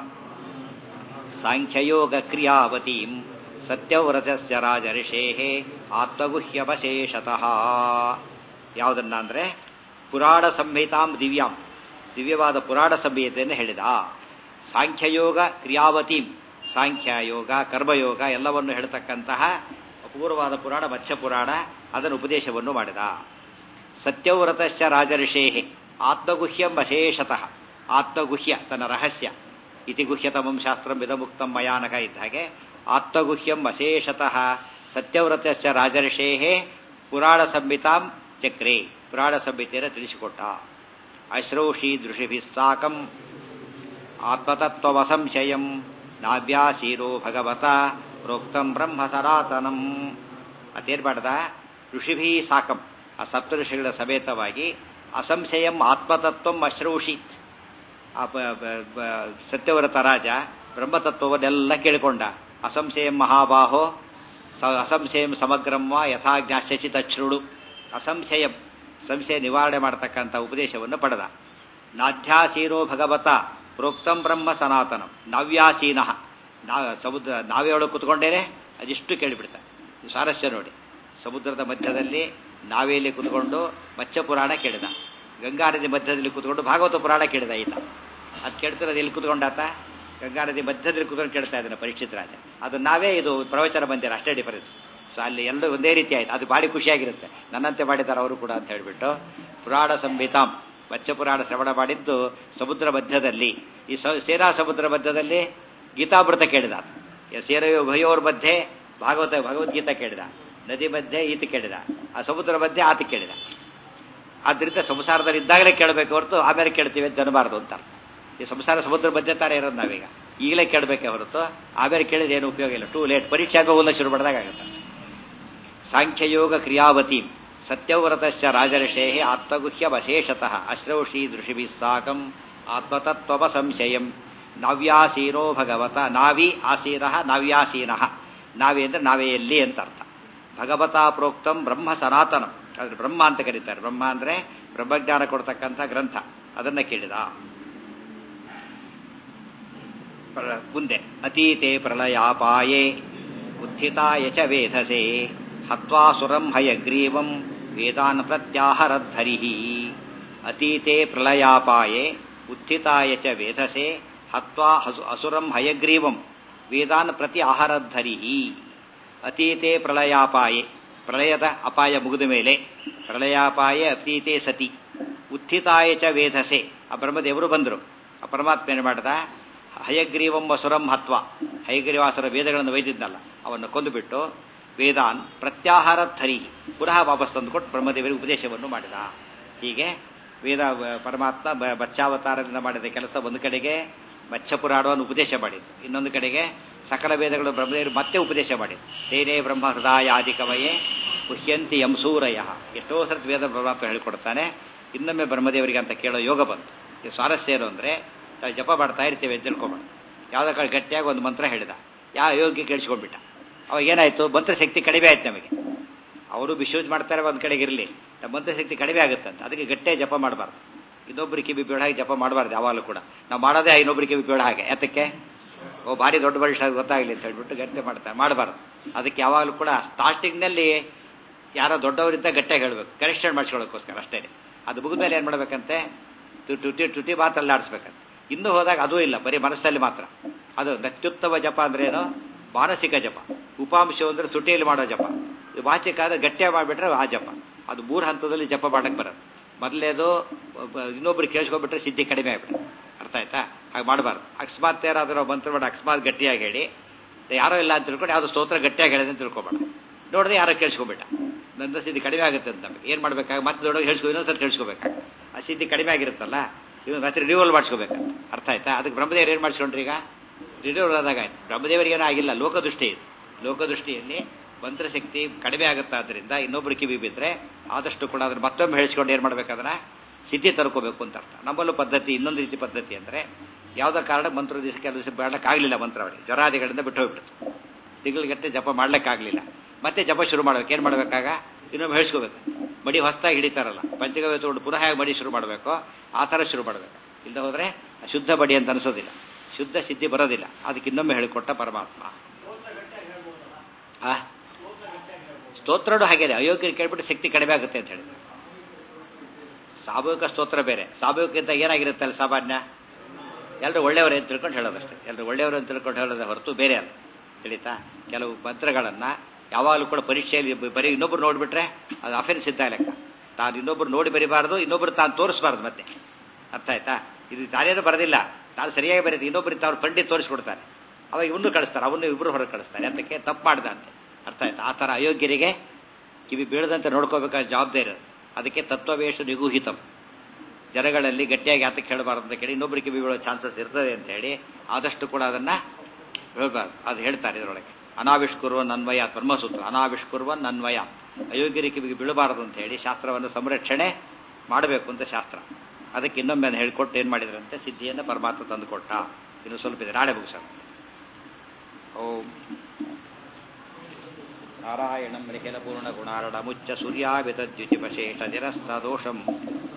ಸಾಂಖ್ಯಯೋಗ ಕ್ರಿಯಾವತೀಂ ಸತ್ಯವ್ರತಸ್ಯ ರಾಜರ್ಷೇ ಆತ್ಮಗುಹ್ಯವಶೇಷತಃ ಯಾವುದನ್ನ ಅಂದ್ರೆ ಪುರಾಣ ಸಂಹಿತಾಂ ದಿವ್ಯಾಂ ದಿವ್ಯವಾದ ಪುರಾಣ ಸಂಹಿತೆಯನ್ನು ಹೇಳಿದ ಸಾಂಖ್ಯಯೋಗ ಕ್ರಿಯಾವತೀಂ ಸಾಂಖ್ಯ ಯೋಗ ಕರ್ಮಯೋಗ ಎಲ್ಲವನ್ನು ಹೇಳ್ತಕ್ಕಂತಹ ಅಪೂರ್ವವಾದ ಪುರಾಣ ಮತ್ಸ್ಯ ಪುರಾಣ ಅದನ್ನು ಉಪದೇಶವನ್ನು ಮಾಡಿದ ಸತ್ಯವ್ರತಶ್ಚ ರಾಜರ್ಷೇಹೆ ಆತ್ಮಗುಹ್ಯಂ ಅಶೇಷತಃ ಆತ್ಮಗುಹ್ಯ ತನ್ನ ರಹಸ್ಯ ಇತಿಗುಹ್ಯತಮಂ ಶಾಸ್ತ್ರಂ ವಿಧಮುಕ್ತಂ ಮಯಾನಕ ಇದ್ದ ಹಾಗೆ ಆತ್ಮಗುಹ್ಯಂ ಅಶೇಷತಃ ಸತ್ಯವ್ರತಶ್ಚ ರಾಜರ್ಷೇಹೇ ಪುರಾಣ ಸಂಹಿತಾಂ ಚಕ್ರೆ ಪುರಾಣ ಸಂಹಿತೆಯನ್ನು ತಿಳಿಸಿಕೊಟ್ಟ ಅಶ್ರೌಷಿ ದೃಷಿಭಿಃ ಸಾಕಂ ಆತ್ಮತತ್ವವಸಂಶಯಂ ನಾವ್ಯಾಸೀರೋ ಭಗವತ ಪ್ರೋಕ್ತಂ ಬ್ರಹ್ಮ ಸನಾತನಂ ಅದೇನ್ ಮಾಡ್ದ ಋಷಿಭೀ ಸಾಕಂ ಆ ಸಪ್ತ ಋಷಿಗಳ ಸಮೇತವಾಗಿ ಅಸಂಶಯಂ ಆತ್ಮತತ್ವಂ ಅಶ್ರೌಷೀತ್ ಆ ಸತ್ಯವ್ರತ ರಾಜ ಬ್ರಹ್ಮತತ್ವವನ್ನೆಲ್ಲ ಕೇಳಿಕೊಂಡ ಅಸಂಶಯಂ ಮಹಾಬಾಹೋ ಅಸಂಶಯಂ ಸಮಗ್ರಂ ವಾ ಯಥಾ ಜ್ಞಾಸ್ಯಸಿ ತಚ್ಛೃಳು ಅಸಂಶಯಂ ಸಂಶಯ ನಿವಾರಣೆ ಮಾಡತಕ್ಕಂಥ ಉಪದೇಶವನ್ನು ಪಡೆದ ನಾಧ್ಯಾಸೀನೋ ಭಗವತ ಪ್ರೋಕ್ತಂ ಬ್ರಹ್ಮ ಸನಾತನಂ ನಾವ್ಯಾಸೀನ ನಾ ಸಮುದ್ರ ನಾವೇ ಒಳಗೆ ಕುತ್ಕೊಂಡೇನೆ ಅದಿಷ್ಟು ಕೇಳಿಬಿಡ್ತಾರೆ ಸ್ವಾರಸ್ಯ ನೋಡಿ ಸಮುದ್ರದ ಮಧ್ಯದಲ್ಲಿ ನಾವೆಯಲ್ಲಿ ಕುತ್ಕೊಂಡು ಮತ್ಸ್ಯ ಪುರಾಣ ಕೇಳಿದ ಗಂಗಾ ನದಿ ಮಧ್ಯದಲ್ಲಿ ಕುತ್ಕೊಂಡು ಭಾಗವತ ಪುರಾಣ ಕೇಳಿದ ಈತ ಅದು ಕೇಳ್ತಿರೋದು ಎಲ್ಲಿ ಕುತ್ಕೊಂಡಾತ ಗಂಗಾ ನದಿ ಮಧ್ಯದಲ್ಲಿ ಕುತ್ಕೊಂಡು ಕೇಳ್ತಾ ಇದ್ದಾನೆ ಪರೀಕ್ಷಿತ್ ರಾಜ ಅದು ನಾವೇ ಇದು ಪ್ರವಚನ ಬಂದಿರ ಅಷ್ಟೇ ಡಿಫರೆನ್ಸ್ ಸೊ ಅಲ್ಲಿ ಎಲ್ಲರೂ ಒಂದೇ ರೀತಿ ಆಯ್ತು ಅದು ಭಾರಿ ಖುಷಿಯಾಗಿರುತ್ತೆ ನನ್ನಂತೆ ಮಾಡಿದ್ದಾರೆ ಅವರು ಕೂಡ ಅಂತ ಹೇಳಿಬಿಟ್ಟು ಪುರಾಣ ಸಂಹಿತಾಂ ಮತ್ಸ್ಯ ಪುರಾಣ ಶ್ರವಣ ಮಾಡಿದ್ದು ಸಮುದ್ರ ಮಧ್ಯದಲ್ಲಿ ಈ ಸೇನಾ ಸಮುದ್ರ ಮಧ್ಯದಲ್ಲಿ ಗೀತಾಮೃತ ಕೇಳಿದ ಸೇನ ಉಭಯೋರ್ ಮಧ್ಯೆ ಭಾಗವತ ಭಗವದ್ಗೀತಾ ಕೇಳಿದ ನದಿ ಮಧ್ಯೆ ಈತ ಕೇಳಿದ ಆ ಸಮುದ್ರ ಮಧ್ಯೆ ಆತ ಕೇಳಿದ ಆದ್ರಿಂದ ಸಂಸಾರದಲ್ಲಿ ಇದ್ದಾಗಲೇ ಕೇಳಬೇಕು ಹೊರತು ಆಮೇಲೆ ಕೇಳ್ತೀವಿ ಅಂತ ಅನ್ನಬಾರ್ದು ಅಂತ ಈ ಸಂಸಾರ ಸಮುದ್ರ ಮಧ್ಯೆ ತಾರೆ ಇರೋದು ನಾವೀಗ ಈಗಲೇ ಕೇಳಬೇಕೆ ಹೊರತು ಆಮೇಲೆ ಕೇಳಿದ ಏನು ಉಪಯೋಗ ಇಲ್ಲ ಟೂ ಲೇಟ್ ಪರೀಕ್ಷೆ ಆಗೋ ಹೋದ ಶುರು ಮಾಡಿದಾಗತ್ತೆ ಸಾಂಖ್ಯಯೋಗ ಕ್ರಿಯಾವತಿ ಸತ್ಯವ್ರತಶ್ಚ ರಾಜರ್ಷೇ ಆತ್ಮಗುಹ್ಯವಶೇಷತಃ ಅಶ್ರೌಷಿ ದೃಷಿಭಿ ಸಾಕಂ ಆತ್ಮತತ್ವ ಸಂಶಯಂ ನಾವ್ಯಾಸೀನೋ ಭಗವತ ನಾವಿ ಆಸೀನ ನಾವ್ಯಾಸೀನ ನಾವಿ ಅಂದ್ರೆ ನಾವೇ ಎಲ್ಲಿ ಅಂತ ಅರ್ಥ ಭಗವತ ಪ್ರೋಕ್ತಂ ಬ್ರಹ್ಮ ಸನಾತನಂ ಅದ್ರ ಬ್ರಹ್ಮ ಅಂತ ಕರೀತಾರೆ ಬ್ರಹ್ಮ ಅಂದ್ರೆ ಬ್ರಹ್ಮಜ್ಞಾನ ಕೊಡ್ತಕ್ಕಂಥ ಗ್ರಂಥ ಅದನ್ನ ಕೇಳಿದ ಮುಂದೆ ಅತೀತೆ ಪ್ರಳಯಾಪಾಯೇ ಉತ್ಥಿತಾಯ ಚ ವೇಧಸೆ ಹತ್ವಾಸುರಂ ಹಯಗ್ರೀವಂ ವೇದಾನ್ ಪ್ರತ್ಯಾಹರದ್ಧರಿ ಅತೀತೆ ಪ್ರಳಯಾಪಾಯೇ ಉತ್ಥಿತಾಯ ಚ ವೇಧಸೆ ಹತ್ವಾ ಅಸುರಂ ಹಯಗ್ರೀವಂ ವೇದಾನ್ ಪ್ರತಿ ಆಹಾರದ್ಧರಿ ಅತೀತೆ ಪ್ರಳಯಾಪಾಯೇ ಪ್ರಳಯದ ಅಪಾಯ ಮುಗಿದ ಮೇಲೆ ಪ್ರಳಯಾಪಾಯೇ ಅತೀತೆ ಸತಿ ಉತ್ಥಿತಾಯ ಚ ವೇಧಸೆ ಆ ಬ್ರಹ್ಮದೇವರು ಬಂದರು ಆ ಪರಮಾತ್ಮ ಏನು ಮಾಡ್ದ ಹಯಗ್ರೀವಂ ವಸುರಂ ಹತ್ವ ಹಯಗ್ರೀವಾಸುರ ವೇದಗಳನ್ನು ಒಯ್ದಿದ್ನಲ್ಲ ಅವನ್ನು ಕೊಂದುಬಿಟ್ಟು ವೇದಾನ್ ಪ್ರತ್ಯಾಹಾರ ಧರಿ ಪುನಃ ವಾಪಸ್ ತಂದುಕೊಟ್ಟು ಬ್ರಹ್ಮದೇವರಿಗೆ ಉಪದೇಶವನ್ನು ಮಾಡಿದ ಹೀಗೆ ವೇದ ಪರಮಾತ್ಮ ಬಚ್ಚಾವತಾರದಿಂದ ಮಾಡಿದ ಕೆಲಸ ಒಂದು ಕಡೆಗೆ ಮತ್ಸ್ಯ ಪುರಾಣವನ್ನು ಉಪದೇಶ ಮಾಡಿದ್ದು ಇನ್ನೊಂದು ಕಡೆಗೆ ಸಕಲ ವೇದಗಳು ಬ್ರಹ್ಮದೇವರು ಮತ್ತೆ ಉಪದೇಶ ಮಾಡಿದ್ದು ತೇನೇ ಬ್ರಹ್ಮ ಹೃದಯಾದಿ ಕವಯೇ ಪುಹ್ಯಂತಿ ಯಂಸೂರಯ ಎಷ್ಟೋ ಸರ್ತಿ ವೇದ ಪರಮಾತ್ಮ ಹೇಳ್ಕೊಡ್ತಾನೆ ಇನ್ನೊಮ್ಮೆ ಬ್ರಹ್ಮದೇವರಿಗೆ ಅಂತ ಕೇಳೋ ಯೋಗ ಬಂತು ಇದು ಸ್ವಾರಸ್ಯ ಏನು ಅಂದರೆ ನಾವು ಜಪ ಮಾಡ್ತಾ ಇರ್ತೀವಿ ಅಂತ ತಿಳ್ಕೊಬೇಡ ಯಾವುದೋ ಕಡೆ ಗಟ್ಟಿಯಾಗಿ ಒಂದು ಮಂತ್ರ ಹೇಳಿದ ಯಾವ ಯೋಗಿ ಕೇಳಿಸ್ಕೊಂಡ್ಬಿಟ್ಟ ಅವಾಗ ಏನಾಯಿತು ಮಂತ್ರಶಕ್ತಿ ಕಡಿಮೆ ಆಯ್ತು ನಮಗೆ ಅವರು ಬಿಶ್ಯೂಸ್ ಮಾಡ್ತಾರೆ ಒಂದು ಕಡೆಗೆ ಇರಲಿ ನಮ್ಮ ಮಂತ್ರಶಕ್ತಿ ಕಡಿಮೆ ಆಗುತ್ತಂತ ಅದಕ್ಕೆ ಗಟ್ಟೆ ಜಪ ಮಾಡಬಾರ್ದು ಇನ್ನೊಬ್ಬರಿಗೆ ಕಿವಿ ಬೀಳೋ ಹಾಗೆ ಜಪ ಮಾಡಬಾರ್ದು ಯಾವಾಗಲೂ ಕೂಡ ನಾವು ಮಾಡೋದೇ ಇನ್ನೊಬ್ಬರಿಗೆ ಕಿವಿ ಬೀಳೋ ಹಾಗೆ ಯಾತಕ್ಕೆ ಓ ಭಾರಿ ದೊಡ್ಡ ಮನುಷ್ಯ ಗೊತ್ತಾಗಲಿ ಅಂತ ಹೇಳ್ಬಿಟ್ಟು ಗಟ್ಟೆ ಮಾಡ್ತಾರೆ ಮಾಡಬಾರ್ದು ಅದಕ್ಕೆ ಯಾವಾಗಲೂ ಕೂಡ ಸ್ಟಾರ್ಟಿಂಗ್ನಲ್ಲಿ ಯಾರೋ ದೊಡ್ಡವರಿಂದ ಗಟ್ಟಿಯಾಗಿ ಹೇಳಬೇಕು ಕರೆಕ್ಷನ್ ಮಾಡಿಸ್ಕೊಳ್ಳೋಕ್ಕೋಸ್ಕರ ಅಷ್ಟೇ ಅದು ಮುಗಿದ್ಮೇಲೆ ಏನು ಮಾಡ್ಬೇಕಂತೆ ಟುಟಿ ಟುಟಿ ಮಾತಲ್ಲಿ ಆಡಿಸ್ಬೇಕಂತೆ ಇನ್ನೂ ಹೋದಾಗ ಅದೂ ಇಲ್ಲ ಬರೀ ಮನಸ್ಸಲ್ಲಿ ಮಾತ್ರ ಅದು ನತ್ಯುತ್ತಮ ಜಪ ಅಂದ್ರೆ ಏನು ಮಾನಸಿಕ ಜಪ ಉಪಾಂಶ ಅಂದ್ರೆ ತುಟಿಯಲ್ಲಿ ಮಾಡೋ ಜಪ ಇದು ವಾಚಿಕ ಆದ್ರೆ ಗಟ್ಟಿಯಾಗಿ ಮಾಡಿಬಿಟ್ರೆ ಆ ಜಪ ಅದು ಮೂರು ಹಂತದಲ್ಲಿ ಜಪ ಮಾಡಕ್ಕೆ ಬರೋದು ಮೊದಲೇದು ಇನ್ನೊಬ್ರು ಕೇಳಿಸ್ಕೊಂಡ್ಬಿಟ್ರೆ ಸಿದ್ಧಿ ಕಡಿಮೆ ಆಗ್ಬಿಡುತ್ತೆ ಅರ್ಥ ಆಯ್ತಾ ಹಾಗೆ ಮಾಡಬಾರ್ದು ಅಕಸ್ಮಾತ್ ಯಾರಾದರೂ ಮಂತ್ರ ಮಾಡಿ ಅಕಸ್ಮಾತ್ ಗಟ್ಟಿಯಾಗಿ ಹೇಳಿ ಯಾರೋ ಇಲ್ಲ ಅಂತ ತಿಳ್ಕೊಂಡು ಯಾವ್ದು ಸ್ತೋತ್ರ ಗಟ್ಟಿಯಾಗಿ ಹೇಳಿದೆ ಅಂತ ತಿಳ್ಕೊಬೇಡ ನೋಡಿದ್ರೆ ಯಾರೋ ಕೇಳಿಸ್ಕೊಬೇಡ ನನ್ನ ಸಿದ್ಧಿ ಕಡಿಮೆ ಆಗುತ್ತೆ ಅಂತ ನಮಗೆ ಏನು ಮಾಡ್ಬೇಕಾಗ ಮತ್ತೆ ದೊಡ್ಡ ಹೇಳ್ಸ್ಕೊ ಇನ್ನೊಂದ್ಸರಿ ಕೇಳಿಸ್ಕೋಬೇಕಾಗ ಆ ಸಿದ್ಧಿ ಕಡಿಮೆ ಆಗಿರುತ್ತಲ್ಲ ಇವಾಗ ಮತ್ತೆ ರಿನ್ಯೂವಲ್ ಮಾಡಿಸ್ಕೋಬೇಕು ಅರ್ಥ ಆಯ್ತಾ ಅದಕ್ಕೆ ಬ್ರಹ್ಮದೇವರು ಏನು ಮಾಡಿಸ್ಕೊಂಡ್ರಿ ಈಗ ರಿನ್ಯೂವಲ್ ಆದಾಗ ಆಯ್ತು ಬ್ರಹ್ಮದೇವರಿಗೇನೂ ಆಗಿಲ್ಲ ಲೋಕದೃಷ್ಟಿ ಇದು ಲೋಕದೃಷ್ಟಿಯಲ್ಲಿ ಮಂತ್ರಶಕ್ತಿ ಕಡಿಮೆ ಆಗುತ್ತೆ ಆದ್ದರಿಂದ ಇನ್ನೊಬ್ರು ಕಿವಿ ಬಿದ್ದರೆ ಆದಷ್ಟು ಕೂಡ ಅದನ್ನ ಮತ್ತೊಮ್ಮೆ ಹೇಳಿಸ್ಕೊಂಡು ಏನು ಮಾಡ್ಬೇಕಾದ್ರೆ ಸಿದ್ಧಿ ತರ್ಕೋಬೇಕು ಅಂತ ಅರ್ಥ ನಮ್ಮಲ್ಲೂ ಪದ್ಧತಿ ಇನ್ನೊಂದು ರೀತಿ ಪದ್ಧತಿ ಅಂದರೆ ಯಾವುದೋ ಕಾರಣ ಮಂತ್ರ ದಿವಸ ಕೆಲವು ದಿವಸ ಮಾಡಲಿಕ್ಕಾಗಲಿಲ್ಲ ಮಂತ್ರ ಅವರಿಗೆ ಜ್ವರಾದಿಗಳಿಂದ ಬಿಟ್ಟು ಹೋಗ್ಬಿಡ್ತು ತಿಂಗಳಿಗಟ್ಟೆ ಜಪ ಮಾಡ್ಲಿಕ್ಕಾಗಲಿಲ್ಲ ಮತ್ತೆ ಜಪ ಶುರು ಮಾಡ್ಬೇಕು ಏನು ಮಾಡಬೇಕಾಗ ಇನ್ನೊಮ್ಮೆ ಹೇಳಿಸ್ಕೋಬೇಕು ಮಡಿ ಹೊಸದಾಗಿ ಹಿಡಿತಾರಲ್ಲ ಪಂಚಗವ್ಯ ತಗೊಂಡು ಪುನಃ ಹೇಗೆ ಮಡಿ ಶುರು ಮಾಡಬೇಕು ಆ ಥರ ಶುರು ಮಾಡಬೇಕು ಇಲ್ಲದೆ ಹೋದರೆ ಶುದ್ಧ ಬಡಿ ಅಂತ ಅನಿಸೋದಿಲ್ಲ ಶುದ್ಧ ಸಿದ್ಧಿ ಬರೋದಿಲ್ಲ ಅದಕ್ಕೆ ಇನ್ನೊಮ್ಮೆ ಹೇಳಿಕೊಟ್ಟ ಪರಮಾತ್ಮ ಆ ಸ್ತೋತ್ರನು ಹಾಗೇನೆ ಅಯೋಗ್ಯರು ಕೇಳ್ಬಿಟ್ಟು ಶಕ್ತಿ ಕಡಿಮೆ ಆಗುತ್ತೆ ಅಂತ ಹೇಳಿದ್ರು ಸಾಮೂಹಿಕ ಸ್ತೋತ್ರ ಬೇರೆ ಸಾಮೂಹಿಕಕ್ಕಿಂತ ಏನಾಗಿರುತ್ತೆ ಅಲ್ಲಿ ಸಾಮಾನ್ಯ ಎಲ್ಲರೂ ಒಳ್ಳೆಯವರು ಅಂತ ತಿಳ್ಕೊಂಡು ಹೇಳೋದಷ್ಟೇ ಎಲ್ಲರೂ ಒಳ್ಳೆಯವರು ಅಂತ ತಿಳ್ಕೊಂಡು ಹೇಳೋದೇ ಹೊರತು ಬೇರೆ ಅಲ್ಲ ತಿಳಿತಾ ಕೆಲವು ಮಂತ್ರಗಳನ್ನು ಯಾವಾಗಲೂ ಕೂಡ ಪರೀಕ್ಷೆಯಲ್ಲಿ ಬರೀ ಇನ್ನೊಬ್ರು ನೋಡಿಬಿಟ್ರೆ ಅದು ಅಫೆನ್ಸ್ ಇದ್ದ ಲೆಕ್ಕ ತಾನು ಇನ್ನೊಬ್ರು ನೋಡಿ ಬರಿಬಾರ್ದು ಇನ್ನೊಬ್ರು ತಾನು ತೋರಿಸ್ಬಾರ್ದು ಮತ್ತೆ ಅರ್ಥ ಆಯ್ತಾ ಇದು ತಾನೇನು ಬರೋದಿಲ್ಲ ತಾನು ಸರಿಯಾಗಿ ಬರೀತಿ ಇನ್ನೊಬ್ರು ತಾನು ಪಂಡಿತ್ ತೋರಿಸ್ಕೊಡ್ತಾರೆ ಅವಾಗ ಇವನು ಕಳಿಸ್ತಾರೆ ಅವನು ಇಬ್ಬರು ಹೊರಗೆ ಕಳಿಸ್ತಾರೆ ಅದಕ್ಕೆ ತಪ್ಪು ಮಾಡ್ದ ಅಂತ ಅರ್ಥ ಆಯ್ತಾ ಆ ಥರ ಅಯೋಗ್ಯರಿಗೆ ಕಿವಿ ಬೀಳದಂತೆ ನೋಡ್ಕೋಬೇಕಾದ ಜವಾಬ್ದಾರಿ ಇರೋದು ಅದಕ್ಕೆ ತತ್ವವೇಶ ನಿಗೂಹಿತಂ ಜನಗಳಲ್ಲಿ ಗಟ್ಟಿಯಾಗಿ ಯಾತಕ್ಕೆ ಹೇಳಬಾರ್ದು ಅಂತ ಕೇಳಿ ಇನ್ನೊಬ್ಬರಿಗೆ ಕಿವಿ ಬೀಳೋ ಚಾನ್ಸಸ್ ಇರ್ತದೆ ಅಂತ ಹೇಳಿ ಆದಷ್ಟು ಕೂಡ ಅದನ್ನ ಹೇಳ್ಬಾರ್ದು ಅದು ಹೇಳ್ತಾರೆ ಇದರೊಳಗೆ ಅನಾವಿಷ್ಕುರ್ವನ್ ಅನ್ವಯ ಬ್ರಹ್ಮಸೂತ್ರ ಅನಾವಿಷ್ಕುರ್ವನ್ ಅನ್ವಯ ಅಯೋಗ್ಯರಿಗೆ ಕಿವಿಗೆ ಬೀಳಬಾರದು ಅಂತ ಹೇಳಿ ಶಾಸ್ತ್ರವನ್ನು ಸಂರಕ್ಷಣೆ ಮಾಡಬೇಕು ಅಂತ ಶಾಸ್ತ್ರ ಅದಕ್ಕೆ ಇನ್ನೊಮ್ಮೆ ಅದನ್ನ ಹೇಳ್ಕೊಟ್ಟು ಏನು ಮಾಡಿದ್ರಂತೆ ಸಿದ್ಧಿಯನ್ನು ಪರಮಾತ್ಮ ತಂದುಕೊಟ್ಟ ಇನ್ನು ಸ್ವಲ್ಪ ಇದೆ ನಾಳೆ ಮುಗಿಸೋಣ ಓಂ ನಾರಾಯಣಂ ನಿಖಿಲ ಪೂರ್ಣ ಗುಣಾರಣ ಮುಚ್ಚ ಸೂರ್ಯಾವಿತದ್ಯುತಿಪಶೇಷ ನಿರಸ್ತ ದೋಷಂ